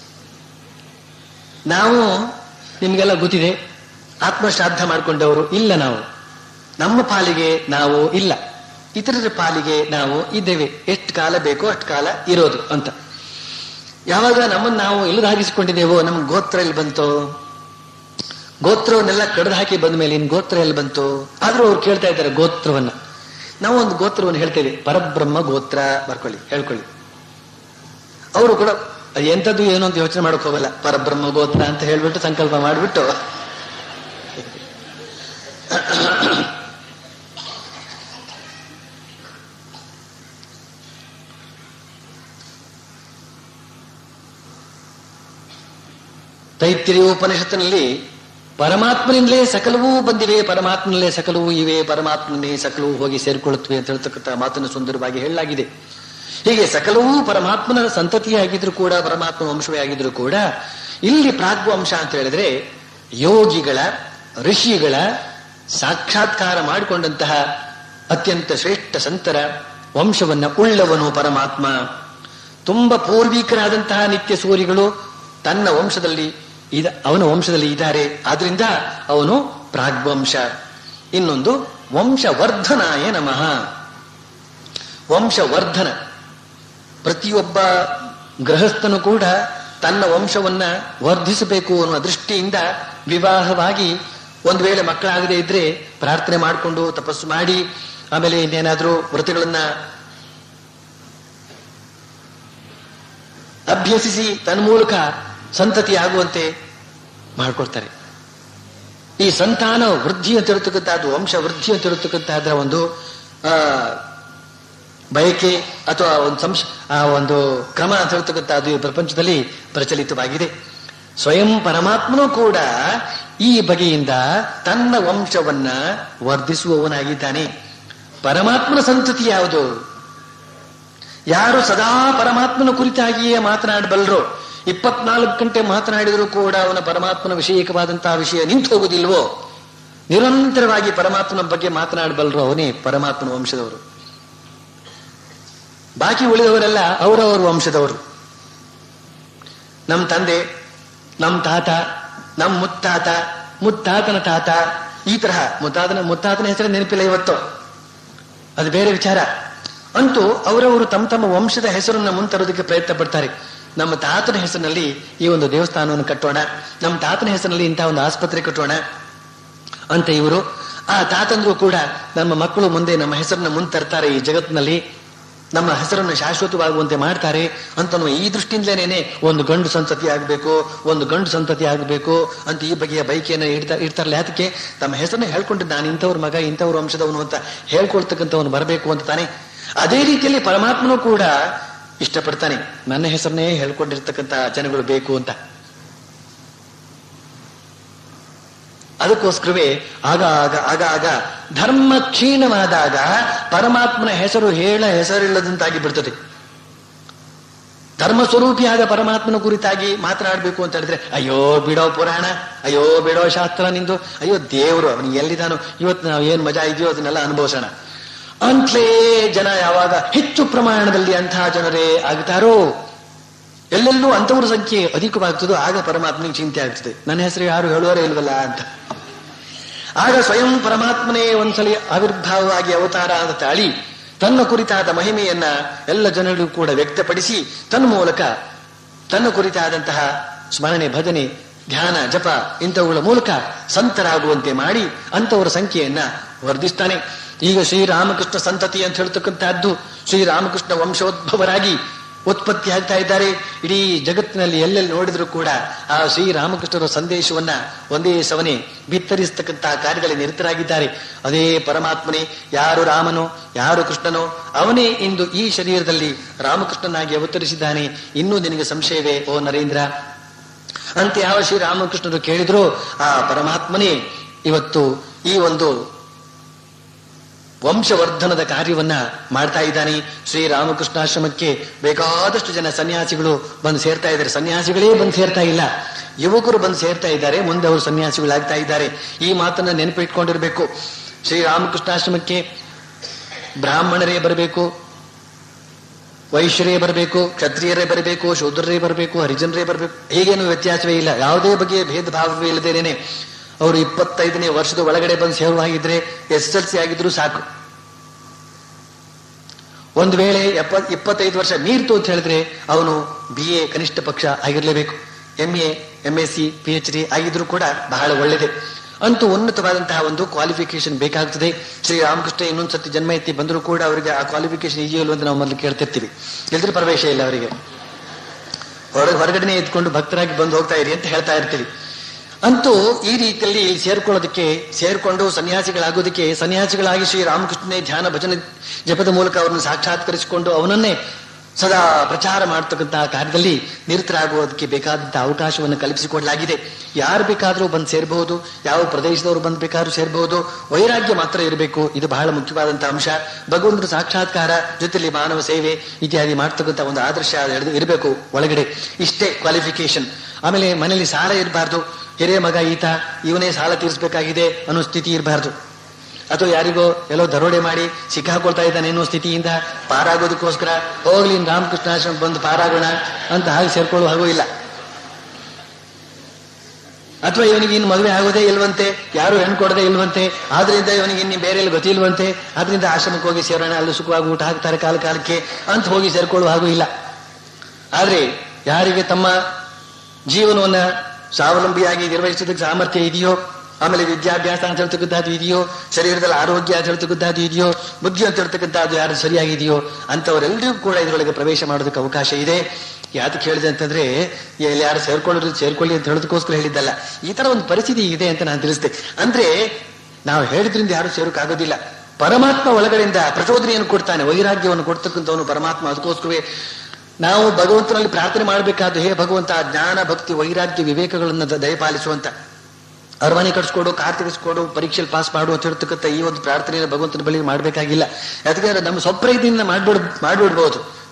ನಾವು ನಿಮ್ಗೆಲ್ಲ ಗೊತ್ತಿದೆ ಆತ್ಮಶ್ರಾದ್ದ ಮಾಡ್ಕೊಂಡವರು ಇಲ್ಲ ನಾವು ನಮ್ಮ ಪಾಲಿಗೆ ನಾವು ಇಲ್ಲ ಇತರರ ಪಾಲಿಗೆ ನಾವು ಇದ್ದೇವೆ ಎಷ್ಟು ಕಾಲ ಬೇಕೋ ಅಷ್ಟು ಕಾಲ ಇರೋದು ಅಂತ ಯಾವಾಗ ನಮ್ಮನ್ನು ನಾವು ಇಲ್ಲದ ಹಾಕಿಸ್ಕೊಂಡಿದ್ದೇವೋ ನಮ್ ಗೋತ್ರ ಎಲ್ಲಿ ಬಂತು ಗೋತ್ರವನ್ನೆಲ್ಲ ಕಡ್ದು ಹಾಕಿ ಬಂದ ಮೇಲೆ ಇನ್ ಗೋತ್ರ ಎಲ್ಲಿ ಬಂತು ಆದ್ರೂ ಅವ್ರು ಕೇಳ್ತಾ ಇದ್ದಾರೆ ಗೋತ್ರವನ್ನ ನಾವು ಒಂದು ಗೋತ್ರವನ್ನು ಹೇಳ್ತೇವೆ ಪರಬ್ರಹ್ಮ ಗೋತ್ರ ಬರ್ಕೊಳ್ಳಿ ಹೇಳ್ಕೊಳ್ಳಿ ಅವರು ಕೂಡ ಅದು ಎಂಥದ್ದು ಏನು ಅಂತ ಯೋಚನೆ ಮಾಡಕ್ ಹೋಗಲ್ಲ ಪರಬ್ರಹ್ಮ ಗೋತ್ರ ಅಂತ ಹೇಳ್ಬಿಟ್ಟು ಸಂಕಲ್ಪ ಮಾಡಿಬಿಟ್ಟು ತೈತ್ತಿರಿ ಉಪನಿಷತ್ತಿನಲ್ಲಿ ಪರಮಾತ್ಮನಿಂದಲೇ ಸಕಲವೂ ಬಂದಿವೆ ಪರಮಾತ್ಮನಲ್ಲೇ ಸಕಲವೂ ಇವೆ ಪರಮಾತ್ಮನೇ ಸಕಲವೂ ಹೋಗಿ ಸೇರಿಕೊಳ್ಳುತ್ತವೆ ಅಂತ ಹೇಳ್ತಕ್ಕಂಥ ಮಾತನ್ನು ಸುಂದರವಾಗಿ ಹೇಳಲಾಗಿದೆ ಹೀಗೆ ಸಕಲವೂ ಪರಮಾತ್ಮನ ಸಂತತಿಯಾಗಿದ್ರು ಕೂಡ ಪರಮಾತ್ಮ ವಂಶವೇ ಆಗಿದ್ರು ಕೂಡ ಇಲ್ಲಿ ಪ್ರಾಗ್ವಂಶ ಅಂತ ಹೇಳಿದ್ರೆ ಯೋಗಿಗಳ ಋಷಿಗಳ ಸಾಕ್ಷಾತ್ಕಾರ ಮಾಡಿಕೊಂಡಂತಹ ಅತ್ಯಂತ ಶ್ರೇಷ್ಠ ಸಂತರ ವಂಶವನ್ನ ಉಳ್ಳವನು ಪರಮಾತ್ಮ ತುಂಬಾ ಪೂರ್ವಿಕರಾದಂತಹ ನಿತ್ಯ ಸೂರಿಗಳು ತನ್ನ ವಂಶದಲ್ಲಿ ಇದ ಅವನ ವಂಶದಲ್ಲಿ ಇದ್ದಾರೆ ಆದ್ರಿಂದ ಅವನು ಪ್ರಾಗ್ವಂಶ ಇನ್ನೊಂದು ವಂಶವರ್ಧನಾಯ ನಮಃ ವಂಶವರ್ಧನ ಪ್ರತಿಯೊಬ್ಬ ಗೃಹಸ್ಥನು ಕೂಡ ತನ್ನ ವಂಶವನ್ನ ವರ್ಧಿಸಬೇಕು ಅನ್ನುವ ದೃಷ್ಟಿಯಿಂದ ವಿವಾಹವಾಗಿ ಒಂದು ವೇಳೆ ಮಕ್ಕಳಾಗದೇ ಇದ್ರೆ ಪ್ರಾರ್ಥನೆ ಮಾಡಿಕೊಂಡು ತಪಸ್ಸು ಮಾಡಿ ಆಮೇಲೆ ಇನ್ನೇನಾದ್ರೂ ವ್ರತಗಳನ್ನ ಅಭ್ಯಸಿಸಿ ತನ್ಮೂಲಕ ಸಂತತಿ ಆಗುವಂತೆ ಮಾಡ್ಕೊಳ್ತಾರೆ ಈ ಸಂತಾನ ವೃದ್ಧಿ ಅಂತ ಹೇಳ್ತಕ್ಕಂಥದ್ದು ವಂಶ ವೃದ್ಧಿ ಅಂತ ಹೇಳ್ತಕ್ಕಂಥದ್ರ ಒಂದು ಆ ಬಯಕೆ ಅಥವಾ ಒಂದು ಸಂಶ ಆ ಒಂದು ಕ್ರಮ ಅಂತ ಹೇಳ್ತಕ್ಕಂಥದ್ದು ಈ ಪ್ರಪಂಚದಲ್ಲಿ ಪ್ರಚಲಿತವಾಗಿದೆ ಸ್ವಯಂ ಪರಮಾತ್ಮನೂ ಕೂಡ ಈ ಬಗೆಯಿಂದ ತನ್ನ ವಂಶವನ್ನ ವರ್ಧಿಸುವವನಾಗಿದ್ದಾನೆ ಪರಮಾತ್ಮನ ಸಂತತಿ ಯಾವುದು ಯಾರು ಸದಾ ಪರಮಾತ್ಮನ ಕುರಿತಾಗಿಯೇ ಮಾತನಾಡಬಲ್ಲರೋ ಇಪ್ಪತ್ನಾಲ್ಕು ಗಂಟೆ ಮಾತನಾಡಿದರೂ ಕೂಡ ಅವನ ಪರಮಾತ್ಮನ ವಿಷಯಕವಾದಂತಹ ವಿಷಯ ನಿಂತು ಹೋಗುದಿಲ್ವೋ ನಿರಂತರವಾಗಿ ಪರಮಾತ್ಮನ ಬಗ್ಗೆ ಮಾತನಾಡಬಲ್ಲರು ಅವನೇ ಪರಮಾತ್ಮನ ವಂಶದವರು ಬಾಕಿ ಉಳಿದವರೆಲ್ಲ ಅವರವರ ವಂಶದವರು ನಮ್ಮ ತಂದೆ ನಮ್ಮ ತಾತ ನಮ್ಮ ಮುತ್ತಾತ ಮುತ್ತಾತನ ತಾತ ಈ ತರಹ ಮುತ್ತಾತನ ಮುತ್ತಾತನ ಹೆಸರು ನೆನಪಿಲ್ಲ ಇವತ್ತು ಅದು ಬೇರೆ ವಿಚಾರ ಅಂತೂ ಅವರವರು ತಮ್ಮ ತಮ್ಮ ವಂಶದ ಹೆಸರನ್ನ ಮುಂತರೋದಕ್ಕೆ ಪ್ರಯತ್ನ ಪಡ್ತಾರೆ ನಮ್ಮ ತಾತನ ಹೆಸರಿನಲ್ಲಿ ಈ ಒಂದು ದೇವಸ್ಥಾನವನ್ನು ಕಟ್ಟೋಣ ನಮ್ಮ ತಾತನ ಹೆಸರಿನಲ್ಲಿ ಇಂತಹ ಒಂದು ಆಸ್ಪತ್ರೆ ಕಟ್ಟೋಣ ಅಂತ ಇವರು ಆ ತಾತಂದ್ರು ಕೂಡ ನಮ್ಮ ಮಕ್ಕಳು ಮುಂದೆ ನಮ್ಮ ಹೆಸರನ್ನ ಮುಂತರ್ತಾರೆ ಈ ಜಗತ್ತಿನಲ್ಲಿ ನಮ್ಮ ಹೆಸರನ್ನು ಶಾಶ್ವತವಾಗುವಂತೆ ಮಾಡ್ತಾರೆ ಅಂತ ಈ ದೃಷ್ಟಿಯಿಂದಲೇನೆ ಒಂದು ಗಂಡು ಸಂತತಿ ಆಗಬೇಕು ಒಂದು ಗಂಡು ಸಂತತಿ ಆಗಬೇಕು ಅಂತ ಈ ಬಗೆಯ ಬೈಕಿಯನ್ನು ಇಡ್ತಾ ಇಡ್ತಾರಲ್ಲ ಅದಕ್ಕೆ ತಮ್ಮ ಹೆಸರನ್ನ ಹೇಳ್ಕೊಂಡಿದ್ದು ನಾನು ಇಂಥವ್ರ ಮಗ ಇಂಥವ್ರ ವಂಶದವನು ಅಂತ ಹೇಳ್ಕೊಳ್ತಕ್ಕಂಥವನು ಬರಬೇಕು ಅಂತ ತಾನೆ ಅದೇ ರೀತಿಯಲ್ಲಿ ಪರಮಾತ್ಮನು ಕೂಡ ಇಷ್ಟಪಡ್ತಾನೆ ನನ್ನ ಹೆಸರನ್ನೇ ಹೇಳ್ಕೊಂಡಿರ್ತಕ್ಕಂಥ ಜನಗಳು ಬೇಕು ಅಂತ ಅದಕ್ಕೋಸ್ಕರವೇ ಆಗ ಆಗ ಆಗ ಆಗ ಧರ್ಮ ಕ್ಷೀಣವಾದಾಗ ಪರಮಾತ್ಮನ ಹೆಸರು ಹೇಳ ಹೆಸರಿಲ್ಲದಂತಾಗಿ ಬಿಡ್ತದೆ ಧರ್ಮ ಸ್ವರೂಪಿಯಾದ ಪರಮಾತ್ಮನ ಕುರಿತಾಗಿ ಮಾತನಾಡಬೇಕು ಅಂತ ಹೇಳಿದ್ರೆ ಅಯ್ಯೋ ಬಿಡೋ ಪುರಾಣ ಅಯ್ಯೋ ಬಿಡೋ ಶಾಸ್ತ್ರ ನಿಂದು ಅಯ್ಯೋ ದೇವರು ಅವನಿಗೆ ಎಲ್ಲಿದ್ದಾನೋ ಇವತ್ತು ನಾವು ಏನ್ ಮಜಾ ಇದೆಯೋ ಅದನ್ನೆಲ್ಲ ಅನುಭವಿಸೋಣ ಅಂತಲೇ ಜನ ಯಾವಾಗ ಹೆಚ್ಚು ಪ್ರಮಾಣದಲ್ಲಿ ಅಂತಹ ಜನರೇ ಆಗ್ತಾರೋ ಎಲ್ಲೆಲ್ಲೂ ಅಂತವ್ರ ಸಂಖ್ಯೆ ಅಧಿಕವಾಗ್ತದೋ ಆಗ ಪರಮಾತ್ಮನಿಗೆ ಚಿಂತೆ ಆಗ್ತದೆ ನನ್ನ ಹೆಸರು ಯಾರು ಹೇಳುವರೇ ಇಲ್ವಲ್ಲ ಅಂತ ಆಗ ಸ್ವಯಂ ಪರಮಾತ್ಮನೇ ಒಂದ್ಸಲಿ ಆವಿರ್ಭಾವವಾಗಿ ಅವತಾರ ಅಂತ ತಾಳಿ ತನ್ನ ಕುರಿತಾದ ಮಹಿಮೆಯನ್ನ ಎಲ್ಲ ಜನರಿಗೂ ಕೂಡ ವ್ಯಕ್ತಪಡಿಸಿ ತನ್ನ ಮೂಲಕ ತನ್ನ ಕುರಿತಾದಂತಹ ಸ್ಮರಣೆ ಭಜನೆ ಧ್ಯಾನ ಜಪ ಇಂಥವುಗಳ ಮೂಲಕ ಸಂತರಾಗುವಂತೆ ಮಾಡಿ ಅಂತವರ ಸಂಖ್ಯೆಯನ್ನ ವರ್ಧಿಸ್ತಾನೆ ಈಗ ಶ್ರೀರಾಮಕೃಷ್ಣ ಸಂತತಿ ಅಂತ ಹೇಳ್ತಕ್ಕಂತಹದ್ದು ಶ್ರೀರಾಮಕೃಷ್ಣ ವಂಶೋದ್ಭವರಾಗಿ ಉತ್ಪತ್ತಿ ಆಗ್ತಾ ಇದ್ದಾರೆ ಇಡೀ ಜಗತ್ತಿನಲ್ಲಿ ಎಲ್ಲೆಲ್ಲಿ ನೋಡಿದ್ರು ಕೂಡ ಆ ಶ್ರೀರಾಮಕೃಷ್ಣರ ಸಂದೇಶವನ್ನ ಒಂದೇ ಸವನೆ ಬಿತ್ತರಿಸತಕ್ಕಂತಹ ಕಾರ್ಯದಲ್ಲಿ ನಿರತರಾಗಿದ್ದಾರೆ ಅದೇ ಪರಮಾತ್ಮನೇ ಯಾರು ರಾಮನೋ ಯಾರು ಕೃಷ್ಣನೋ ಅವನೇ ಇಂದು ಈ ಶರೀರದಲ್ಲಿ ರಾಮಕೃಷ್ಣನಾಗಿ ಅವತರಿಸಿದ್ದಾನೆ ಇನ್ನೂ ನಿನಗೆ ಸಂಶಯವೇ ಓ ನರೇಂದ್ರ ಅಂತ ಯಾವ ಶ್ರೀರಾಮಕೃಷ್ಣರು ಕೇಳಿದ್ರು ಆ ಪರಮಾತ್ಮನೇ ಇವತ್ತು ಈ ಒಂದು ವಂಶವರ್ಧನದ ಕಾರ್ಯವನ್ನ ಮಾಡ್ತಾ ಇದ್ದಾನೆ ಶ್ರೀರಾಮಕೃಷ್ಣಾಶ್ರಮಕ್ಕೆ ಬೇಕಾದಷ್ಟು ಜನ ಸನ್ಯಾಸಿಗಳು ಬಂದು ಸೇರ್ತಾ ಇದ್ದಾರೆ ಸನ್ಯಾಸಿಗಳೇ ಬಂದು ಸೇರ್ತಾ ಇಲ್ಲ ಯುವಕರು ಬಂದು ಸೇರ್ತಾ ಇದ್ದಾರೆ ಮುಂದೆ ಅವರು ಸನ್ಯಾಸಿಗಳಾಗ್ತಾ ಇದ್ದಾರೆ ಈ ಮಾತನ್ನ ನೆನಪಿಟ್ಕೊಂಡಿರ್ಬೇಕು ಶ್ರೀರಾಮಕೃಷ್ಣಾಶ್ರಮಕ್ಕೆ ಬ್ರಾಹ್ಮಣರೇ ಬರಬೇಕು ವೈಶ್ಯರೇ ಬರಬೇಕು ಕ್ಷತ್ರಿಯರೇ ಬರಬೇಕು ಶೂದ್ರರೇ ಬರಬೇಕು ಹರಿಜನರೇ ಬರಬೇಕು ಹೀಗೇನು ವ್ಯತ್ಯಾಸವೇ ಇಲ್ಲ ಯಾವುದೇ ಬಗೆಯ ಭೇದ ಭಾವವೇ ಇಲ್ಲದೇನೆ ಅವರು ಇಪ್ಪತ್ತೈದನೇ ವರ್ಷದ ಒಳಗಡೆ ಬಂದು ಸೇರುವಾಗಿದ್ರೆ ಎಸ್ ಎಲ್ ಸಿ ಆಗಿದ್ರು ಸಾಕು ಒಂದು ವೇಳೆ ಎಪ್ಪ ಇಪ್ಪತ್ತೈದು ವರ್ಷ ಮೀರ್ತು ಅಂತ ಹೇಳಿದ್ರೆ ಅವನು ಬಿ ಎ ಕನಿಷ್ಠ ಪಕ್ಷ ಆಗಿರ್ಲೇಬೇಕು M A M S C P H D ಆಗಿದ್ರು ಕೂಡ ಬಹಳ ಒಳ್ಳೆಯದೇ ಅಂತೂ ಉನ್ನತವಾದಂತಹ ಒಂದು ಕ್ವಾಲಿಫಿಕೇಶನ್ ಬೇಕಾಗ್ತದೆ ಶ್ರೀರಾಮಕೃಷ್ಣ ಇನ್ನೊಂದು ಸತಿ ಜನ್ಮ ಎತ್ತಿ ಬಂದರೂ ಕೂಡ ಅವರಿಗೆ ಆ ಕ್ವಾಲಿಫಿಕೇಶನ್ ಇದೆಯೋ ಇಲ್ವೋ ಅಂತ ನಾವು ಮೊದಲು ಕೇಳ್ತಿರ್ತೀವಿ ಇಲ್ದ್ರೆ ಪ್ರವೇಶ ಇಲ್ಲ ಅವರಿಗೆ ಹೊರಗೆ ಹೊರಗಡೆನೆ ಇದ್ಕೊಂಡು ಭಕ್ತರಾಗಿ ಬಂದು ಹೋಗ್ತಾ ಇರಿ ಅಂತ ಹೇಳ್ತಾ ಇರ್ತೀವಿ ಅಂತೂ ಈ ರೀತಿಯಲ್ಲಿ ಇಲ್ಲಿ ಸೇರ್ಕೊಳ್ಳೋದಕ್ಕೆ ಸೇರ್ಕೊಂಡು ಸನ್ಯಾಸಿಗಳಾಗೋದಕ್ಕೆ ಸನ್ಯಾಸಿಗಳಾಗಿ ಶ್ರೀ ರಾಮಕೃಷ್ಣನೇ ಧ್ಯಾನ ಭಜನೆ ಜಪದ ಮೂಲಕ ಅವರನ್ನು ಸಾಕ್ಷಾತ್ಕರಿಸಿಕೊಂಡು ಅವನನ್ನೇ ಸದಾ ಪ್ರಚಾರ ಮಾಡತಕ್ಕಂತಹ ಕಾರ್ಯದಲ್ಲಿ ನಿರತರಾಗುವುದಕ್ಕೆ ಬೇಕಾದಂತಹ ಅವಕಾಶವನ್ನು ಕಲ್ಪಿಸಿಕೊಡಲಾಗಿದೆ ಯಾರು ಬೇಕಾದರೂ ಬಂದು ಸೇರಬಹುದು ಯಾವ ಪ್ರದೇಶದವರು ಬಂದು ಬೇಕಾದ್ರೂ ಸೇರಬಹುದು ವೈರಾಗ್ಯ ಮಾತ್ರ ಇರಬೇಕು ಇದು ಬಹಳ ಮುಖ್ಯವಾದಂತಹ ಅಂಶ ಭಗವಂತನ ಸಾಕ್ಷಾತ್ಕಾರ ಜೊತೆಲಿ ಮಾನವ ಸೇವೆ ಇತ್ಯಾದಿ ಮಾಡ್ತಕ್ಕಂಥ ಒಂದು ಆದರ್ಶ ಇರಬೇಕು ಒಳಗಡೆ ಇಷ್ಟೇ ಕ್ವಾಲಿಫಿಕೇಶನ್ ಆಮೇಲೆ ಮನೆಯಲ್ಲಿ ಸಾಲ ಇರಬಾರ್ದು ಹಿರಿಯ ಮಗ ಈತ ಇವನೇ ಸಾಲ ತೀರಿಸಬೇಕಾಗಿದೆ ಅನ್ನೋ ಸ್ಥಿತಿ ಇರಬಾರ್ದು ಅಥವಾ ಯಾರಿಗೋ ಎಲ್ಲೋ ದರೋಡೆ ಮಾಡಿ ಸಿಕ್ಕಾಕೊಳ್ತಾ ಇದ್ದಾನೆ ಅನ್ನೋ ಸ್ಥಿತಿಯಿಂದ ಪಾರಾಗೋದಕ್ಕೋಸ್ಕರ ಹೋಗ್ಲಿ ಇನ್ನು ರಾಮಕೃಷ್ಣಾಶ್ರಮ ಬಂದು ಪಾರಾಗೋಣ ಅಂತ ಹಾಗೆ ಸೇರ್ಕೊಳ್ಳೋ ಹಾಗೂ ಇಲ್ಲ ಅಥವಾ ಇವನಿಗೆ ಇನ್ನು ಮದುವೆ ಆಗೋದೇ ಇಲ್ವಂತೆ ಯಾರು ಹೆಣ್ಣು ಕೊಡದೆ ಇಲ್ವಂತೆ ಆದ್ರಿಂದ ಇವನಿಗೆ ಇನ್ನು ಬೇರೆ ಎಲ್ಲಿ ಗತಿ ಇಲ್ವಂತೆ ಆದ್ರಿಂದ ಆಶ್ರಮಕ್ಕೆ ಹೋಗಿ ಸೇರೋಣ ಅಲ್ಲಿ ಸುಖವಾಗಿ ಊಟ ಹಾಕ್ತಾರೆ ಕಾಲ ಕಾಲಕ್ಕೆ ಅಂತ ಹೋಗಿ ಸೇರ್ಕೊಳ್ಳೋ ಹಾಗೂ ಇಲ್ಲ ಆದ್ರೆ ಯಾರಿಗೆ ತಮ್ಮ ಜೀವನವನ್ನ ಸ್ವಾವಲಂಬಿಯಾಗಿ ನಿರ್ವಹಿಸೋದಕ್ಕೆ ಸಾಮರ್ಥ್ಯ ಇದೆಯೋ ಆಮೇಲೆ ವಿದ್ಯಾಭ್ಯಾಸ ಅಂತ ಹೇಳ್ತಕ್ಕಂಥದ್ದು ಇದೆಯೋ ಶರೀರದಲ್ಲಿ ಆರೋಗ್ಯ ಅಂತ ಹೇಳ್ತಕ್ಕಂಥದ್ದು ಇದೆಯೋ ಬುದ್ಧಿ ಅಂತ ಹೇಳ್ತಕ್ಕಂಥದ್ದು ಯಾರು ಸರಿಯಾಗಿದೆಯೋ ಅಂತವರೆಲ್ಲರಿಗೂ ಕೂಡ ಇದರೊಳಗೆ ಪ್ರವೇಶ ಮಾಡೋದಕ್ಕೆ ಅವಕಾಶ ಇದೆ ಯಾತಕ್ಕೆ ಹೇಳಿದೆ ಅಂತಂದ್ರೆ ಇಲ್ಲಿ ಯಾರು ಸೇರ್ಕೊಳ್ಳೋದು ಸೇರ್ಕೊಳ್ಳಿ ಅಂತ ಹೇಳೋದಕ್ಕೋಸ್ಕರ ಹೇಳಿದ್ದಲ್ಲ ಈ ತರ ಒಂದು ಪರಿಸ್ಥಿತಿ ಇದೆ ಅಂತ ನಾನು ತಿಳಿಸ್ದೆ ಅಂದ್ರೆ ನಾವು ಹೇಳಿದ್ರಿಂದ ಯಾರು ಸೇರೋಕ್ಕಾಗೋದಿಲ್ಲ ಪರಮಾತ್ಮ ಒಳಗಡೆಯಿಂದ ಪ್ರಚೋದನೆಯನ್ನು ಕೊಡ್ತಾನೆ ವೈರಾಗ್ಯವನ್ನು ಕೊಡ್ತಕ್ಕಂಥವನು ಪರಮಾತ್ಮ ಅದಕ್ಕೋಸ್ಕರವೇ ನಾವು ಭಗವಂತನಲ್ಲಿ ಪ್ರಾರ್ಥನೆ ಮಾಡಬೇಕಾದ ಹೇ ಭಗವಂತ ಜ್ಞಾನ ಭಕ್ತಿ ವೈರಾಗ್ಯ ವಿವೇಕಗಳನ್ನು ದ- ದಯಪಾಲಿಸುವಂತ ಅರಮನೆ ಕಟ್ಸ್ಕೊಡು ಕಾರ್ ತೆಗೆಸ್ಕೊಡು ಪರೀಕ್ಷೆಯಲ್ಲಿ ಪಾಸ್ ಮಾಡು ಅಂತ ಹೇಳ್ತಕ್ಕಂಥ ಈ ಒಂದು ಪ್ರಾರ್ಥನೆಯನ್ನು ಭಗವಂತನ ಬಳಿ ಮಾಡಬೇಕಾಗಿಲ್ಲ ಯಾಕಂದ್ರೆ ನಮ್ಮ ಸ್ವಪ್ರಯತ್ನದಿಂದ ಮಾಡ್ಬಿಡ್ ಮಾಡ್ಬಿಡ್ಬೋದು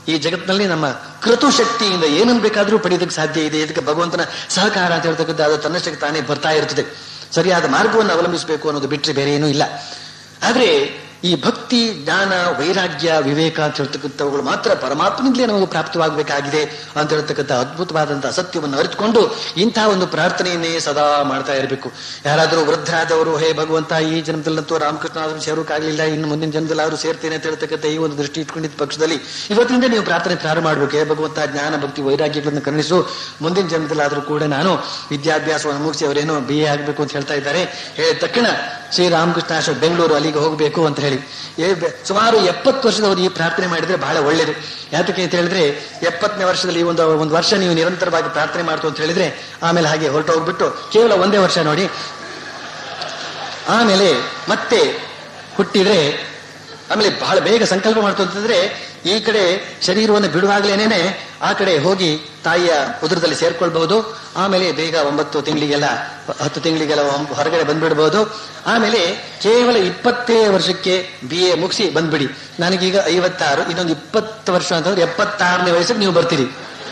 ಈ ಜಗತ್ತಿನಲ್ಲಿ ನಮ್ಮ ಕೃತು ಶಕ್ತಿಯಿಂದ ಏನನ್ನು ಬೇಕಾದರೂ ಪಡೆಯೋದಕ್ಕೆ ಸಾಧ್ಯ ಇದೆ ಇದಕ್ಕೆ ಭಗವಂತನ ಸಹಕಾರ ಅಂತ ಹೇಳ್ತಕ್ಕಂಥ ಅದು ತನ್ನಷ್ಟಕ್ಕೆ ತಾನೇ ಬರ್ತಾ ಇರ್ತದೆ ಸರಿಯಾದ ಮಾರ್ಗವನ್ನು ಅವಲಂಬಿಸಬೇಕು ಅನ್ನೋದು ಬಿಟ್ಟರೆ ಬೇರೆ ಏನೂ ಇಲ್ಲ ಆದ್ರೆ ಈ ಭಕ್ತಿ ಜ್ಞಾನ ವೈರಾಗ್ಯ ವಿವೇಕ ಅಂತ ಹೇಳ್ತಕ್ಕಂಥವುಗಳು ಮಾತ್ರ ಪರಮಾತ್ಮನಿಂದಲೇ ನಮಗೆ ಪ್ರಾಪ್ತವಾಗಬೇಕಾಗಿದೆ ಅಂತ ಹೇಳ್ತಕ್ಕಂಥ ಅದ್ಭುತವಾದಂತಹ ಸತ್ಯವನ್ನು ಅರಿತುಕೊಂಡು ಇಂತಹ ಒಂದು ಪ್ರಾರ್ಥನೆಯನ್ನೇ ಸದಾ ಮಾಡ್ತಾ ಇರಬೇಕು ಯಾರಾದರೂ ವೃದ್ಧರಾದವರು ಹೇ ಭಗವಂತ ಈ ಜನ್ಮದಲ್ಲಂತೂ ರಾಮಕೃಷ್ಣ ಆದರೂ ಸೇರೋಕ್ಕಾಗಲಿಲ್ಲ ಇನ್ನು ಮುಂದಿನ ಜನ್ಮದಲ್ಲಿ ಆದರೂ ಸೇರ್ತೇನೆ ಅಂತ ಹೇಳ್ತಕ್ಕಂಥ ಈ ಒಂದು ದೃಷ್ಟಿ ಇಟ್ಕೊಂಡಿದ್ದ ಪಕ್ಷದಲ್ಲಿ ಇವತ್ತಿಂದ ನೀವು ಪ್ರಾರ್ಥನೆ ಪ್ರಾರಂಭ ಮಾಡಬೇಕು ಹೇ ಭಗವಂತ ಜ್ಞಾನ ಭಕ್ತಿ ವೈರಾಗ್ಯಗಳನ್ನು ಕರುಣಿಸು ಮುಂದಿನ ಜನ್ಮದಲ್ಲಾದರೂ ಕೂಡ ನಾನು ವಿದ್ಯಾಭ್ಯಾಸವನ್ನು ಮುಗಿಸಿ ಅವರೇನೋ ಬಿ ಎ ಆಗಬೇಕು ಅಂತ ಹೇಳ್ತಾ ಇದ್ದಾರೆ ಹೇಳಿದ ತಕ್ಷಣ ಶ್ರೀರಾಮಕೃಷ್ಣ ಆಶ್ರಮ ಬೆಂಗಳೂರು ಅಲ್ಲಿಗೆ ಹೋಗಬೇಕು ಅಂತ ಹೇಳಿ ಏ ಬೆ- ಸುಮಾರು ಎಪ್ಪತ್ತು ವರ್ಷದವರು ಈ ಪ್ರಾರ್ಥನೆ ಮಾಡಿದ್ರೆ ಬಹಳ ಒಳ್ಳೇದು ಯಾತಕ್ಕೆ ಅಂತ ಹೇಳಿದ್ರೆ ಎಪ್ಪತ್ತನೇ ವರ್ಷದಲ್ಲಿ ಈ ಒಂದು ಒಂದು ವರ್ಷ ನೀವು ನಿರಂತರವಾಗಿ ಪ್ರಾರ್ಥನೆ ಮಾಡ್ತು ಅಂತ ಹೇಳಿದ್ರೆ ಆಮೇಲೆ ಹಾಗೆ ಹೊರಟು ಹೋಗ್ಬಿಟ್ಟು ಕೇವಲ ಒಂದೇ ವರ್ಷ ನೋಡಿ ಆಮೇಲೆ ಮತ್ತೆ ಹುಟ್ಟಿದ್ರೆ ಆಮೇಲೆ ಬಹಳ ಬೇಗ ಸಂಕಲ್ಪ ಮಾಡ್ತು ಅಂತಂದ್ರೆ ಈ ಕಡೆ ಶರೀರವನ್ನು ಬಿಡುವಾಗ್ಲೇನೆ ಆ ಕಡೆ ಹೋಗಿ ತಾಯಿಯ ಉದರದಲ್ಲಿ ಸೇರ್ಕೊಳ್ಬಹುದು ಆಮೇಲೆ ಬೇಗ ಒಂಬತ್ತು ತಿಂಗಳಿಗೆಲ್ಲ ಹತ್ತು ತಿಂಗಳಿಗೆಲ್ಲ ಒಂಬ- ಹೊರಗಡೆ ಬಂದ್ಬಿಡ್ಬಹುದು ಆಮೇಲೆ ಕೇವಲ ಇಪ್ಪತ್ತೇ ವರ್ಷಕ್ಕೆ ಬಿ ಎ ಮುಗಿಸಿ ಬಂದ್ಬಿಡಿ ನನಗೀಗ ಐವತ್ತಾರು ಇನ್ನೊಂದು ಇಪ್ಪತ್ತು ವರ್ಷ ಅಂತಂದ್ರೆ ಎಪ್ಪತ್ತಾರನೇ ವಯಸ್ಸಿಗೆ ನೀವು ಬರ್ತೀರಿ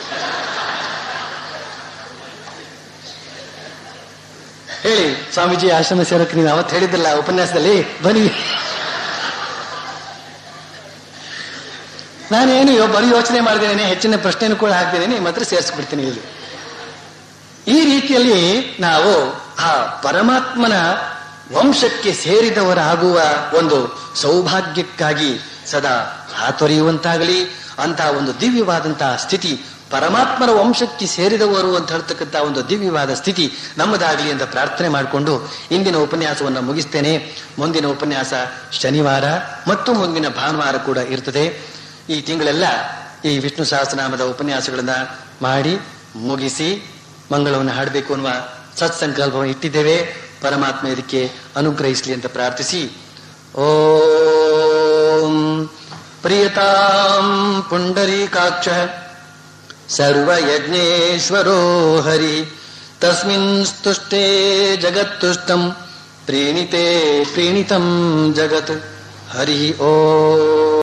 ಹೇಳಿ ಸ್ವಾಮೀಜಿ ಆಶ್ರಮ ಸೇರಕ್ಕೆ ನೀವು ಅವತ್ತು ಹೇಳಿದ್ರಲ್ಲ ಉಪನ್ಯಾಸದಲ್ಲಿ ಬನ್ನಿ ನಾನೇನು ಯೋ- ಬರೀ ಯೋಚನೆ ಮಾಡಿದ್ದೇನೆ ಹೆಚ್ಚಿನ ಪ್ರಶ್ನೆಯನ್ನು ಕೂಡ ಹಾಕ್ತೇನೆ ನಿಮ್ಮ ಹತ್ರ ಸೇರಿಸ್ಬಿಡ್ತೀನಿ ಇಲ್ಲಿ ಈ ರೀತಿಯಲ್ಲಿ ನಾವು ಆ ಪರಮಾತ್ಮನ ವಂಶಕ್ಕೆ ಸೇರಿದವರಾಗುವ ಒಂದು ಸೌಭಾಗ್ಯಕ್ಕಾಗಿ ಸದಾ ಹಾತೊರೆಯುವಂತಾಗಲಿ ಅಂತ ಒಂದು ದಿವ್ಯವಾದಂತಹ ಸ್ಥಿತಿ ಪರಮಾತ್ಮನ ವಂಶಕ್ಕೆ ಸೇರಿದವರು ಅಂತ ಹೇಳ್ತಕ್ಕಂಥ ಒಂದು ದಿವ್ಯವಾದ ಸ್ಥಿತಿ ನಮ್ಮದಾಗಲಿ ಅಂತ ಪ್ರಾರ್ಥನೆ ಮಾಡಿಕೊಂಡು ಇಂದಿನ ಉಪನ್ಯಾಸವನ್ನು ಮುಗಿಸ್ತೇನೆ ಮುಂದಿನ ಉಪನ್ಯಾಸ ಶನಿವಾರ ಮತ್ತು ಮುಂದಿನ ಭಾನುವಾರ ಕೂಡ ಇರ್ತದೆ ಈ ತಿಂಗಳೆಲ್ಲ ಈ ವಿಷ್ಣು ಸಹಸ್ರನಾಮದ ಉಪನ್ಯಾಸಗಳನ್ನ ಮಾಡಿ ಮುಗಿಸಿ ಮಂಗಳವನ್ನು ಹಾಡಬೇಕು ಅನ್ನುವ ಸತ್ಸಂಕಲ್ಪವನ್ನು ಇಟ್ಟಿದ್ದೇವೆ ಪರಮಾತ್ಮ ಇದಕ್ಕೆ ಅನುಗ್ರಹಿಸಲಿ ಅಂತ ಪ್ರಾರ್ಥಿಸಿ ಓಂ ಪ್ರಿಯತಾಂ ಪುಂಡರೀಕಾಕ್ಷ ಸರ್ವಯಜ್ಞೇಶ್ವರೋ ಹರಿ ತಸ್ಮಿನ್ ಸ್ತುಷ್ಟೇ ಜಗತ್ತುಷ್ಟಂ ಪ್ರೀಣಿತೆ ಪ್ರೀಣಿತಂ ಜಗತ್ ಹರಿ ಓಂ